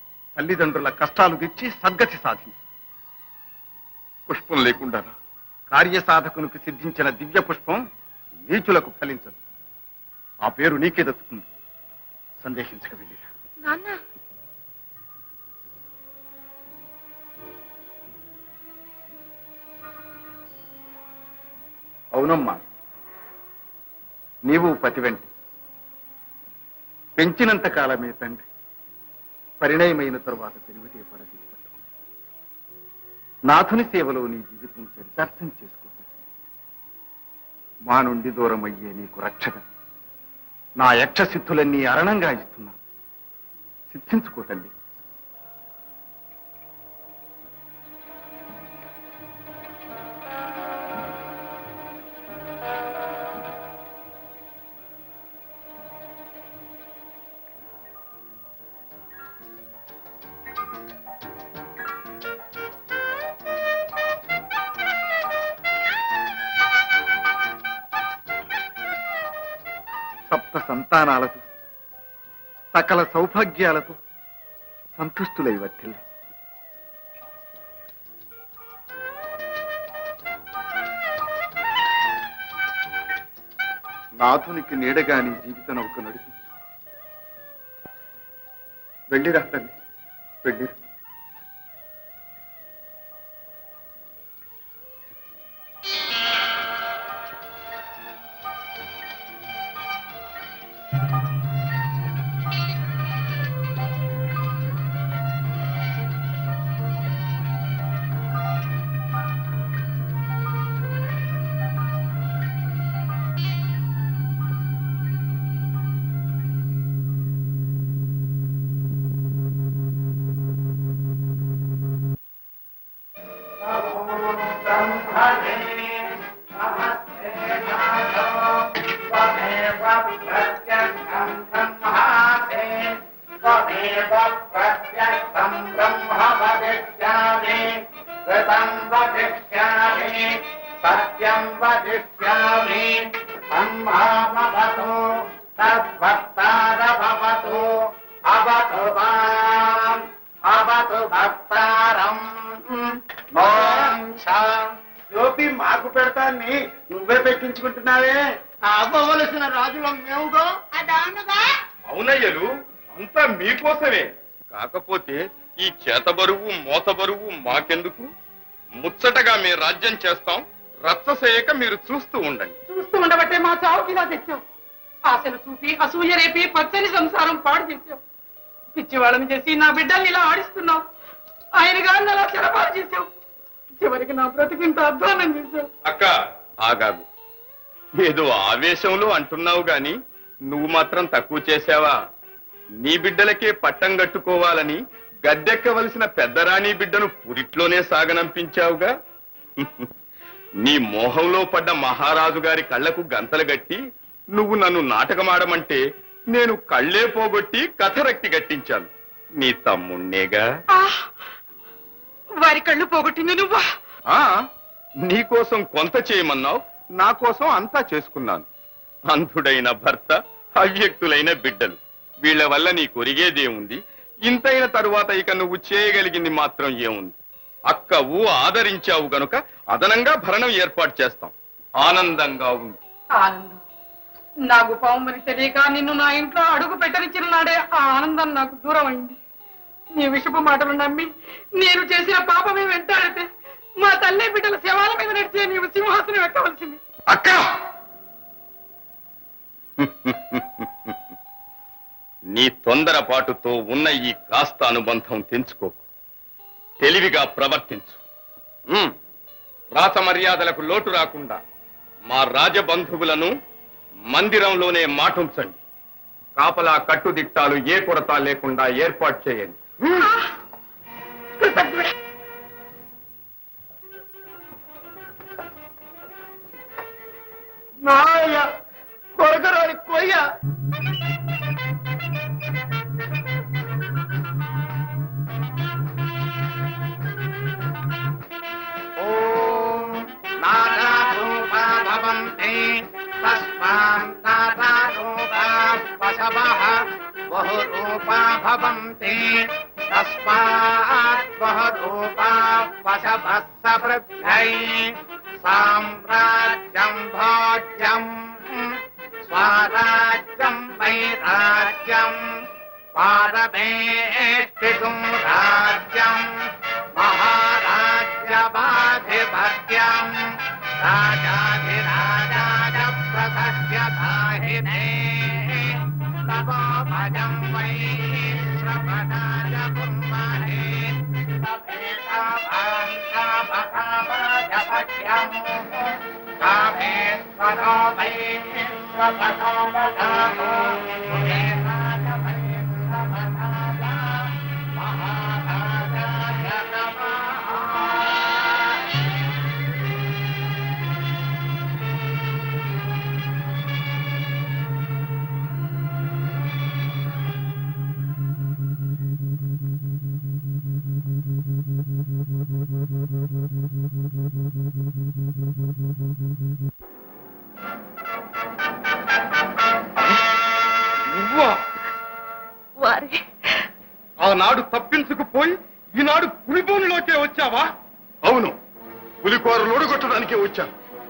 తల్లిదండ్రుల కష్టాలు తెచ్చి సద్గతి సాధించు పుష్పం లేకుండా కార్యసాధకునికి సిద్ధించిన దివ్య పుష్పం నీచులకు ఫలించదు ఆ పేరు నీకే దక్కుతుంది సందేహించక వెళ్ళిరా నాన్న అవునమ్మా నీవు పతివెంటి పెంచినంత కాలమే తండ్రి పరిణయమైన తరువాత తెలివితే పడతి పట్టుకో నాథుని సేవలో నీ జీవితం చరితార్థం చేసుకో మా నుండి దూరం అయ్యే నీకు రక్షగా నా యక్ష సిద్ధులన్నీ అరణంగా ఇస్తున్నా సిద్ధించుకో తల్లి సప్త సంతానాలతో సకల సౌభాగ్యాలతో సంతుష్టులై వర్తిల్లు నాథునికి నీడగా నీ జీవిత నౌక నడిపించు వెళ్ళిరా తల్లి వెళ్ళిరా సత్యం వదిష్యామి సంభామవతు తద్భక్తారభవతు అవతు మాం అవతు భక్తారం యోపి మాకు పెడతాన్ని నువ్వే పెట్టించుకుంటున్నావే అవ్వవలసిన రాజులం మేముగా అవునయ్యలు అంతా మీకోసమే కాకపోతే ఈ చేత బరువు మోత బరువు మాకెందుకు ముచ్చటగా మేము రాజ్యం చేస్తాం రచ్చసేయక మీరు చూస్తూ ఉండండి చూస్తూ ఉండబట్టే మా చావుకి ఇలా తెచ్చావు ఆశలు చూపి అసూయ రేపి పచ్చని సంసారం పాడు చేశావు పిచ్చి వాళ్ళని చేసి నా బిడ్డల్ని ఇలా ఆడిస్తున్నావు ఆయన గారిని అలా చెరపాటు చేశావు చివరికి నా బ్రతికింత అధ్వానం చేశావు అక్క ఆగాగు ఏదో ఆవేశంలో అంటున్నావు గాని నువ్వు మాత్రం తక్కువ చేశావా నీ బిడ్డలకే పట్టం కట్టుకోవాలని గద్దెక్కవలసిన పెద్దరాణి బిడ్డను పురిట్లోనే సాగనంపించావుగా నీ మోహంలో పడ్డ మహారాజు గారి కళ్ళకు గంతలు గట్టి నువ్వు నన్ను నాటకమాడమంటే నేను కళ్ళే పోగొట్టి కథ రక్తి గట్టించాను నీ తమ్ముణ్ణేగా వారి కళ్ళు పోగొట్టింది నువ్వా ఆ నీకోసం కొంత చేయమన్నావు నా కోసం అంతా చేసుకున్నాను అంధుడైన భర్త అవ్యక్తులైన బిడ్డలు వీళ్ళ వల్ల నీ కొరిగేదేముంది ఇంతైన తరువాత ఇక నువ్వు చేయగలిగింది మాత్రం ఏముంది అక్కవు ఆదరించావు గనుక అదనంగా భరణం ఏర్పాటు చేస్తాం ఆనందంగా ఉంది ఆనందం నాకు పావుమని తెలియక నిన్ను నా ఇంట్లో అడుగు పెట్టనిచ్చిన నాడే ఆ ఆనందం నాకు దూరం అయింది నీ విషపు మాటలు నమ్మి నేను చేసిన పాపమే వెంటాడితే మా తల్లి బిడ్డల శవాల మీద నడిచే నీవు సింహాసనం ఎక్కవలసింది అక్క నీ తొందరపాటుతో ఉన్న ఈ కాస్త అనుబంధం తెంచుకోకు తెలివిగా ప్రవర్తించు ఉమ్, రాత మర్యాదలకు లోటు రాకుండా మా రాజబంధువులను మందిరంలోనే మాటుంచండి కాపలా కట్టుదిట్టాలు ఏ కొరత లేకుండా ఏర్పాటు చేయండి నాయ కొరకరాని కొయ్య నానారూపా భవంతి తస్మాన్ నానారూపా పశవః బహురూపా భవంతి తస్మాత్ బహురూపా పశవः సవృద్ధై సామ్రాజ్యం భాగ్యం స్వరాజ్యం వైరాజ్యం పారమేష్టితుం రాజ్యం మహారాజ్యమాధిపత్యం రాజాధిరాజాయ ప్రసహ్యతాహినే నమో భజం వై శ్రవణాయ కుర్మహే సభేతాభాంతమహాభాజపత్యం కామేశ్వరో వై శ్రవణోమదామో సురేశాయ వై శ్రవణాయ మహారాజాయ నమః నువ్వా వారే ఆనాడు తప్పించుకుపోయి ఈనాడు పులిబోనులోకే వచ్చావా అవును పులికోరలు ఓడగొట్టడానికే వచ్చాను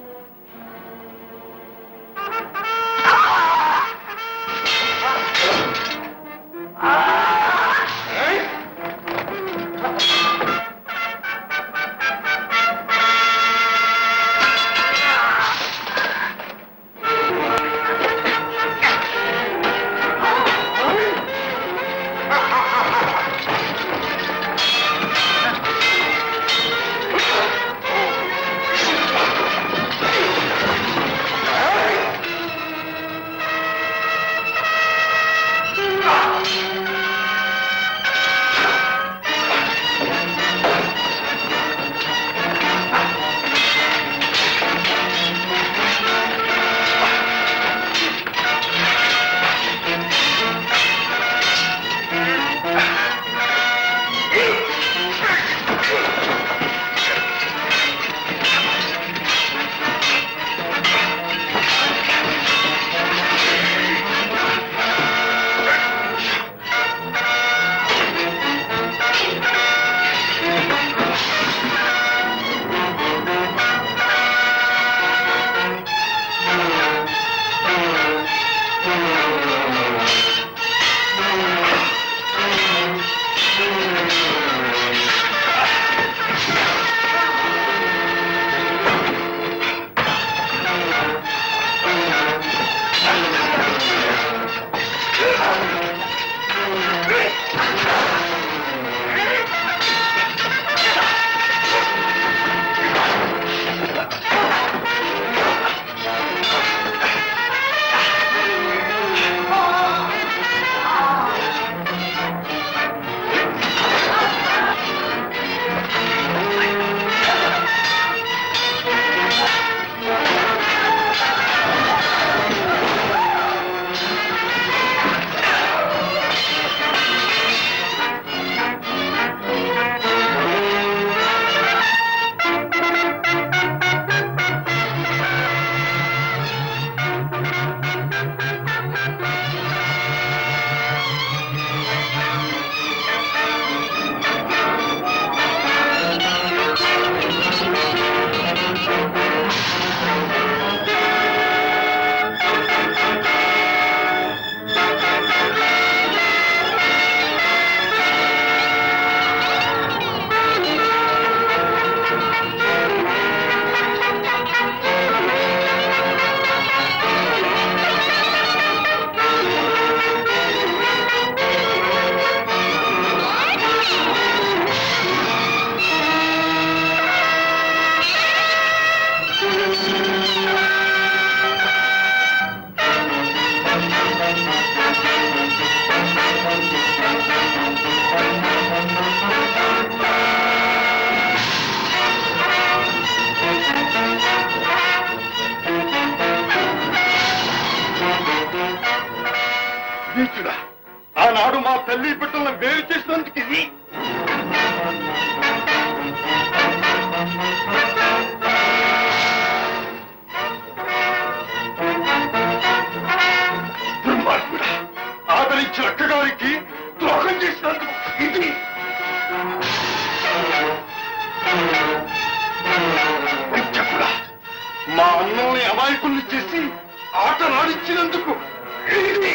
నీచుడా ఆనాడు మా తల్లి బిడ్డలను వేరు చేసినందుకు ఇది దుర్మార్గుడా ఆదరించిన అక్కగారికి ద్రోహం చేసినందుకు ఇది వంచకుడా మనల్ని అమాయకుల్ని చేసి ఆట నాడిచ్చినందుకు ఇది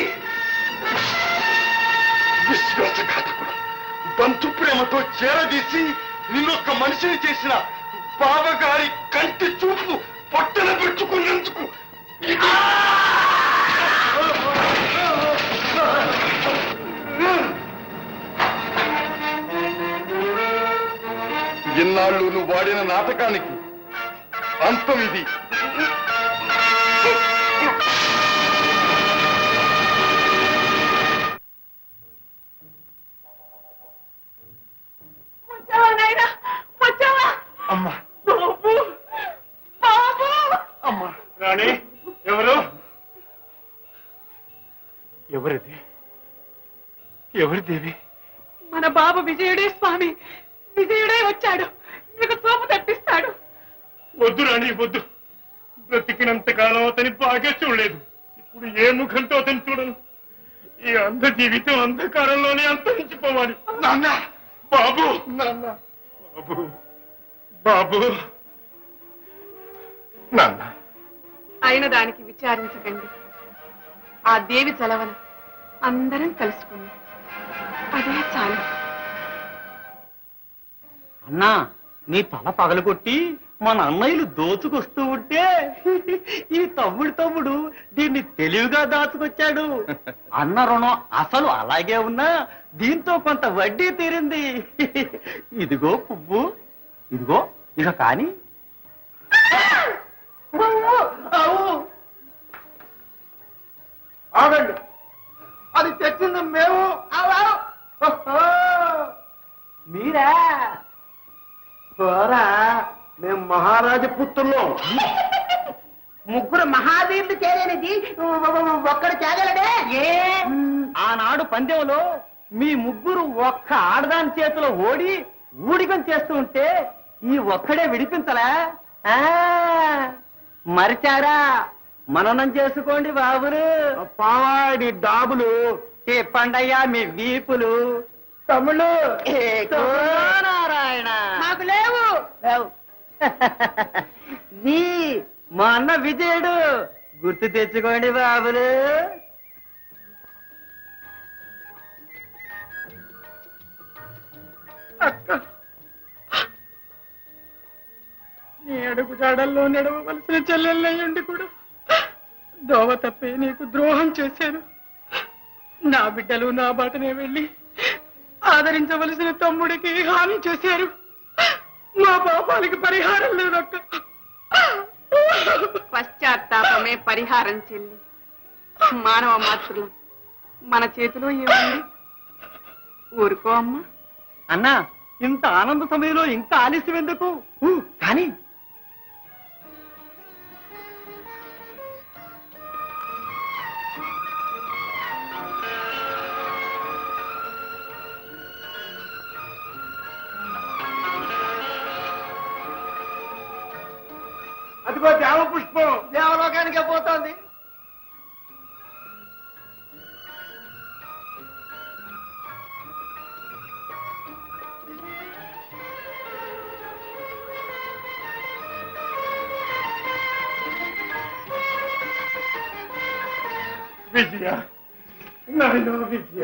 విశ్వాసఘాతకుడు బంధు ప్రేమతో చేరదీసి నిన్నొక్క మనిషిని చేసిన బావగారి కంటి చూపు పొట్టన పెట్టుకున్నందుకు ఇది ఇన్నాళ్ళు నువ్వు వాడిన నాటకానికి అంతం ఇది వచ్చావా నాయనా వచ్చావా అమ్మా బాబు బాబు అమ్మా రాణి ఎవరు ఎవరిది ఎవరి దేవి మన బాబు విజయుడే స్వామి విజయుడే వచ్చాడు నీకు చూపు తప్పిస్తాడు వద్దు రాణి వద్దు బ్రతికినంత కాలం అతని బాగా చూడలేదు ఇప్పుడు ఏ ముఖంతో అతను చూడను ఈ అంధ జీవితం అంధకారంలోనే అంతరించిపోవాలి నాన్న బాబు నాన్న బాబు బాబు నాన్న అయిన దానికి విచారించకండి ఆ దేవి చలవన అందరం కలుసుకుందాం అదే చాలు అన్నా నీ తల పగలగొట్టి మన అన్నయ్యలు దోచుకొస్తూ ఉంటే ఈ తమ్ముడు తమ్ముడు దీన్ని తెలివిగా దాచుకొచ్చాడు అన్న రుణం అసలు అలాగే ఉన్నా దీంతో కొంత వడ్డీ తీరింది ఇదిగో పువ్వు ఇదిగో ఇక కాని ఆగండి అది తెచ్చింది మేము మీరా పోరా మేము మహారాజ పుత్రులు ముగ్గురు మహావీరులు చేరేనిది ఒక్కడు చేగలడే ఏ ఆనాడు పందెంలో మీ ముగ్గురు ఒక్క ఆడదాని చేతిలో ఓడి ఊడికం చేస్తూ ఉంటే ఈ ఒక్కడే విడిపించలా ఆ, మరిచారా మననం చేసుకోండి బాబులు పావాడి డాబులు చెప్పండయ్యా మీ వీపులు తమ్ముళ్ళు నారాయణ మాకు లేవు లేవు. నీ మా అన్న విజయుడు గుర్తు తెచ్చుకోండి బాబులు అక్క నీ అడుగు జాడల్లో నడవవలసిన చెల్లెళ్ళయ్యండి కూడా దోవ తప్పే నీకు ద్రోహం చేశాను నా బిడ్డలు నా బాటనే వెళ్ళి ఆదరించవలసిన తమ్ముడికి హాని చేశారు మా పాపాలకి పరిహారం లేదక్క పశ్చాత్తాపమే పరిహారం చెల్లి మానవ మాతృలు మన చేతిలో ఏముంది ఊరుకో అమ్మా అన్నా ఇంత ఆనంద సమయంలో ఇంకా ఆలస్యం ఎందుకు ఊ, కానీ అదిగో దేవ పుష్పం దేవలోకానికే పోతోంది విజయ నాయన విజయ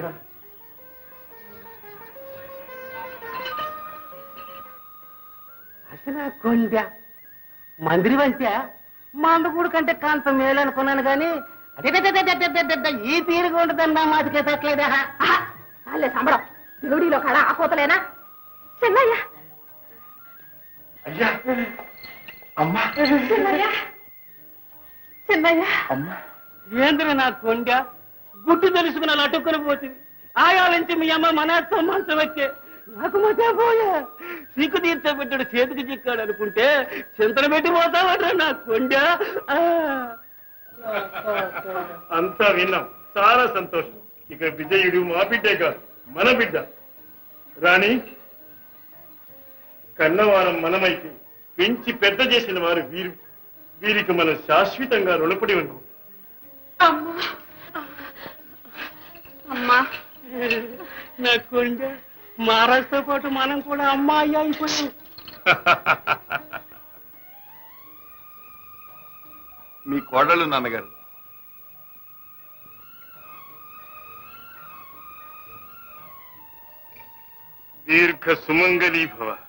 అసలు కొండ మందిరి వంటే మందపూడి కంటే కాంత మేలు అనుకున్నాను కానీ అదే ఈ తీరుగా ఉంటుందని నా మాటకే తట్టలేదా చాలే సంబడం దేవుడిలో కళ ఆపోతలేనా చెన్నయ్య అయ్యా అమ్మా చెన్నయ్య చెన్నయ్య అమ్మా ఏంద్ర నా కొండ గుడ్డు తెలుసుకున్న అటుక్కుని పోతుంది ఆయా నుంచి మీ అమ్మ మనస్తో మంచం వచ్చే నాకు మజా పోయా సిగ్గు తీర్చబెట్టాడు చేతికి చిక్కాడు అనుకుంటే చింతన పెట్టి పోతావట్రా నా కొండ ఆ. అంతా విన్నాం చాలా సంతోషం ఇక విజయుడు మా బిడ్డే కాదు మన బిడ్డ రాణి కన్నవారం మనమైతే పెంచి పెద్ద చేసిన వారు వీరు వీరికి మనం శాశ్వతంగా రుణపడి ఉన్నాం అమ్మా అమ్మా నా కొండ మహారాజుతో పాటు మనం కూడా అమ్మాయి అయిపోయాం మీ కోడళ్ళు నాన్నగారు దీర్ఘ సుమంగళీ భవ